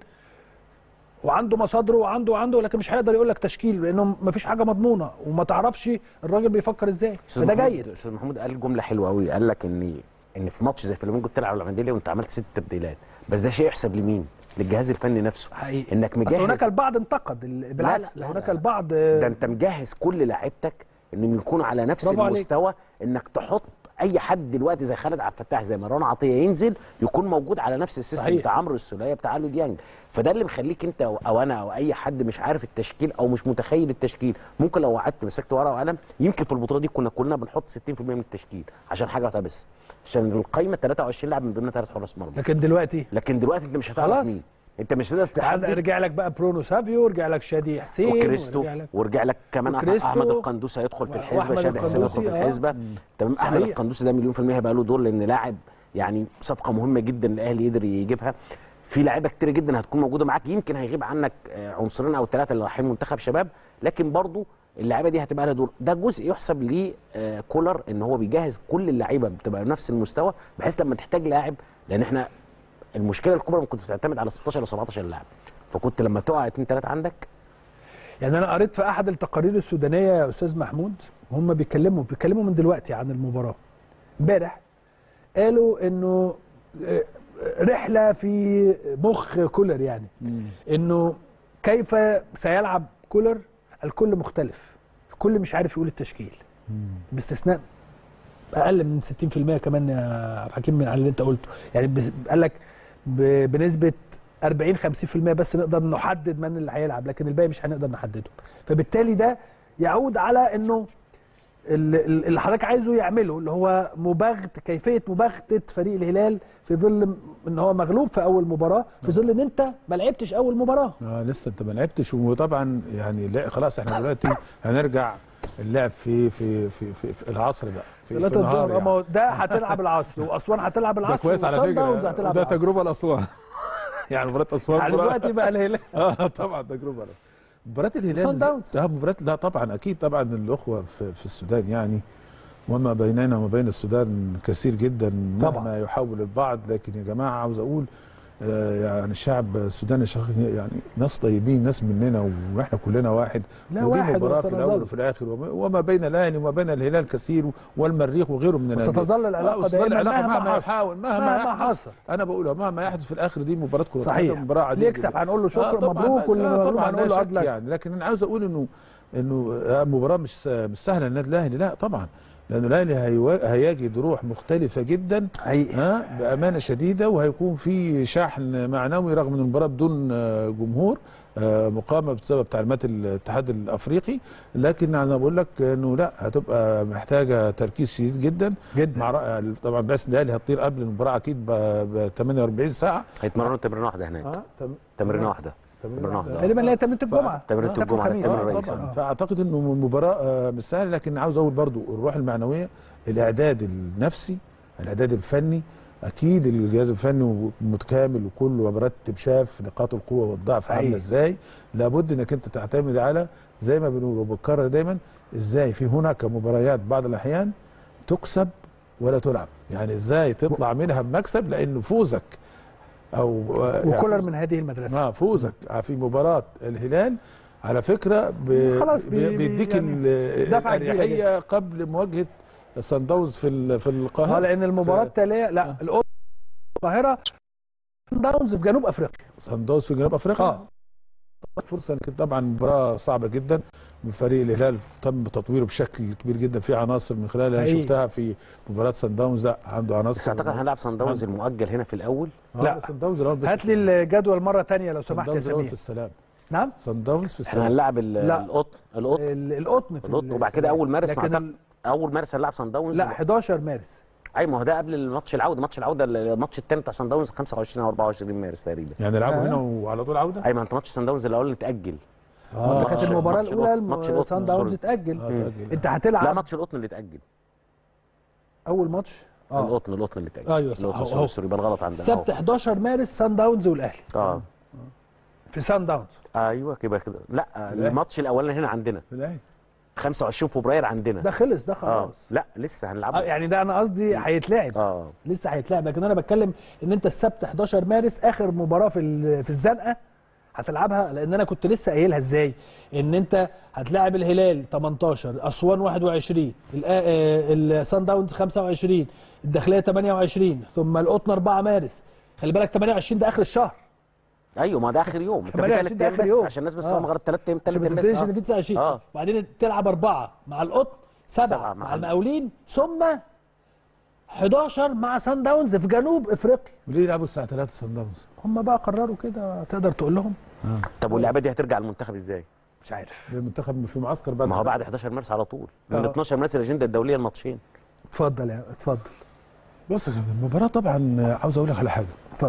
A: وعنده مصادره وعنده وعنده لكن مش هيقدر يقول لك تشكيل لانه مفيش حاجه مضمونه وما تعرفش الراجل بيفكر ازاي
F: استاذ
A: فده
F: محمود-
A: جيد
F: استاذ محمود قال جمله حلوه قوي قال لك ان ان في ماتش زي فلامينجو بتلعب على مانديليا وانت عملت ست تبديلات بس ده شيء يحسب لمين؟ للجهاز الفني نفسه
A: حقيقي
F: انك
A: اصل
F: مجهز
A: هناك البعض انتقد ال- بالعكس
F: لا، لا،
A: هناك
F: لا.
A: البعض
F: ده انت مجهز كل لاعيبتك انهم يكونوا على نفس
A: برافو عليك.
F: المستوى انك تحط اي حد دلوقتي زي خالد عبد الفتاح زي مروان عطيه ينزل يكون موجود على نفس السيستم
A: صحيح.
F: بتاع عمرو السوليه بتاع الو ديانج فده اللي مخليك انت او أو انا او اي حد مش عارف التشكيل او مش متخيل التشكيل ممكن لو قعدت مسكت ورقه وقلم يمكن في البطوله دي كنا كلنا بنحط 60% من التشكيل عشان حاجه واحده بس عشان القايمه 23 لاعب من ضمنها ثلاث حراس مرمى
A: لكن دلوقتي
F: لكن دلوقتي انت مش هتعرف
A: خلاص.
F: مين انت مش هتقدر
A: تعال
F: تحدد
A: رجع لك بقى برونو سافيو رجع لك شادي حسين
F: وكريستو
A: ورجع لك
F: ورجع لك كمان
A: وكريستو
F: احمد القندوسي هيدخل في الحسبه
A: وأحمد
F: شادي حسين هيدخل في
A: القندوسي، آه.
F: الحسبه تمام احمد
A: صحيح.
F: القندوسي ده مليون في الميه هيبقى له دور لان لاعب يعني صفقه مهمه جدا الاهلي قدر يجيبها في لعيبه كتير جدا هتكون موجوده معاك يمكن هيغيب عنك آه، عنصرين او ثلاثه اللي رايحين منتخب شباب لكن برضو اللعيبه دي هتبقى لها دور ده جزء يحسب لكولر ان هو بيجهز كل اللعيبه بتبقى بنفس المستوى بحيث لما تحتاج لاعب لان احنا المشكله الكبرى إنك كنت بتعتمد على 16 او 17 لاعب فكنت لما تقع اتنين ثلاثه عندك
A: يعني انا قريت في احد التقارير السودانيه يا استاذ محمود هم بيتكلموا بيتكلموا من دلوقتي عن المباراه امبارح قالوا انه آه، رحله في مخ كولر يعني انه كيف سيلعب كولر الكل مختلف الكل مش عارف يقول التشكيل باستثناء اقل من 60% كمان يا عبد الحكيم من على اللي انت قلته يعني بس- قال لك ب- بنسبه 40 50% بس نقدر نحدد من اللي هيلعب لكن الباقي مش هنقدر نحدده فبالتالي ده يعود على انه ال- ال- اللي حضرتك عايزه يعمله اللي هو مباغت كيفيه مباغته فريق الهلال في ظل م- ان هو مغلوب في اول مباراه في ظل ان انت ما لعبتش اول مباراه
E: اه لسه انت ما لعبتش وطبعا يعني لا خلاص احنا دلوقتي هنرجع اللعب في في في في, في العصر بقى في, في
A: ثلاثة
E: النهار
A: الظهر
E: يعني.
A: أما ده هتلعب العصر واسوان هتلعب
E: ده
A: العصر
E: كويس على
A: وصن داونز
E: فكره
A: هتلعب
E: ده
A: العصر.
E: تجربه لاسوان يعني مباراه اسوان
A: يعني
E: مباراة-
A: دلوقتي بقى الهلال
E: اه طبعا تجربه لاسوان مباراه الهلال
A: صن داونز.
E: اه مباراه لا طبعا اكيد طبعا الاخوه في, في السودان يعني وما بيننا وما بين السودان كثير جدا
A: طبعا.
E: مهما يحول البعض لكن يا جماعه عاوز اقول آه، يعني الشعب السوداني الشقيق يعني ناس طيبين ناس مننا واحنا كلنا واحد
A: لا
E: ودي
A: واحد
E: مباراه في
A: وسنظل.
E: الاول وفي الاخر وما- وما بين الاهلي وما بين الهلال كثير والمريخ وغيره من الأندية.
A: وستظل العلاقة
E: آه، وستظل
A: دائما
E: العلاقه
A: مهما
E: مهما
A: حصل.
E: يحاول مهما,
A: مهما
E: يحدث.
A: حصل.
E: انا بقولها مهما يحدث في الاخر دي مباراه كره
A: صحيح.
E: قدم، مباراه عاديه
A: اللي يكسب
E: جدا.
A: هنقول له شكرا،
E: طبعاً،
A: مبروك، واللي
E: آه،
A: مغلوب
E: طبعاً،
A: هنقول
E: لا
A: له
E: شك
A: عدلك.
E: يعني لكن انا عاوز اقول انه انه آه، مباراه مش مش سهله للنادي الاهلي لا طبعا لانه الاهلي هيوا- هيجد روح مختلفه جدا
A: حقيقي
E: ها بامانه شديده وهيكون في شحن معنوي رغم ان المباراه بدون آه، جمهور آه، مقامه بسبب تعليمات الاتحاد الافريقي لكن انا بقول لك انه لا هتبقى محتاجه تركيز شديد جدا
A: جدا.
E: مع رأي- طبعا بعثه الاهلي هتطير قبل المباراه اكيد ب 48 ساعه
F: هيتمرنوا تمرين واحده هناك
E: اه تم-
F: تمرين واحده
E: تمرين
F: تمرين
E: واحدة.
F: واحده
A: تقريبا اللي هي تمرينة الجمعه
F: تمرينة
A: سبت
F: الجمعة،
A: وخميس.
F: تمرين
E: آه
F: الرئيس.
E: طبعا
A: آه.
E: فاعتقد انه مباراه آه، مش سهله لكن عاوز اقول برضو الروح المعنويه الاعداد النفسي الاعداد الفني اكيد الجهاز الفني متكامل وكله مرتب شاف نقاط القوه والضعف
A: حقيقي.
E: عامله ازاي لابد انك انت تعتمد على زي ما بنقول وبكرر دايما ازاي في هناك مباريات بعض الاحيان تكسب ولا تلعب يعني ازاي تطلع منها بمكسب لان فوزك او يعني
A: وكولر
E: فوز-
A: من هذه المدرسه
E: ما فوزك في مباراه الهلال على فكره ب...
A: خلاص بي-
E: بي- بيديك
A: يعني
E: ال-
A: دفعة كبيرة
E: الاريحيه قبل مواجهه سان داونز في ال- في القاهره
A: اه لان المباراه
E: ف-
A: التاليه لا
E: آه.
A: القطن القاهره داونز في جنوب افريقيا
E: سان داونز في جنوب افريقيا
A: اه
E: فرصه كانت طبعا مباراه صعبه جدا من فريق الهلال تم تطويره بشكل كبير جدا في عناصر من خلال انا
A: حقيقي.
E: شفتها في مباراه سان داونز لا عنده عناصر
F: بس اعتقد هنلعب سان داونز المؤجل هنا في الاول
E: لا
A: لا.
E: سان داونز الاول بس
A: هات لي الجدول مره تانية لو
E: سان
A: سمحت يا
E: داونز الاول
A: سمير
E: في السلام
A: نعم
E: سان داونز في
F: احنا
E: السلام
F: هنلعب ال-
A: لا.
F: القطن القطن
A: ال- القطن في
F: القطن وبعد كده
A: السنة.
F: اول مارس مع
A: لكن
F: تق-
A: ال-
F: اول مارس هنلعب سان داونز
A: لا 11 مارس
F: اي ما هو ده قبل الماتش العوده ماتش العوده الماتش الثاني بتاع سان داونز 25 او 24 مارس تقريبا
E: يعني لعبوا
A: آه.
E: هنا وعلى طول عوده
F: اي ما انت ماتش سان داونز الاول اللي اتاجل
A: اه ده كانت
F: ماتش-
A: المباراه
F: ماتش
A: الاولى
F: القطن- ماتش القطن،
A: سان داونز
F: سوري.
A: اتاجل
E: آه، تأجل.
A: انت
F: لا
A: هتلعب
F: ماتش القطن اللي اتاجل
A: اول ماتش اه
F: القطن القطن اللي اتاجل
A: أيوة، صح.
F: القطن
A: أهو.
F: سوري سوري يبقى الغلط عندنا
A: السبت 11 مارس سان داونز والاهلي
F: اه
A: في سان داونز
F: ايوه كده كده لا
E: الأهلي.
F: الماتش الاولاني هنا عندنا
E: في الاهلي
F: 25 فبراير عندنا
A: ده خلص ده
F: اه
A: خلاص
F: لا لسه
A: آه
F: هنلعبه
A: يعني ده انا قصدي هيتلعب
F: اه
A: لسه هيتلعب لكن انا بتكلم ان انت السبت 11 مارس اخر مباراه في ال- في الزنقه هتلعبها لان انا كنت لسه قايلها ازاي ان انت هتلاعب الهلال 18 اسوان 21 الآ- آه، السان داونز 25 الداخليه 28 ثم القطن 4 مارس خلي بالك 28 ده اخر الشهر
F: ايوه ما ده اخر يوم انت
A: 28
F: في
A: ده
F: ثلاث
A: آخر
F: ايام
A: يوم.
F: بس عشان الناس بس
A: آه.
F: هم غير ثلاث ايام
A: عشان ما
F: ثلاث
A: تنساش
F: ايام
A: ان في
F: بس
A: 29
F: اه
A: بعدين تلعب اربعه مع القطن سبعه
F: سبعة
A: مع,
F: مع
A: المقاولين ثم 11 مع سان داونز في جنوب افريقيا
E: وليه يلعبوا الساعه 3 سان داونز
A: هم بقى قرروا كده تقدر تقول لهم
F: طب واللعبه دي هترجع المنتخب ازاي؟
A: مش عارف
E: المنتخب في معسكر بعد
F: ما هو بعد 11 مارس على طول من
A: آه.
F: 12 مارس الاجنده الدوليه الماتشين
A: اتفضل يا اتفضل
E: بص يا كابتن المباراه طبعا عاوز اقول لك على حاجه
A: اتفضل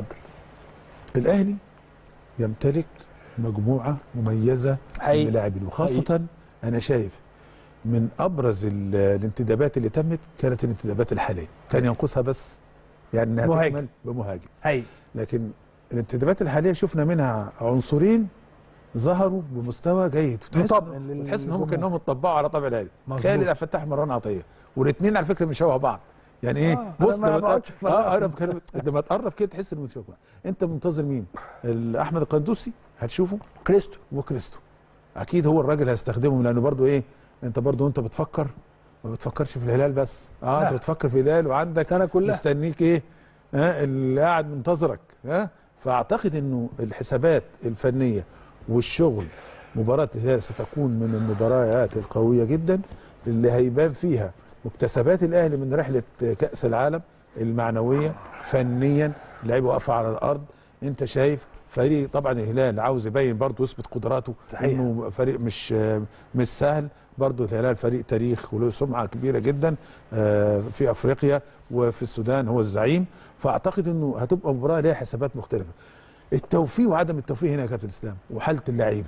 E: الاهلي يمتلك مجموعه مميزه
A: حقيقي.
E: من اللاعبين وخاصه انا شايف من ابرز ال- الانتدابات اللي تمت كانت الانتدابات الحاليه كان ينقصها بس يعني انها
A: مهاجم.
E: تكمل بمهاجم
A: هي
E: لكن الانتدابات الحاليه شفنا منها عنصرين ظهروا بمستوى جيد وتحس
A: مطمئن لل-
E: وتحس ان هم
A: للجمهور.
E: كانهم اتطبعوا على طبع الاهلي
A: مظبوط.
E: خالد عبد الفتاح مروان عطيه والاثنين على فكره مش شبه بعض يعني ايه
A: آه،
E: بص
A: أنا ما
E: لما
A: بقعدش
E: تقرب-
A: أتفرج.
E: اه انا بكلم- لما تقرب كده تحس انه مش شبه بعض. انت منتظر مين ال- احمد القندوسي هتشوفه
A: كريستو
E: وكريستو اكيد هو الراجل هيستخدمهم لانه برضو ايه انت برضو انت بتفكر ما بتفكرش في الهلال بس اه
A: لا.
E: انت بتفكر في الهلال وعندك
A: السنة كلها.
E: مستنيك ايه ها اللي قاعد منتظرك ها فاعتقد انه الحسابات الفنيه والشغل مباراه الهلال ستكون من المباريات القويه جدا اللي هيبان فيها مكتسبات الاهلي من رحله كاس العالم المعنويه فنيا لعيبه واقفه على الارض انت شايف فريق طبعا الهلال عاوز يبين برضه يثبت قدراته
A: صحيح.
E: انه فريق مش مش سهل برضه الهلال فريق تاريخ وله سمعه كبيره جدا آه، في افريقيا وفي السودان هو الزعيم فاعتقد انه هتبقى مباراه ليها حسابات مختلفه التوفيق وعدم التوفيق هنا يا كابتن اسلام وحاله اللعيبه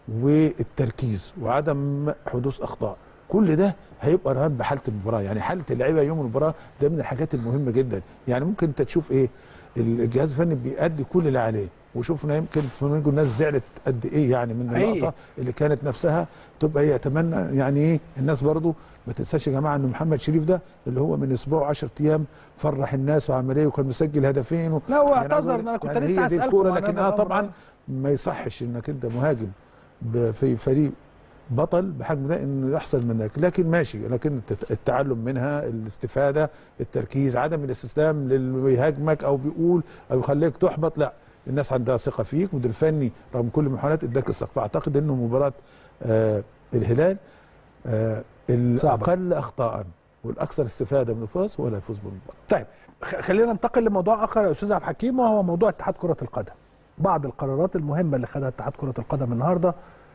E: والتركيز وعدم حدوث اخطاء كل ده هيبقى رهان بحاله المباراه يعني حاله اللعيبه يوم المباراه ده من الحاجات المهمه جدا يعني ممكن انت تشوف ايه الجهاز الفني بيأدي كل اللي عليه وشفنا يمكن في فلامينجو الناس زعلت قد ايه يعني من
A: حقيقي.
E: اللقطه اللي كانت نفسها تبقى هي اتمنى يعني ايه الناس برضو ما تنساش يا جماعه ان محمد شريف ده اللي هو من اسبوع 10 ايام فرح الناس وعمل ايه وكان مسجل هدفين و...
A: لا هو
E: يعني
A: اعتذر
E: عاوز
A: ان انا كنت
E: يعني
A: لسه
E: هي دي
A: هسالكم
E: الكوره
A: عن
E: لكن
A: هذا
E: اه
A: الأمر.
E: طبعا ما يصحش انك انت مهاجم ب- في فريق بطل بحجم ده انه يحصل منك لكن ماشي لكن الت- التعلم منها الاستفاده التركيز عدم الاستسلام للي بيهاجمك او بيقول او يخليك تحبط لا الناس عندها ثقه فيك مدير فني رغم كل المحاولات اداك الثقه فاعتقد انه مباراه آه الهلال آه الاقل اخطاء والاكثر استفاده من الفوز هو اللي هيفوز بالمباراه
A: طيب خ- خلينا ننتقل لموضوع اخر يا استاذ عبد الحكيم وهو موضوع اتحاد كره القدم بعض القرارات المهمه اللي خدها اتحاد كره القدم النهارده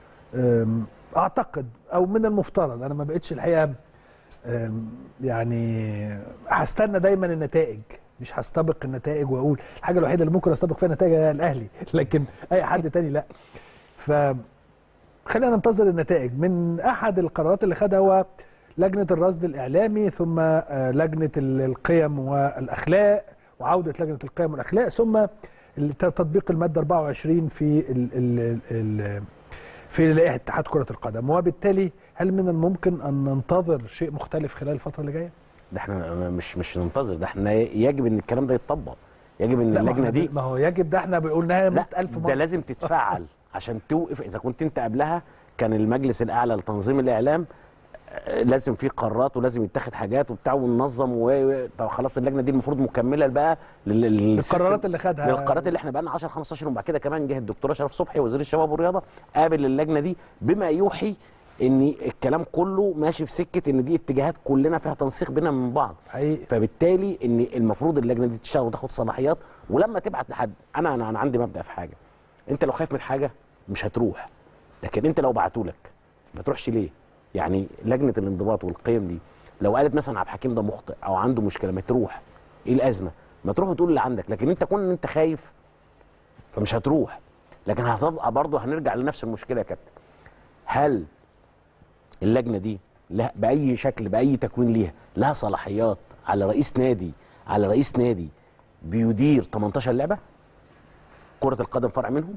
A: أم، اعتقد او من المفترض انا ما بقتش الحقيقه أم، يعني هستنى دايما النتائج مش هستبق النتائج واقول الحاجه الوحيده اللي ممكن استبق فيها النتائج هي الاهلي لكن اي حد تاني لا ف خلينا ننتظر النتائج من احد القرارات اللي خدها هو لجنه الرصد الاعلامي ثم آه، لجنه ال- القيم والاخلاق وعوده لجنه القيم والاخلاق ثم ال- تطبيق الماده 24 في ال ال ال في لائحه اتحاد كره القدم وبالتالي هل من الممكن ان ننتظر شيء مختلف خلال الفتره اللي جايه؟
F: ده احنا مش مش ننتظر ده احنا يجب ان الكلام ده يتطبق يجب ان
A: لا، ما
F: اللجنه
A: هو-
F: دي
A: ما هو يجب ده احنا قلناها
F: لا
A: 100000
F: ده
A: مره
F: لازم تتفعل عشان توقف اذا كنت انت قبلها كان المجلس الاعلى لتنظيم الاعلام آه، لازم في قرارات ولازم يتخذ حاجات وبتاع وننظم و و- طب خلاص اللجنه دي المفروض مكمله بقى لل- لل-
A: القرارات اللي خدها
F: للقرارات اللي احنا بقى لنا 10 15 وبعد كده كمان جه الدكتور اشرف صبحي وزير الشباب والرياضه قابل اللجنه دي بما يوحي ان الكلام كله ماشي في سكه ان دي اتجاهات كلنا فيها تنسيق بينا من بعض
A: حقيقي
F: فبالتالي ان المفروض اللجنه دي تشتغل وتاخد صلاحيات ولما تبعت لحد انا انا, أنا عندي مبدا في حاجه انت لو خايف من حاجه مش هتروح لكن انت لو بعتوا لك ما تروحش ليه يعني لجنه الانضباط والقيم دي لو قالت مثلا عبد الحكيم ده مخطئ او عنده مشكله ما تروح ايه الازمه ما تروح وتقول اللي عندك لكن انت كون ان انت خايف فمش هتروح لكن هتبقى برضه هنرجع لنفس المشكله يا كابتن هل اللجنه دي لها باي شكل باي تكوين ليها لها صلاحيات على رئيس نادي على رئيس نادي بيدير 18 لعبه كره القدم فرع منهم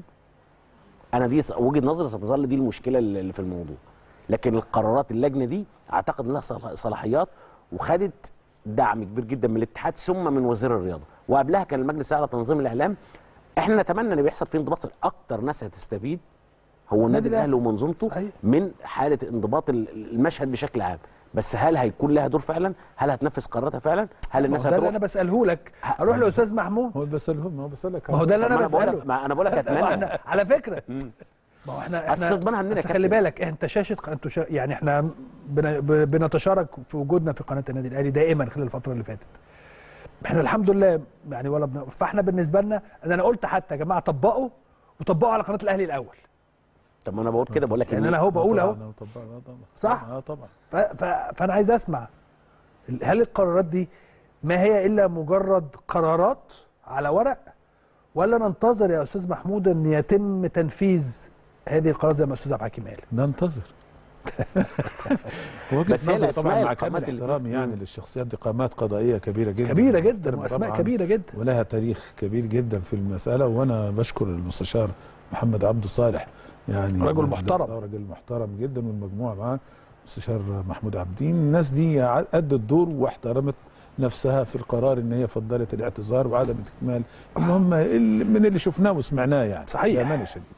F: انا دي وجهه نظري ستظل دي المشكله اللي في الموضوع لكن القرارات اللجنه دي اعتقد لها صلاح- صلاحيات وخدت دعم كبير جدا من الاتحاد ثم من وزير الرياضه وقبلها كان المجلس الاعلى تنظيم الاعلام احنا نتمنى ان بيحصل فيه انضباط اكتر ناس هتستفيد هو النادي الاهلي ومنظومته
A: صحيح.
F: من حاله انضباط ال- المشهد بشكل عام بس هل هيكون لها دور فعلا هل هتنفذ قراراتها فعلا هل
A: ما
F: الناس
A: هو ده اللي
F: هتروح
A: انا بساله لك اروح لاستاذ محمود
E: هو بسالهم ما هو بسالك
A: ما هو ده اللي
F: طب ما
A: انا
F: انا بقول
A: بساله
F: لك ما انا بقول لك
A: ما
F: اتمنى
A: احنا على فكره ما هو احنا
F: أصل
A: احنا
F: تضمنها مننا يا
A: أصل خلي
F: كابتن.
A: بالك انت شاشه انتوا شا... يعني احنا بن... ب- بنتشارك في وجودنا في قناه النادي الاهلي دائما خلال الفتره اللي فاتت احنا الحمد لله يعني ولا بن... فاحنا بالنسبه لنا ان انا قلت حتى يا جماعه طبقوا وطبقوا على قناه الاهلي الاول
F: طب ما انا بقول كده بقول لك
A: يعني
F: إن-
A: انا اهو بقول اهو
E: طبعاً، طبعاً، آه طبعا
A: صح؟
E: اه طبعا
A: ف... ف... فانا عايز اسمع هل القرارات دي ما هي الا مجرد قرارات على ورق ولا ننتظر يا استاذ محمود ان يتم تنفيذ هذه القرارات زي ما الاستاذ عبد الحكيم قال
E: ننتظر وجهه
F: بس هي
E: نظر
F: الأسماء
E: طبعا مع
F: القامات
E: كامل
F: اللي-
E: احترامي يعني للشخصيات دي قامات قضائيه كبيره جدا
A: كبيره جدا
E: محترمة
A: واسماء
E: طبعاً.
A: كبيره جدا
E: ولها تاريخ كبير جدا في المساله وانا بشكر المستشار محمد عبده صالح يعني
A: رجل محترم.
E: ده راجل محترم جدا والمجموعه معاه المستشار محمود عبدين الناس دي ع- ادت دور واحترمت نفسها في القرار ان هي فضلت الاعتذار وعدم الاكمال المهم اللي- من اللي شفناه وسمعناه يعني
A: صحيح.
E: بامانه شديده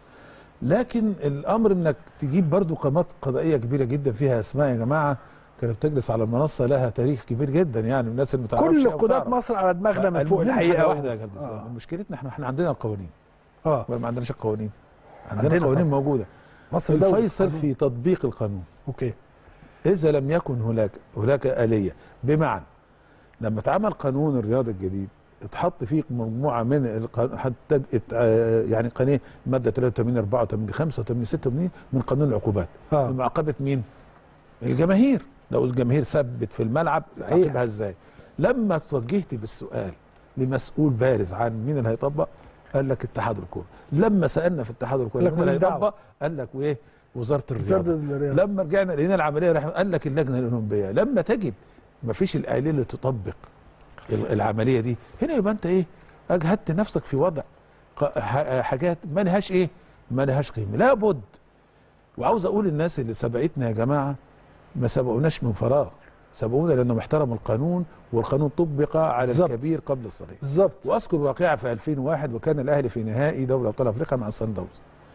E: لكن الامر انك تجيب برضو قامات قضائيه كبيره جدا فيها اسماء يا جماعه كانت بتجلس على المنصه لها تاريخ كبير جدا يعني الناس اللي ما تعرفش
A: كل
E: أو
A: قضاة
E: تعرف.
A: مصر على دماغنا من فوق
E: المهم
A: الحقيقه
E: حاجة
A: و-
E: واحده يا كابتن
A: آه.
E: آه. مشكلتنا احنا احنا عندنا القوانين
A: اه
E: ولا ما عندناش القوانين عندنا,
A: عندنا
E: القوانين
A: طبعا.
E: موجوده
A: مصر دولة
E: الفيصل
A: قانون.
E: في تطبيق القانون
A: اوكي
E: اذا لم يكن هناك هناك اليه بمعنى لما اتعمل قانون الرياضه الجديد اتحط فيه مجموعه من القانون حتى ات- آه، يعني قانون ماده 83 84 85 86 من قانون العقوبات
A: اه
E: معاقبه مين؟ الجماهير لو الجماهير ثبت في الملعب
A: صحيح.
E: تعاقبها ازاي؟ لما توجهت بالسؤال لمسؤول بارز عن مين اللي هيطبق قال لك اتحاد الكوره لما سالنا في اتحاد الكوره
A: قال لك
E: مين اللي
A: ماليش دعوة.
E: هيطبق قال لك وايه وزاره
A: وزارة
E: الرياضه
A: الرياضة.
E: لما رجعنا لقينا العمليه راح قال لك اللجنه الاولمبيه لما تجد ما فيش الاليه اللي تطبق ال- العمليه دي هنا يبقى انت ايه اجهدت نفسك في وضع ق- ح- حاجات ما لهاش ايه ما لهاش قيمه لابد وعاوز اقول الناس اللي سبقتنا يا جماعه ما سبقوناش من فراغ سبقونا لانهم احترموا القانون والقانون طبق على
A: بالظبط.
E: الكبير قبل الصغير
A: بالظبط
E: واذكر واقعه في 2001 وكان الاهلي في نهائي دوري ابطال افريقيا مع الصن داونز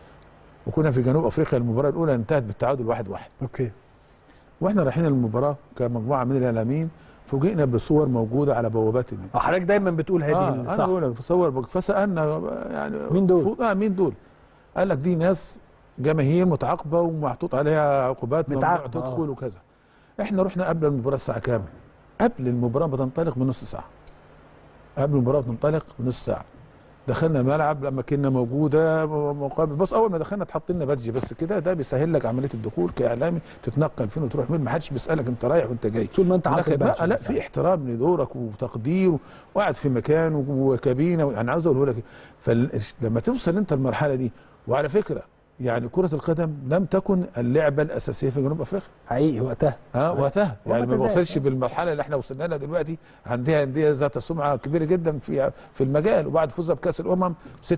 E: وكنا في جنوب افريقيا المباراه الاولى انتهت بالتعادل 1-1 واحد واحد.
A: اوكي
E: واحنا رايحين المباراه كمجموعه من الاعلاميين فوجئنا بصور موجوده على بوابات النادي
A: اه حضرتك دايما بتقول هذه
E: اه
A: اللي
E: انا
A: صح
E: بقول لك تصور فسالنا يعني
A: مين دول؟
E: فوق- اه مين دول؟ قال لك دي ناس جماهير متعاقبه ومحطوط عليها عقوبات ممنوع
A: متعاقبة، آه.
E: تدخل وكذا احنا رحنا قبل المباراه الساعه كام؟ قبل المباراه ما تنطلق بنص ساعه قبل المباراه بتنطلق بنص ساعه دخلنا الملعب لما كنا موجوده مقابل بص اول ما دخلنا اتحط لنا بادج بس كده ده بيسهل لك عمليه الدخول كاعلامي تتنقل فين وتروح فين ما حدش بيسالك انت رايح وانت جاي
A: طول ما انت
E: ولكن
A: عاقل
E: لا لا في احترام لدورك وتقدير وقاعد في مكان وكابينه انا عاوز اقوله لك فلما توصل انت المرحله دي وعلى فكره يعني كره القدم لم تكن اللعبه الاساسيه في جنوب افريقيا
A: حقيقي وقتها
E: ها وقتها يعني ما
A: وما تزال.
E: وصلش بالمرحله اللي احنا وصلنا لها دلوقتي عندها انديه ذات سمعه كبيره جدا في في المجال وبعد فوزها بكاس الامم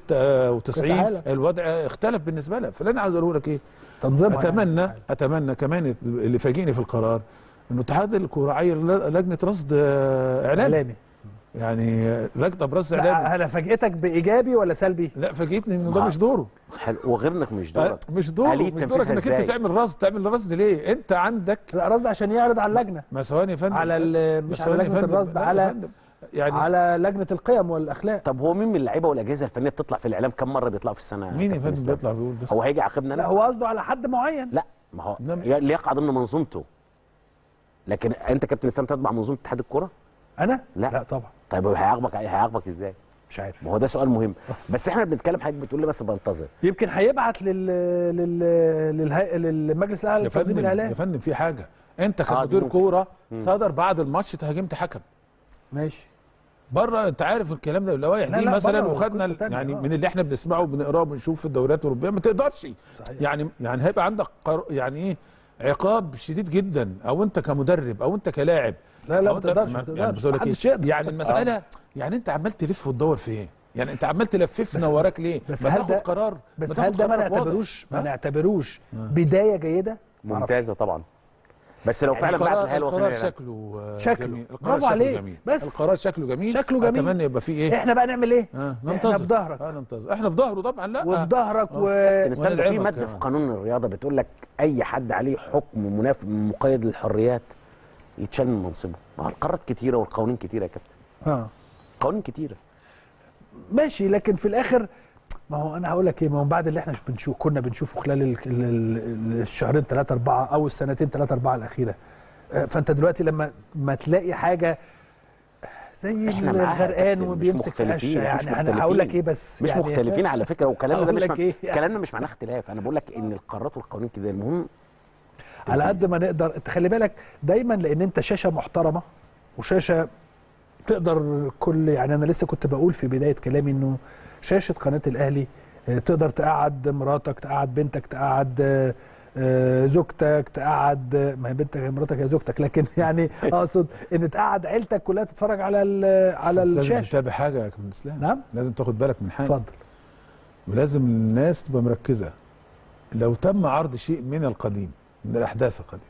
E: 96
A: عالم.
E: الوضع اختلف بالنسبه لها فاللي انا عاوز اقوله لك ايه
A: تنظيمها
E: اتمنى
A: يعني.
E: اتمنى كمان اللي فاجئني في القرار انه اتحاد الكوره عاير ل- لجنه رصد آه، اعلامي
A: اعلامي
E: يعني آه، لجنه برصد اعلامي
A: لا انا فاجئتك بايجابي ولا سلبي
E: لا فاجئتني انه ده
F: ما-
E: مش دوره
F: حلو وغير انك مش
E: آه،
F: دورك
E: مش دوره
F: آلية
E: مش دورك
F: تنفيذها
E: انك
F: إزاي؟
E: انت تعمل رصد تعمل رصد ليه انت عندك
A: لا رصد عشان يعرض على اللجنه
E: ما ثواني يا فندم
A: على ال- مش
E: بس
A: على
E: ثواني يا
A: لجنه
E: فندم.
A: الرصد
E: لا يا
A: على
E: فندم. يعني
A: على لجنه القيم والاخلاق
F: طب هو مين من اللعيبه والاجهزه الفنيه بتطلع في الاعلام كم مره بيطلعوا في السنه
E: مين يا
F: كابتن
E: فندم
F: إسلام؟
E: بيطلع بيقول بس
F: هو هيجي يعاقبنا
A: لا هو قصده على حد معين
F: لا ما هو
E: إنما-
F: اللي يقع ضمن منظومته لكن انت كابتن اسلام تتبع منظومه اتحاد الكوره
A: انا
F: لا.
A: لا طبعا
F: طيب هو هيعاقبك هيعاقبك ازاي
A: مش عارف
F: ما هو ده سؤال مهم بس احنا بنتكلم حضرتك بتقول لي بس بنتظر
A: يمكن هيبعت لل لل للهي... للمجلس الاعلى
E: يا
A: للتنظيم
E: فندم يا
A: الاعلامي
E: فندم في حاجه انت
F: آه،
E: كمدير
F: ممكن.
E: كوره صدر بعد الماتش تهاجمت حكم
A: ماشي
E: بره انت عارف الكلام ده اللوائح
A: لا،
E: دي
A: لا،
E: مثلا
A: بره
E: وخدنا
A: قصة
E: ال-
A: تانية،
E: يعني
A: آه.
E: من اللي احنا بنسمعه وبنقراه وبنشوف في الدوريات الاوروبيه ما تقدرش
A: صحيح.
E: يعني يعني هيبقى عندك قر... يعني ايه عقاب شديد جدا او انت كمدرب او انت كلاعب
A: لا، لا،
E: أو
A: ما
E: أنت-
A: تقدرش،
E: ما-
A: ما تقدرش.
E: يعني بس أقول لك
A: محدش
E: إيه؟
A: يقدر.
E: يعني المساله يعني انت عمال تلف وتدور في ايه؟ يعني انت عمال تلففنا وراك ليه؟
A: بس
E: ما
A: هل
E: تاخد
A: ده-
E: قرار
A: بس
E: تاخد
A: هل ده ما
E: قرار واضح.
A: نعتبروش ما
E: ها؟
A: نعتبروش بدايه جيده معرفش.
F: ممتازه طبعا بس لو فعلا بعد
E: القرار,
F: الهيئه الوطنيه
E: القرار
F: للإعلام.
E: شكله آه،
A: شكله.
E: جميل. القرار
A: برافو
E: شكله
A: عليك.
E: جميل.
A: بس
E: القرار شكله جميل
A: شكله جميل.
E: اتمنى يبقى فيه ايه
A: احنا بقى نعمل ايه
E: آه
A: احنا
E: ننتظر
A: في ظهرك
E: اه ننتظر احنا في ظهره طبعا لا
A: وفي ظهرك و...
F: كابتن اسلام ده في
E: وندعمك
F: ماده
E: كمان.
F: في قانون الرياضه بتقول لك اي حد عليه حكم مناف مقيد للحريات يتشال من منصبه ما هو القرارات كتيره والقوانين كتيره يا كابتن
A: اه
F: قوانين كتيره
A: ماشي لكن في الاخر ما هو انا هقول لك ايه ما هو بعد اللي احنا بنشوف كنا بنشوفه خلال ال- ال- ال- الشهرين ثلاثه اربعه او السنتين ثلاثه اربعه الاخيره آه، فانت دلوقتي لما ما تلاقي حاجه زي
F: إحنا معاها يا
A: الغرقان
F: كابتن، مش
A: وبيمسك في
F: مختلفين،
A: قشه
F: مش
A: يعني انا هقول لك ايه بس
F: مش
A: يعني
F: مختلفين على فكره وكلامنا ده
A: هقول
F: مش
A: لك
F: مع...
A: إيه يعني؟
F: كلامنا مش معناه اختلاف انا بقول لك ان القرارات والقوانين كده المهم
A: على قد ما نقدر انت خلي بالك دايما لان انت شاشه محترمه وشاشه تقدر كل يعني انا لسه كنت بقول في بدايه كلامي انه شاشه قناه الاهلي آه، تقدر تقعد مراتك تقعد بنتك تقعد آه، آه، زوجتك تقعد آه، ما هي بنتك هي مراتك هي زوجتك لكن يعني اقصد ان تقعد عيلتك كلها تتفرج على ال- على
E: بس لازم
A: الشاشه
E: تتابع حاجه يا كابتن اسلام
A: نعم
E: لازم تاخد بالك من حاجه
A: اتفضل
E: ولازم الناس تبقى مركزه لو تم عرض شيء من القديم من الاحداث القديمه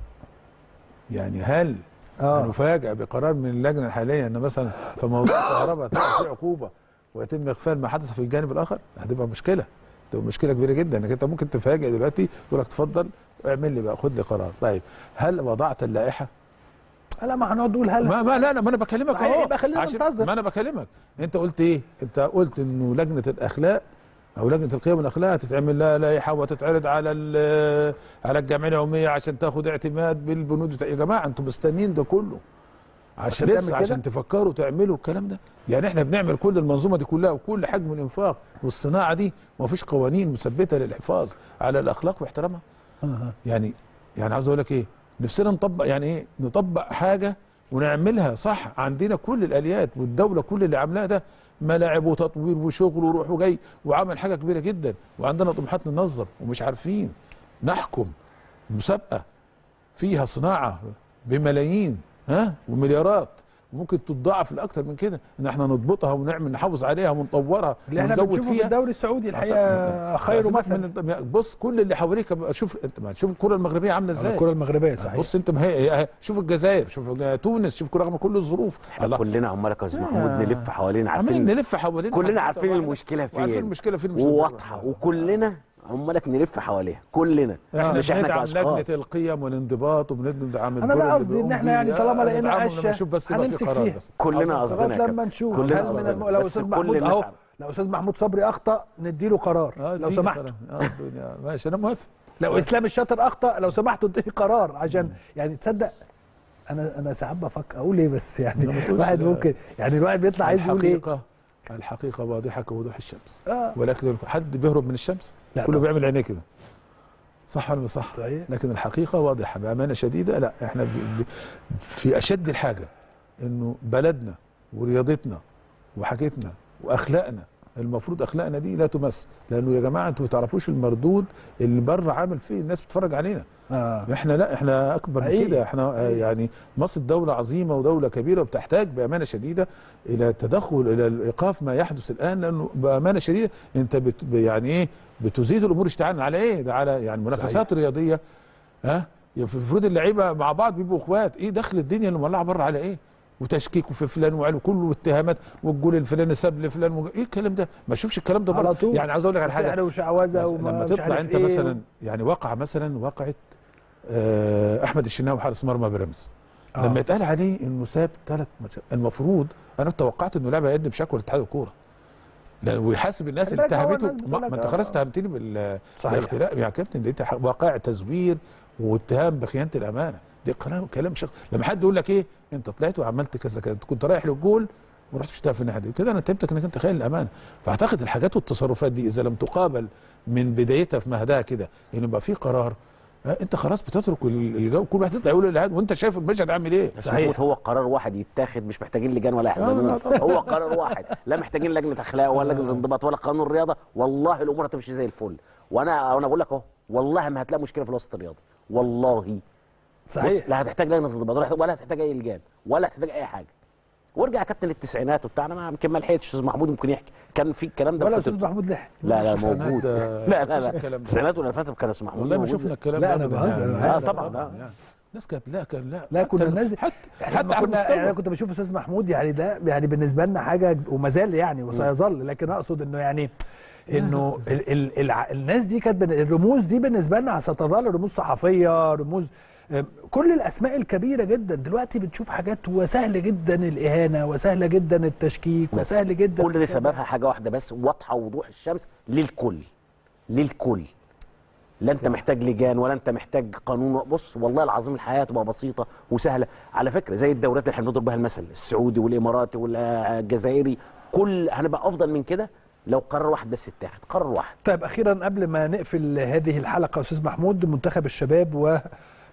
E: يعني هل
A: اه
E: نفاجئ بقرار من اللجنه الحاليه ان مثلا في موضوع الكهرباء تبقى في عقوبه ويتم اغفال ما حدث في الجانب الاخر هتبقى مشكله تبقى مشكله كبيره جدا انك انت ممكن تفاجئ دلوقتي يقول لك اتفضل اعمل لي بقى خد لي قرار طيب هل وضعت اللائحه
A: لا ما هنقعد نقول هلا
E: ما, ما لا لا ما انا بكلمك
A: صحيح،
E: اهو
A: يبقى خلينا
E: عشان-
A: ننتظر.
E: ما انا بكلمك انت قلت ايه انت قلت انه لجنه الاخلاق او لجنه القيم والاخلاق هتتعمل لها لائحه وتتعرض على ال- على الجمعيه العموميه عشان تاخد اعتماد بالبنود بتاع يا جماعه انتوا مستنيين ده كله عشان
A: تعمل
E: لسه
A: كده؟
E: عشان تفكروا تعملوا الكلام ده يعني احنا بنعمل كل المنظومه دي كلها وكل حجم الانفاق والصناعه دي ومفيش قوانين مثبته للحفاظ على الاخلاق واحترامها
A: آه.
E: يعني يعني عاوز اقول لك ايه نفسنا نطبق يعني ايه نطبق حاجه ونعملها صح عندنا كل الاليات والدوله كل اللي عاملاه ده ملاعب وتطوير وشغل وروح وجاي وعمل حاجه كبيره جدا وعندنا طموحات ننظم ومش عارفين نحكم مسابقه فيها صناعه بملايين ها ومليارات وممكن تتضاعف لاكتر من كده ان احنا نضبطها ونعمل نحافظ عليها ونطورها
A: اللي احنا
E: ونجود
A: بنشوفه في
E: فيها
A: الدوري السعودي الحقيقه
E: لا،
A: خير
E: سيبك
A: مثل
E: من الد- بص كل اللي حواليك بقى شوف انت ما تشوف الكره المغربيه عامله
A: على
E: ازاي
A: الكره المغربيه صحيح
E: بص انت ما هي هي- شوف الجزائر شوف تونس شوف رغم كل الظروف الله
F: كلنا عمالك يا استاذ
E: آه.
F: محمود نلف حوالين
E: عمالين
F: عارفين
E: نلف حوالين
F: كلنا
E: حاجات
F: عارفين
E: واحدة.
F: المشكله فين
E: وعارفين المشكله فين مش
F: وواضحه وكلنا عمالك نلف حواليها كلنا
E: احنا
F: مش احنا
E: بندعم
F: كاشخاص
E: لجنه القيم والانضباط وبندعم
A: انا
E: الدور
A: ده
E: اللي
A: قصدي ان
E: بيقوم
A: احنا يعني
E: بيه.
A: طالما
E: آه،
A: لقينا
E: ندعمهم
A: عشه
E: لما نشوف بس يبقى في
A: هنمسك
E: قرار
A: فيها.
E: بس
F: كلنا قصدنا
A: لغايه
F: يا
A: لما
F: كابتن.
A: نشوف
F: كلنا
A: هل من
F: قصدنا.
A: الم... لو
F: بس
A: استاذ
F: كل
A: محمود
F: الناس
A: اهو
F: عارفة.
A: لو استاذ محمود صبري اخطا نديله قرار
E: آه،
A: لو
E: اديني
A: سمحت
E: قرار. اه الدنيا ماشي انا موافق
A: لو اسلام الشاطر اخطا لو سمحتوا اديني قرار عشان يعني تصدق انا انا ساعات بفكر اقول ايه بس يعني
E: لا، ما تقولش
A: الواحد
E: لا.
A: ممكن يعني الواحد بيطلع عايز يقول ايه
E: الحقيقه الحقيقه واضحه كوضوح الشمس
A: آه.
E: ولكن حد بيهرب من الشمس
A: لا
E: كله
A: طبعا.
E: بيعمل عينيه كده صح ولا مش صح
A: صحيح.
E: لكن الحقيقه واضحه بامانه شديده لا احنا ب... ب... في اشد الحاجه انه بلدنا ورياضتنا وحاجتنا واخلاقنا المفروض اخلاقنا دي لا تمس لانه يا جماعه انتوا ما تعرفوش المردود اللي بره عامل فيه الناس بتتفرج علينا
A: آه.
E: احنا لا احنا اكبر من
A: حقيقي.
E: كده احنا آه، يعني مصر دوله عظيمه ودوله كبيره وبتحتاج بامانه شديده الى التدخل الى الايقاف ما يحدث الان لانه بامانه شديده انت بت يعني ايه بتزيد الامور اشتعالا على ايه ده على يعني منافسات رياضيه ها يبقى المفروض اللعيبه مع بعض بيبقوا اخوات ايه دخل الدنيا اللي مولعه بره على ايه وتشكيك وفي فلان وعلو كله اتهامات والجول الفلاني ساب لفلان وج... ايه الكلام ده ما اشوفش الكلام ده
A: على
E: بره
A: طول
E: يعني عاوز اقول لك على حاجه
A: سعر وشعوذه
E: بس
A: وما
E: لما
A: مش
E: تطلع
A: عارف
E: انت
A: إيه
E: مثلا يعني واقعه مثلا وقعت آه، احمد الشناوي حارس مرمى بيراميدز
A: آه.
E: لما يتقال عليه انه ساب ثلاث ماتشات المفروض انا توقعت انه لاعب هيقدم شكوى لاتحاد الكوره لأن- ويحاسب الناس اللي
A: خلي بالك هو
E: اتهمته
A: الناس
E: ما,
A: بتقول
E: ما
A: لك
E: انت خلاص
A: آه.
E: اتهمتني بال
A: صحيح.
E: بالاختلاف يا كابتن دي ح- واقع تزوير واتهام بخيانه الامانه دي كلام كلام شخص لما حد يقول لك ايه انت طلعت وعملت كذا كذا كنت رايح للجول ورحت شفتها في الناحيه دي كده انا اتهمتك انك انت خاين الامانه فاعتقد الحاجات والتصرفات دي اذا لم تقابل من بدايتها في مهدها كده ان يبقى في قرار آه، انت خلاص بتترك ال- الجو كل واحد يطلع يقول اللي عنده وانت شايف المشهد عامل ايه
F: بس
A: صحيح.
F: محمود هو قرار واحد يتاخد مش محتاجين لجان ولا يحزنون
E: لا طبعا.
F: هو قرار واحد لا محتاجين لجنه اخلاق ولا لجنه انضباط ولا قانون رياضه والله الامور هتمشي زي الفل وانا انا بقول لك اهو والله ما هتلاقي مشكله في الوسط الرياضي والله بص
A: صحيح
F: لا هتحتاج لجنه انضباط ولا- ولا هتحتاج اي لجان ولا هتحتاج اي حاجه وارجع يا كابتن للتسعينات وبتاعنا ما يمكن ما لحقتش استاذ محمود ممكن يحكي كان في الكلام ده
A: ولا
F: كنت-
A: استاذ محمود لحق
F: لا لا
E: التسعينات
F: موجود
E: ده-
F: لا لا
E: مفيش
F: لا
E: الكلام ده.
F: التسعينات ولا فاتت كان استاذ محمود
E: والله ما
F: موجود.
E: شفنا الكلام
A: لا،
E: ده
A: أنا
E: أبداً
A: بهزر،
E: يعني.
A: أنا
F: آه طبعا لا
E: يعني الناس كانت لا كان لا
A: لا كنا
E: حتى-
A: الناس
E: حتى
A: إحنا
E: حتى
A: لما
E: على
A: كنا يعني انا
E: المستوى
A: كنت بشوف استاذ محمود يعني ده يعني بالنسبه لنا حاجه وما زال يعني وسيظل لكن اقصد انه يعني انه ال ال ال الناس دي كانت بن- الرموز دي بالنسبه لنا ستظل رموز صحفيه رموز أم، كل الاسماء الكبيره جدا دلوقتي بتشوف حاجات وسهل جدا الاهانه وسهل جدا التشكيك
F: بس
A: وسهل جدا
F: كل ده
A: كذا.
F: سببها حاجه واحده بس واضحه وضوح الشمس للكل للكل لا انت محتاج لجان ولا انت محتاج قانون بص والله العظيم الحياه تبقى بسيطه وسهله على فكره زي الدورات اللي احنا بنضرب بها المثل السعودي والاماراتي والجزائري كل هنبقى افضل من كده لو قرار واحد بس اتاخد قرار واحد
A: طيب اخيرا قبل ما نقفل هذه الحلقه استاذ محمود منتخب الشباب و آه،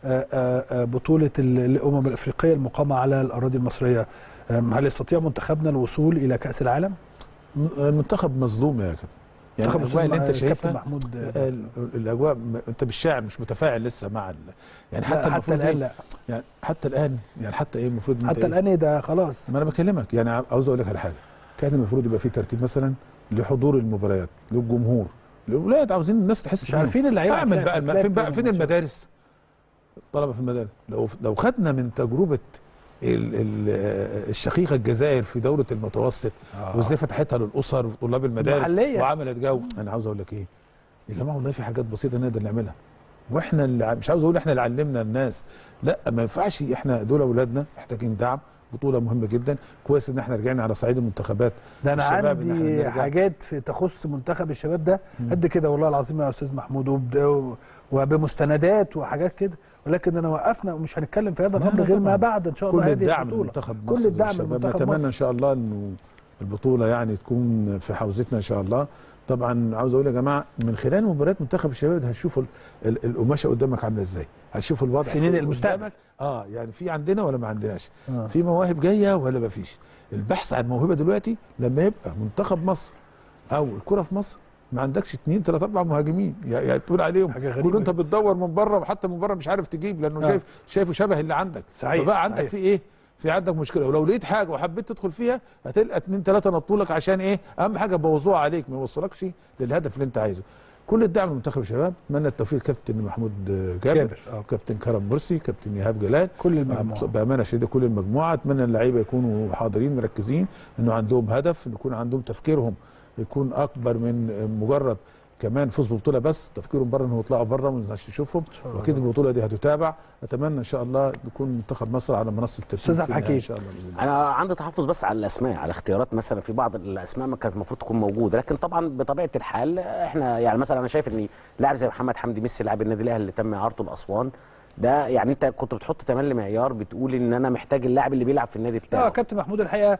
A: آه، آه، بطوله ال- الامم الافريقيه المقامه على الاراضي المصريه أم، هل يستطيع منتخبنا الوصول الى كاس العالم؟
E: م- المنتخب مظلوم يا كابتن يعني
A: منتخب
E: الاجواء اللي انت
A: أستاذ
E: شايفها
A: كابتن محمود آه،
E: ال- الاجواء م- انت مش شاعر مش متفاعل لسه مع ال... يعني
A: لا،
E: حتى
A: حتى
E: المفروض
A: الان
E: إيه؟
A: لا
E: يعني حتى الان يعني حتى ايه المفروض إن أنت
A: حتى
E: إيه؟
A: الان إيه ده خلاص
E: ما انا بكلمك يعني عاو- عاوز اقول لك على حاجه كان المفروض يبقى في ترتيب مثلا لحضور المباريات للجمهور الولاد عاوزين الناس تحس
A: مش
E: بيهم.
A: عارفين اللعيبه
E: اعمل
A: هتلاقي-
E: بقى الم...
A: هتلاقي
E: فين بقى فين
A: الماتشات.
E: المدارس الطلبه في المدارس لو لو خدنا من تجربه ال... ال... الشقيقه الجزائر في دوره المتوسط
A: آه.
E: وازاي فتحتها للاسر وطلاب المدارس
A: محلية.
E: وعملت جو انا عاوز اقول لك ايه يا جماعه والله في حاجات بسيطه نقدر نعملها واحنا اللي ع- مش عاوز اقول احنا اللي علمنا الناس لا ما ينفعش احنا دول اولادنا محتاجين دعم بطوله مهمه جدا كويس ان احنا رجعنا على صعيد المنتخبات
A: ده انا
E: الشباب إن إحنا
A: عندي
E: نرجع.
A: حاجات في تخص منتخب الشباب ده قد كده والله العظيم يا استاذ محمود وبد- وبمستندات وحاجات كده ولكن انا وقفنا ومش هنتكلم في هذا
E: لا،
A: الامر
E: لا
A: غير ما
E: طبعاً.
A: بعد ان شاء
E: كل
A: الله هذه
E: الدعم
A: البطوله
E: لمنتخب
A: كل
E: مصر
A: الدعم
E: للشباب.
A: لمنتخب
E: نتمنى
A: مصر.
E: ان شاء الله انه البطوله يعني تكون في حوزتنا ان شاء الله طبعا عاوز اقول يا جماعه من خلال مباريات منتخب الشباب ده هتشوفوا ال- ال- القماشه قدامك عامله ازاي هتشوفوا الوضع
A: سنين
E: في-
A: المستقبل.
E: قدامك. اه يعني في عندنا ولا ما عندناش
A: آه.
E: في مواهب جايه ولا ما فيش البحث عن موهبه دلوقتي لما يبقى منتخب مصر او الكره في مصر ما عندكش اثنين ثلاث اربع مهاجمين يعني يعني تقول عليهم
A: حاجة غريبة
E: كل انت بتدور من بره وحتى من بره مش عارف تجيب لانه
A: آه.
E: شايف شايفه شبه اللي عندك
A: صحيح،
E: فبقى عندك
A: صحيح.
E: في ايه في عندك مشكله ولو لقيت حاجه وحبيت تدخل فيها هتلقى اتنين تلاته نطولك عشان ايه اهم حاجه بوظوها عليك ما يوصلكش للهدف اللي انت عايزه كل الدعم لمنتخب الشباب اتمنى التوفيق كابتن محمود جابر,
A: جابر، آه.
E: كابتن كرم مرسي كابتن ايهاب جلال
A: كل المجموعة.
E: بامانه شديده كل المجموعه اتمنى اللعيبه يكونوا حاضرين مركزين انه عندهم هدف انه يكون عندهم تفكيرهم يكون اكبر من مجرد كمان فوز ببطوله بس تفكيرهم بره انهم يطلعوا بره ما نقدرش نشوفهم واكيد البطوله دي هتتابع اتمنى ان شاء الله يكون منتخب مصر على منصه الترتيب
A: أستاذ
E: في
A: عبد
E: النهاية
A: الحكيم.
E: ان شاء الله بإذن الله.
F: انا عندي تحفظ بس على الاسماء على اختيارات مثلا في بعض الاسماء ما كانت المفروض تكون موجوده لكن طبعا بطبيعه الحال احنا يعني مثلا انا شايف ان لاعب زي محمد حمدي ميسي لاعب النادي الاهلي اللي تم اعارته لاسوان ده يعني انت كنت بتحط تملي معيار بتقول ان انا محتاج اللاعب اللي بيلعب في النادي
A: اه
F: بتاعه
A: كابتن محمود الحقيقه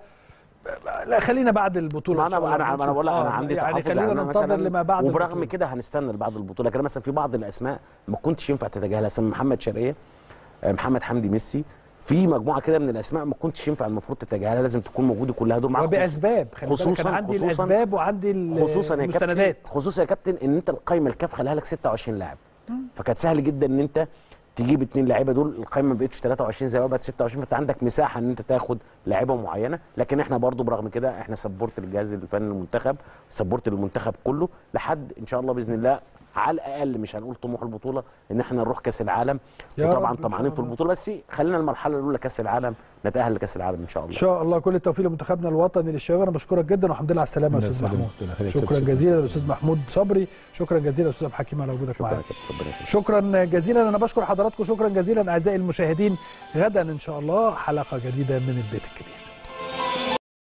A: لا خلينا بعد البطوله
F: ما
A: إن شاء
F: انا
A: الله
F: انا انا
A: نشوف.
F: بقول لك انا
A: آه،
F: عندي
A: يعني
F: تحفظ
A: خلينا
F: أنا
A: ننتظر لما بعد
F: وبرغم
A: البطولة.
F: كده هنستنى لبعد البطوله لكن مثلا في بعض الاسماء ما كنتش ينفع تتجاهلها مثلا محمد شرقيه آه، محمد حمدي ميسي في مجموعه كده من الاسماء ما كنتش ينفع المفروض تتجاهلها لازم تكون موجوده كلها دول معاك
A: وباسباب خلي بالك
F: خصوصا
A: انا عندي
F: خصوصا-
A: الاسباب وعندي ال-
F: خصوصا يا
A: المستندات
F: كابتن خصوصا يا كابتن ان انت القايمه الكاف خلاها لك 26 لاعب فكانت سهل جدا ان انت تجيب اتنين لعيبه دول القايمه ما بقتش 23 زي ما بقت 26 فانت عندك مساحه ان انت تاخد لعيبه معينه لكن احنا برضو برغم كده احنا سبورت للجهاز الفني للمنتخب سبورت للمنتخب كله لحد ان شاء الله باذن الله على الاقل مش هنقول طموح البطوله ان احنا نروح كاس العالم
A: يا
F: وطبعا
A: رب إن شاء
F: طمعانين في
A: الله.
F: البطوله بس خلينا المرحله الاولى كاس العالم نتاهل لكاس العالم ان شاء
A: ان
F: الله
A: شاء الله كل التوفيق لمنتخبنا الوطني للشباب انا بشكرك جدا والحمد لله على السلامه يا
E: الله
A: استاذ
E: يسلمك.
A: محمود
E: ربنا يخليك.
A: شكرا
E: شكراً.
A: جزيلا للاستاذ محمود صبري شكرا جزيلا استاذ عبد الحكيم على وجودك
F: شكرا
A: معانا
F: يا كابتن ربنا يخليك
A: شكرا جزيلا انا بشكر حضراتكم شكرا جزيلا اعزائي المشاهدين غدا ان شاء الله حلقه جديده من البيت الكبير